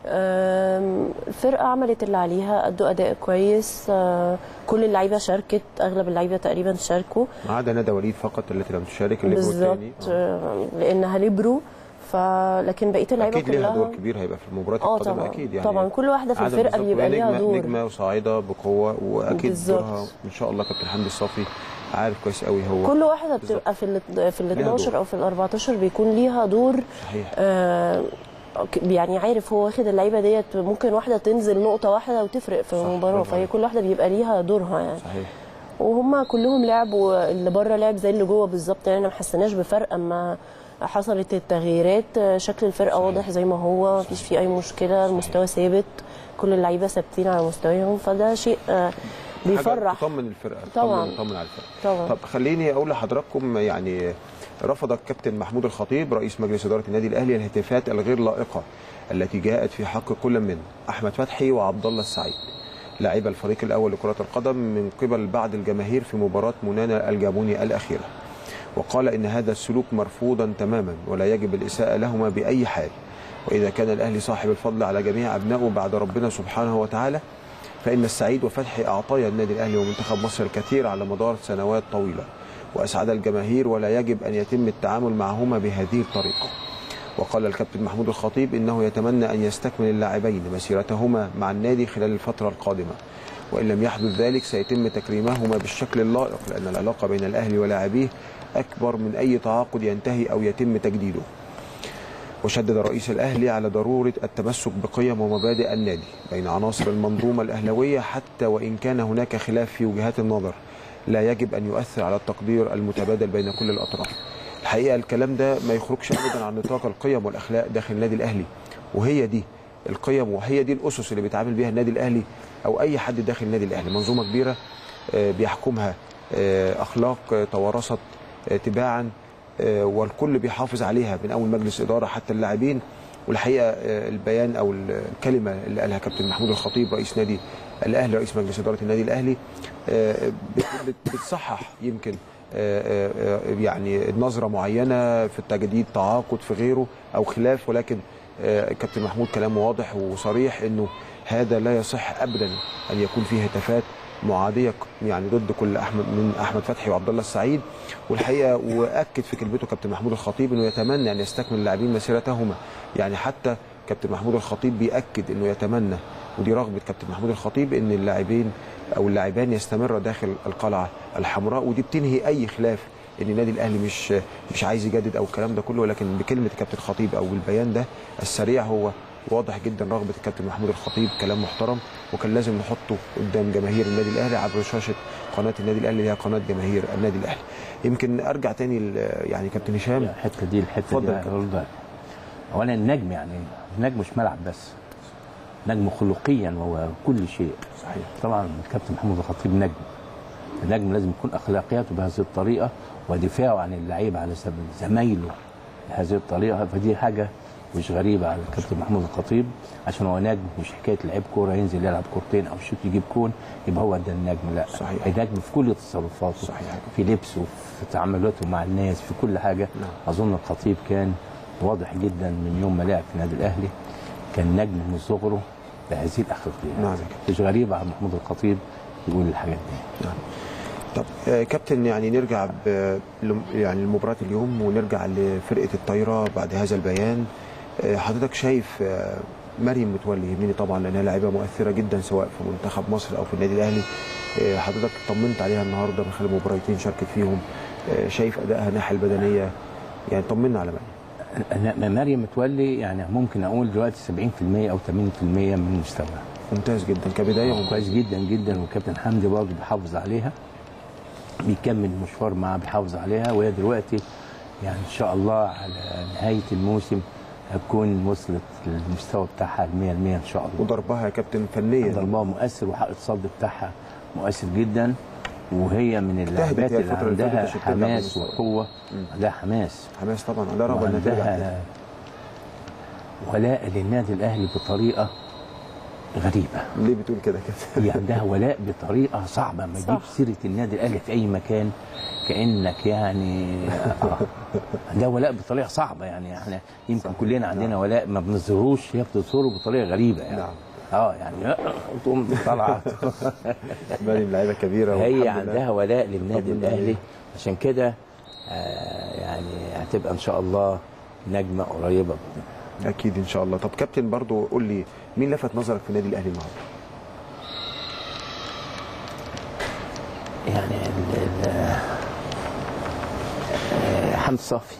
آم، الفرقه عملت اللي عليها ادوا اداء كويس آه، كل اللعيبه شاركت اغلب اللعيبه تقريبا شاركوا ما عدا ندى وليد فقط التي لم تشارك اللي هو بالظبط الثاني آه، لانها ليبرو ف لكن بقيه اللعيبه اكيد ليها دور كلها كبير هيبقى في المباراه اه القادمه طبعا اكيد يعني طبعا كل واحده في عدم الفرقه بالظبط بيبقى وهي ليها نجمة- دور نجمه وصاعده بقوه واكيد بالظبط. دورها ان شاء الله كابتن حمدي الصافي عارف كويس قوي هو كل واحده بالظبط. بتبقى في ال في ال ليها 12 دور. او في ال 14 بيكون ليها دور صحيح آه يعني عارف هو واخد اللعيبه ديت ممكن واحده تنزل نقطه واحده وتفرق في المباراه برافو فهي عليك. كل واحده بيبقى ليها دورها يعني صحيح وهم كلهم لعبوا اللي بره لعب زي اللي جوه بالظبط يعني ما حسيناش بفرق اما حصلت التغييرات آه، شكل الفرقه واضح زي ما هو مفيش فيه اي مشكله المستوى ثابت كل اللعيبه ثابتين على مستواهم فده شيء آه، بيفرح حاجة تطمن الفرقه طبعاً. تطمن تطمن على الفرقه طبعا طب خليني اقول لحضراتكم يعني رفض الكابتن محمود الخطيب رئيس مجلس اداره النادي الاهلي الهتافات الغير لائقه التي جاءت في حق كل من احمد فتحي وعبد الله السعيد لاعب الفريق الاول لكره القدم من قبل بعض الجماهير في مباراه منانا الجابوني الاخيره وقال ان هذا السلوك مرفوضا تماما ولا يجب الاساءه لهما باي حال واذا كان الاهلي صاحب الفضل على جميع ابنائه بعد ربنا سبحانه وتعالى فإن السعيد وفتحي أعطايا النادي الأهلي ومنتخب مصر الكثير على مدار سنوات طويلة وأسعد الجماهير ولا يجب أن يتم التعامل معهما بهذه الطريقة وقال الكابتن محمود الخطيب إنه يتمنى أن يستكمل اللاعبين مسيرتهما مع النادي خلال الفترة القادمة وإن لم يحدث ذلك سيتم تكريمهما بالشكل اللائق لأن العلاقة بين الأهلي ولاعبيه أكبر من أي تعاقد ينتهي أو يتم تجديده وشدد رئيس الأهلي على ضرورة التمسك بقيم ومبادئ النادي بين عناصر المنظومة الأهلوية حتى وإن كان هناك خلاف في وجهات النظر لا يجب أن يؤثر على التقدير المتبادل بين كل الأطراف الحقيقة الكلام ده ما يخرجش أبدا عن نطاق القيم والأخلاق داخل النادي الأهلي وهي دي القيم وهي دي الاسس اللي بيتعامل بيها النادي الاهلي او اي حد داخل النادي الاهلي منظومه كبيره آه، بيحكمها آه، اخلاق آه، توارثت آه، تباعا آه، والكل بيحافظ عليها من اول مجلس اداره حتى اللاعبين والحقيقه آه، البيان او الكلمه اللي قالها كابتن محمود الخطيب رئيس نادي الاهلي رئيس مجلس اداره النادي الاهلي آه، بت- بت- بتصحح يمكن آه، آه، آه، يعني نظره معينه في التجديد تعاقد في غيره او خلاف ولكن آه، كابتن محمود كلامه واضح وصريح انه هذا لا يصح ابدا ان يكون فيه هتافات معاديه يعني ضد كل احمد من احمد فتحي وعبد الله السعيد والحقيقه واكد في كلمته كابتن محمود الخطيب انه يتمنى ان يستكمل اللاعبين مسيرتهما يعني حتى كابتن محمود الخطيب بياكد انه يتمنى ودي رغبه كابتن محمود الخطيب ان اللاعبين او اللاعبان يستمر داخل القلعه الحمراء ودي بتنهي اي خلاف ان النادي الاهلي مش مش عايز يجدد او الكلام ده كله ولكن بكلمه كابتن الخطيب او البيان ده السريع هو واضح جدا رغبه الكابتن محمود الخطيب كلام محترم وكان لازم نحطه قدام جماهير النادي الاهلي عبر شاشه قناه النادي الاهلي اللي هي قناه جماهير النادي الاهلي يمكن ارجع تاني ل- يعني كابتن هشام الحته دي الحته اتفضل دي يا كابتن. برضه اولا النجم يعني النجم مش ملعب بس نجم خلقيا وهو كل شيء صحيح طبعا الكابتن محمود الخطيب نجم النجم لازم يكون اخلاقياته بهذه الطريقه ودفاعه عن اللعيبه على سبيل زمايله بهذه الطريقه فدي حاجه مش غريبه على الكابتن محمود الخطيب عشان هو نجم مش حكايه لعيب كوره ينزل يلعب كورتين او شوت يجيب كون يبقى هو ده النجم لا صحيح. النجم في كل تصرفاته صحيح. في لبسه في تعاملاته مع الناس في كل حاجه نعم. اظن الخطيب كان واضح جدا من يوم ما لعب في النادي الاهلي كان نجم من صغره بهذه الاخلاقيات نعم. مش غريبه على محمود الخطيب يقول الحاجات دي نعم. طب آه، كابتن يعني نرجع ب- لم- يعني لمباراة اليوم ونرجع لفرقة الطايرة بعد هذا البيان آه، حضرتك شايف آه، مريم متولي يهمني طبعا لانها لاعبة مؤثرة جدا سواء في منتخب مصر او في النادي الاهلي آه، حضرتك طمنت عليها النهارده من خلال مباراتين شاركت فيهم آه، شايف ادائها الناحية البدنية يعني طمنا على مريم أنا مريم متولي يعني ممكن اقول دلوقتي 70% او 80% من مستواها ممتاز جدا كبداية ممتاز. كويس جدا جدا والكابتن حمدي برضه بيحافظ عليها بيكمل المشوار معاها بيحافظ عليها وهي دلوقتي يعني ان شاء الله على نهايه الموسم هتكون وصلت للمستوى بتاعها ال 100% ان شاء الله وضربها يا كابتن فنيا ضربها مؤثر وحق الصد بتاعها مؤثر جدا وهي من اللاعبات هي اللي الفترة اللي فاتت عندها عشان ترجع حماس بالمستوى. وقوه عندها حماس حماس طبعا عندها رغبة انها ترجع تاني. وعندها ولاء للنادي الاهلي بطريقه غريبه ليه بتقول كده كده هي عندها ولاء بطريقه صعبه ما تجيب صح. سيره النادي الاهلي في اي مكان كانك يعني آه. عندها ولاء بطريقه صعبه يعني احنا يمكن كلنا عندنا ولاء ما بنظهروش هي بتظهره بطريقه غريبه يعني نعم. اه يعني تقوم طالعه مريم لعيبة كبيرة والحمد هي لله. عندها ولاء للنادي الحمد لله. الاهلي عشان كده آه يعني هتبقى ان شاء الله نجمه قريبه اكيد ان شاء الله طب كابتن برضو قول لي مين لفت نظرك في النادي الاهلي النهارده يعني ال- ال- آه، حمد صافي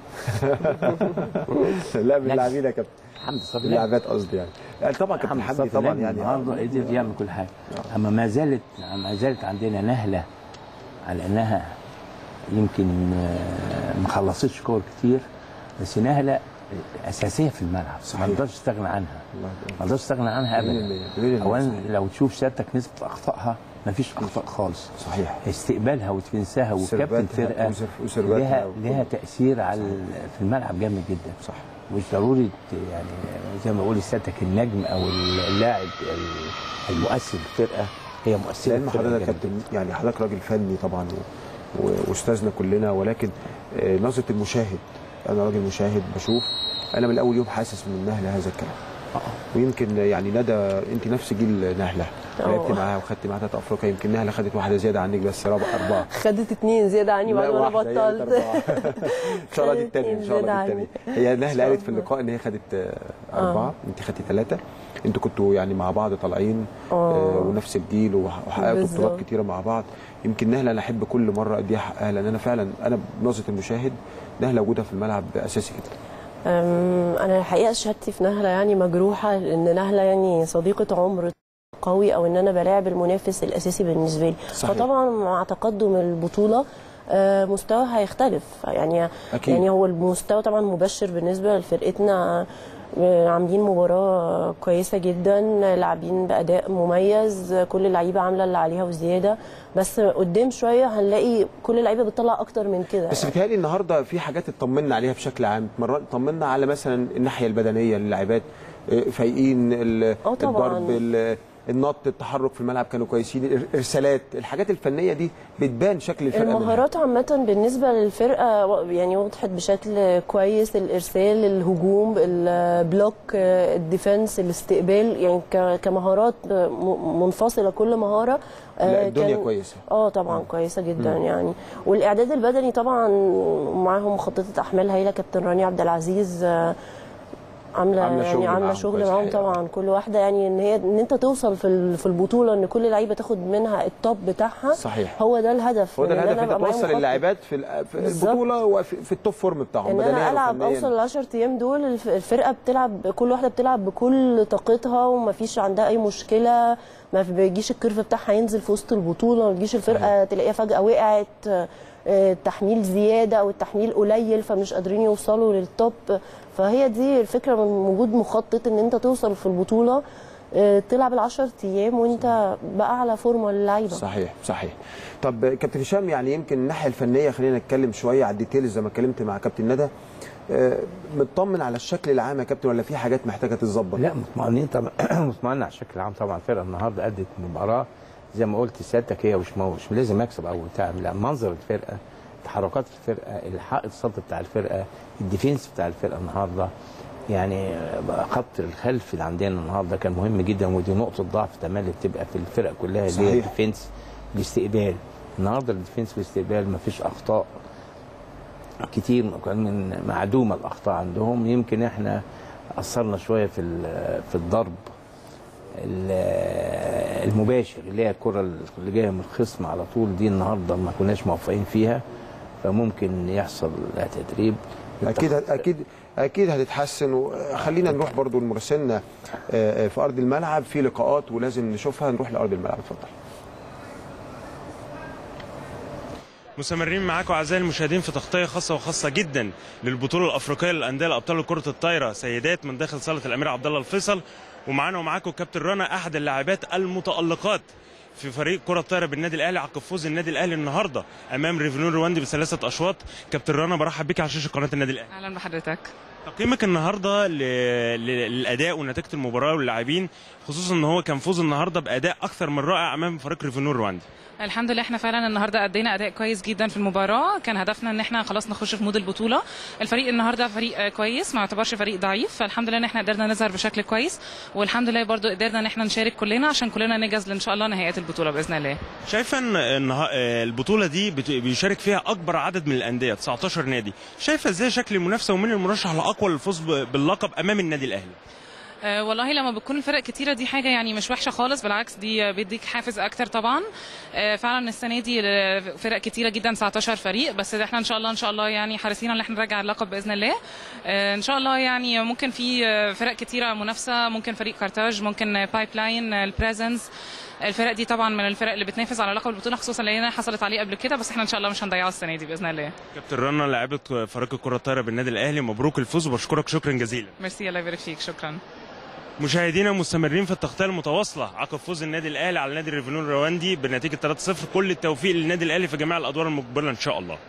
لا من اللاعبين يا كابتن حمد صافي من لا. اللاعبات قصدي يعني يعني طبعا كابتن حمد حمدي صافي طبعا نجم يعني النهارده قدر يعمل كل حاجه اما ما زالت ما زالت عندنا نهله على انها يمكن آه، ما خلصتش كور كتير بس نهله اساسيه في الملعب صحيح. ما نقدرش نستغنى عنها الله ما نقدرش نستغنى عنها مليون ابدا المية، مليون المية، اولا صحيح. لو تشوف سيادتك نسبه اخطائها ما فيش اخطاء خالص صحيح استقبالها وتنساها وكابتن سيرفاتها فرقه وسيرف- وسيرفاتها لها وكل- لها تاثير على ال- في الملعب جامد جدا صح مش ضروري ت- يعني زي ما بقول سيادتك النجم او اللاعب ال- المؤثر في الفرقه هي مؤثره لان في الفرقة حضرتك يا جامد. كابتن يعني حضرتك راجل فني طبعا و- و- واستاذنا كلنا ولكن آه، نظره المشاهد انا راجل مشاهد بشوف انا من اول يوم حاسس من نهله هذا الكلام ويمكن يعني ندى انت نفس جيل نهله لعبت أوه. معاها وخدت معاها تلات افريقيا يمكن نهله خدت واحده زياده عنك بس رابع اربعه خدت اتنين زياده عني بعد لا، ما انا واحدة، هي بطلت أربعة. ان شاء الله دي الثانيه ان شاء الله دي الثانيه هي نهله قالت في اللقاء ان هي خدت آه، اربعه انت خدتي ثلاثه انتوا كنتوا يعني مع بعض طالعين آه، ونفس الجيل وح- وحققتوا بالظبط. بطولات كتيره مع بعض يمكن نهله انا احب كل مره اديها حقها لان انا فعلا انا بنظره المشاهد نهله وجودها في الملعب اساسي جدا أم، انا الحقيقه شهادتي في نهله يعني مجروحه لان نهله يعني صديقه عمر قوي او ان انا بلاعب المنافس الاساسي بالنسبه لي صحيح. فطبعا مع تقدم البطوله آه، مستوى هيختلف يعني أكيد. يعني هو المستوى طبعا مبشر بالنسبه لفرقتنا آه، عاملين مباراة كويسة جدا لاعبين بأداء مميز آه، كل اللعيبة عاملة اللي عليها وزيادة بس قدام شوية هنلاقي كل اللعيبة بتطلع أكتر من كده بس بيتهيألي النهارده في حاجات اطمنا عليها بشكل عام اتمرن- اطمنا على مثلا الناحيه البدنيه للاعبات آه، فايقين ال- آه طبعاً. الضرب ال- النط التحرك في الملعب كانوا كويسين الارسالات الحاجات الفنيه دي بتبان شكل الفرقه منها. المهارات عامة بالنسبة للفرقة و- يعني وضحت بشكل كويس الإرسال الهجوم البلوك آه، الديفنس الاستقبال يعني ك- كمهارات آه، م- منفصلة كل مهارة آه، لا، الدنيا كان- كويسة. اه طبعا كويسة جدا مم. يعني والإعداد البدني طبعا معاهم مخططة أحمال هايلة كابتن رانيا عبد العزيز آه، عامله عاملة يعني شغل عامله معاهم شغل كويس معاهم الحقيقة. طبعا كل واحده يعني ان هي ان انت توصل في ال- في البطوله ان كل لعيبه تاخد منها التوب بتاعها صحيح. هو ده الهدف هو ده إن الهدف أنا انت أبقى معايا توصل مخطط. اللاعبات في ال- في بالظبط. البطوله وفي في التوب فورم بتاعهم ان بدنيا انا العب وفنيا اوصل ل 10 ايام دول الف- الفرقه بتلعب كل واحده بتلعب بكل طاقتها ومفيش عندها اي مشكله ما في- بيجيش الكيرف بتاعها ينزل في وسط البطوله ما تجيش الفرقه تلاقيها فجاه وقعت آه، التحميل زياده او التحميل قليل فمش قادرين يوصلوا للتوب فهي دي الفكره من وجود مخطط ان انت توصل في البطوله آه، تلعب العشر ايام وانت باعلى فورمه للعيبه صحيح صحيح طب كابتن هشام يعني يمكن الناحيه الفنيه خلينا نتكلم شويه على الديتيلز زي ما اتكلمت مع كابتن ندى آه، مطمن على الشكل العام يا كابتن ولا في حاجات محتاجه تتظبط لا مطمئنين طبعا مطمئن على الشكل العام طبعا الفرقه النهارده ادت مباراه زي ما قلت سيادتك هي مش مش لازم اكسب او بتاع لا منظر الفرقه تحركات الفرقه الحق الصد بتاع الفرقه الديفنس بتاع الفرقه النهارده يعني خط الخلف اللي عندنا النهارده كان مهم جدا ودي نقطه ضعف تملي بتبقى في الفرق كلها اللي هي صحيح. الديفنس الاستقبال النهارده الديفنس والاستقبال ما فيش اخطاء كتير كان من معدومه الاخطاء عندهم يمكن احنا اثرنا شويه في ال- في الضرب ال- المباشر اللي هي الكره اللي جايه من الخصم على طول دي النهارده ما كناش موفقين فيها فممكن يحصل لها تدريب اكيد اكيد اكيد هتتحسن وخلينا نروح برضو لمراسلنا آه، آه، في ارض الملعب في لقاءات ولازم نشوفها نروح لارض الملعب اتفضل مستمرين معاكم اعزائي المشاهدين في تغطيه خاصه وخاصه جدا للبطوله الافريقيه للانديه الابطال كره الطايره سيدات من داخل صاله الامير عبد الله الفيصل ومعانا ومعاكم كابتن رنا احد اللاعبات المتالقات في فريق كره الطايره بالنادي الاهلي عقب فوز النادي الاهلي النهارده امام ريفينو رواندي بثلاثه اشواط كابتن رنا برحب بيك على شاشه قناه النادي الاهلي اهلا بحضرتك تقييمك النهارده ل... ل... للاداء ونتيجه المباراه واللاعبين خصوصا ان هو كان فوز النهارده باداء اكثر من رائع امام فريق ريفينو رواندي الحمد لله احنا فعلا النهارده ادينا اداء كويس جدا في المباراه كان هدفنا ان احنا خلاص نخش في مود البطوله الفريق النهارده فريق آه، كويس ما يعتبرش فريق ضعيف فالحمد لله ان احنا قدرنا نظهر بشكل كويس والحمد لله برضو قدرنا ان احنا نشارك كلنا عشان كلنا نجهز ان شاء الله نهائيات البطوله باذن الله شايفه ان النها- البطوله دي بت- بيشارك فيها اكبر عدد من الانديه 19 نادي شايفه ازاي شكل المنافسه ومين المرشح الاقوى للفوز ب- باللقب امام النادي الاهلي أه والله لما بتكون الفرق كتيره دي حاجه يعني مش وحشه خالص بالعكس دي آه، بيديك حافز اكتر طبعا أه فعلا السنه دي آه، فرق كتيره جدا 19 فريق بس احنا ان شاء الله ان شاء الله يعني حريصين ان احنا نرجع اللقب باذن الله أه ان شاء الله يعني ممكن في آه، فرق كتيره منافسه ممكن فريق كارتاج ممكن بايب لاين البريزنس الفرق دي طبعا من الفرق اللي بتنافس على لقب البطوله خصوصا لان حصلت عليه قبل كده بس احنا ان شاء الله مش هنضيعه السنه دي باذن الله كابتن رنا لاعبه فريق الكره الطايره بالنادي الاهلي مبروك الفوز وبشكرك شكرا جزيلا ميرسي الله يبارك فيك شكرا مشاهدينا مستمرين في التغطيه المتواصله عقب فوز النادي الاهلي على نادي ريفينو الرواندي بنتيجه 3-0 كل التوفيق للنادي الاهلي في جميع الادوار المقبله ان شاء الله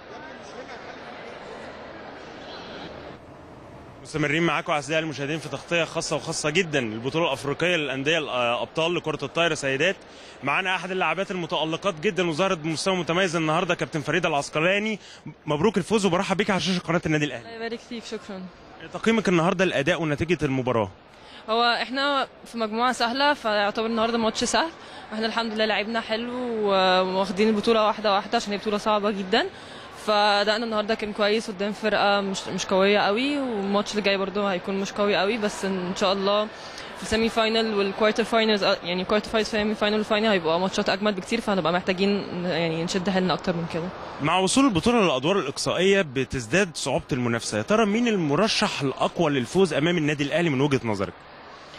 مستمرين معاكم اعزائي المشاهدين في تغطيه خاصه وخاصه جدا للبطوله الافريقيه للانديه الابطال لكره الطايره سيدات معانا احد اللاعبات المتالقات جدا وظهرت بمستوى متميز النهارده كابتن فريده العسقلاني مبروك الفوز وبرحب بيك على شاشه قناه النادي الاهلي الله يبارك فيك شكرا تقييمك النهارده الاداء ونتيجه المباراه هو احنا في مجموعه سهله فيعتبر النهارده ماتش سهل احنا الحمد لله لعبنا حلو واخدين البطوله واحده واحده عشان هي بطوله صعبه جدا فادائنا النهارده كان كويس قدام فرقه مش مش قويه قوي والماتش اللي جاي برضه هيكون مش قوي قوي بس ان شاء الله في السيمي فاينل والكوارتر فاينلز يعني كوارتر فاينل سيمي فاينل والفاينل هيبقوا ماتشات اجمد بكتير فهنبقى محتاجين يعني نشد حيلنا اكتر من كده مع وصول البطوله للادوار الاقصائيه بتزداد صعوبه المنافسه يا ترى مين المرشح الاقوى للفوز امام النادي الاهلي من وجهه نظرك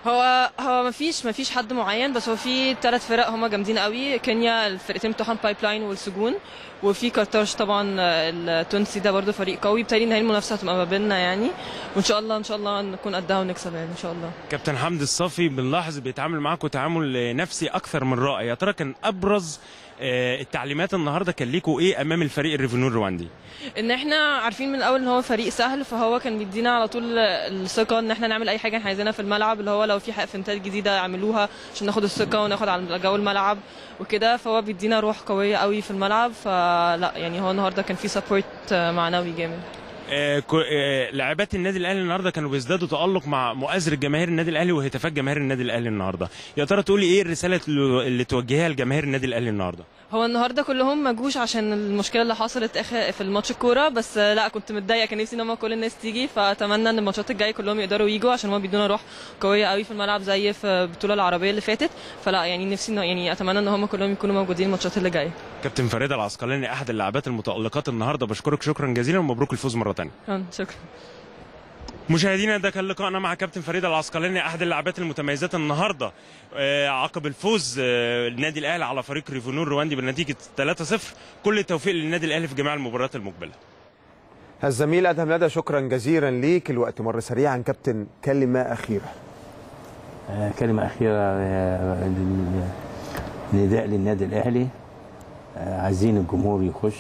هو هو ما فيش ما فيش حد معين بس هو في ثلاث فرق هم جامدين قوي كينيا الفرقتين بتوعهم بايب لاين والسجون وفي كارتاج طبعا التونسي ده برضو فريق قوي بالتالي ان هي المنافسه هتبقى ما بيننا يعني وان شاء الله ان شاء الله نكون قدها ونكسب يعني ان شاء الله كابتن حمدي الصافي بنلاحظ بيتعامل معاكم تعامل نفسي اكثر من رائع يا ترى كان ابرز آه، التعليمات النهارده كان ليكوا ايه امام الفريق الريفينو الرواندي ان احنا عارفين من الاول ان هو فريق سهل فهو كان بيدينا على طول الثقه ان احنا نعمل اي حاجه احنا عايزينها في الملعب اللي هو لو في حق فنتات جديده يعملوها عشان ناخد الثقه وناخد على جو الملعب وكده فهو بيدينا روح قويه قوي في الملعب فلا يعني هو النهارده كان في سبورت معنوي جامد آه، كو- آه، لاعبات النادي الاهلي النهارده كانوا بيزدادوا تالق مع مؤازره جماهير النادي الاهلي وهتافات جماهير النادي الاهلي النهارده يا ترى تقولي ايه الرساله اللي اللي توجهيها لجماهير النادي الاهلي النهارده هو النهارده كلهم ما جوش عشان المشكله اللي حصلت اخر في الماتش الكوره بس لا كنت متضايقه كان نفسي ان هم كل الناس تيجي فاتمنى ان الماتشات الجايه كلهم يقدروا يجوا عشان هم بيدونا روح قويه قوي في الملعب زي في البطوله العربيه اللي فاتت فلا يعني نفسي إنه- يعني اتمنى ان هم كلهم يكونوا موجودين الماتشات اللي جايه كابتن فريده العسقلاني احد اللاعبات المتالقات النهارده بشكرك شكرا جزيلا ومبروك الفوز مره ثانيه شكرا مشاهدينا ده كان لقائنا مع كابتن فريده العسقلاني احد اللاعبات المتميزات النهارده آه، عقب الفوز آه، النادي الاهلي على فريق ريفونو الرواندي بنتيجه 3-0 كل التوفيق للنادي الاهلي في جميع المباريات المقبله الزميل ادهم ندى شكرا جزيلا ليك الوقت مر سريعا كابتن كلمه اخيره آه، كلمة أخيرة آه، لل- نداء للنادي الأهلي آه، عايزين الجمهور يخش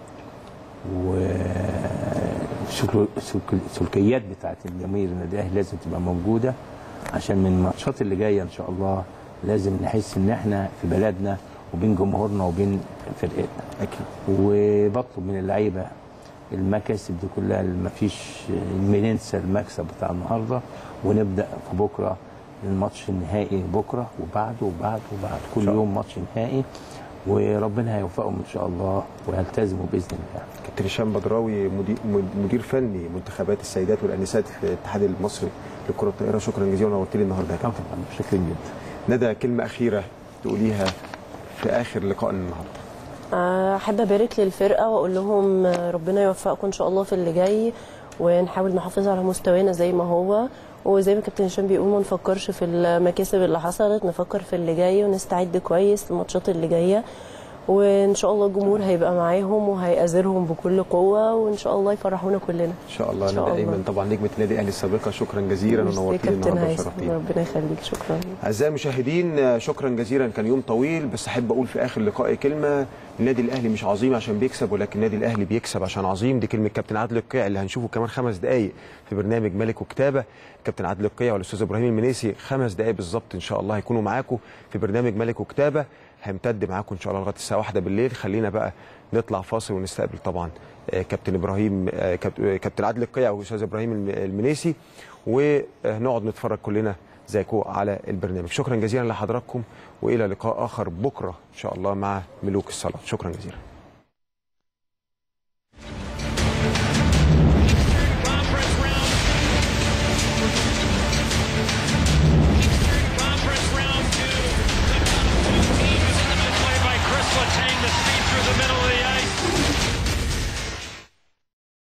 والسلوكيات بتاعت الجماهير النادي الأهلي لازم تبقى موجودة عشان من الماتشات اللي جاية إن شاء الله لازم نحس إن إحنا في بلدنا وبين جمهورنا وبين فرقتنا أكيد وبطلب من اللعيبة المكاسب دي كلها اللي مفيش ننسى المكسب بتاع النهارده ونبدا في بكره الماتش النهائي بكره وبعده وبعده وبعد كل يوم ماتش نهائي وربنا هيوفقهم ان شاء الله ويلتزموا باذن الله كابتن هشام بدراوي مدير, مدير فني منتخبات السيدات والانسات في الاتحاد المصري لكره الطائره شكرا جزيلا ونورت لي النهارده يا كابتن شكرا جدا ندى كلمه اخيره تقوليها في اخر لقائنا النهارده احب ابارك للفرقه واقول لهم ربنا يوفقكم ان شاء الله في اللي جاي ونحاول نحافظ على مستوانا زي ما هو وزي ما كابتن هشام بيقول ما نفكرش في المكاسب اللي حصلت نفكر في اللي جاي ونستعد كويس للماتشات اللي جايه وان شاء الله الجمهور هيبقى معاهم وهيأزرهم بكل قوه وان شاء الله يفرحونا كلنا ان شاء الله إن شاء ندى الله. ايمن طبعا نجمه النادي الاهلي السابقه شكرا جزيلا ميرسي ونورتيني كابتن النهارده هيثم وشرفتيني ربنا يخليك شكرا أعزائي المشاهدين شكرا جزيلا كان يوم طويل بس أحب أقول في آخر لقائي كلمة النادي الأهلي مش عظيم عشان بيكسب ولكن النادي الأهلي بيكسب عشان عظيم دي كلمة كابتن عادل القيع اللي هنشوفه كمان خمس دقايق في برنامج ملك وكتابة كابتن عادل القيع والأستاذ إبراهيم المنيسي خمس دقايق بالظبط إن شاء الله هيكونوا معاكم في برنامج ملك وكتابة هيمتد معاكم إن شاء الله لغاية الساعة واحدة بالليل خلينا بقى نطلع فاصل ونستقبل طبعا آه، كابتن إبراهيم آه، كابت- آه، كابتن عادل القيع والأستاذ إبراهيم الم- المنيسي ونقعد نتفرج كلنا زيكم على البرنامج شكرا جزيلا لحضراتكم والى لقاء اخر بكره ان شاء الله مع ملوك الصلاه شكرا جزيلا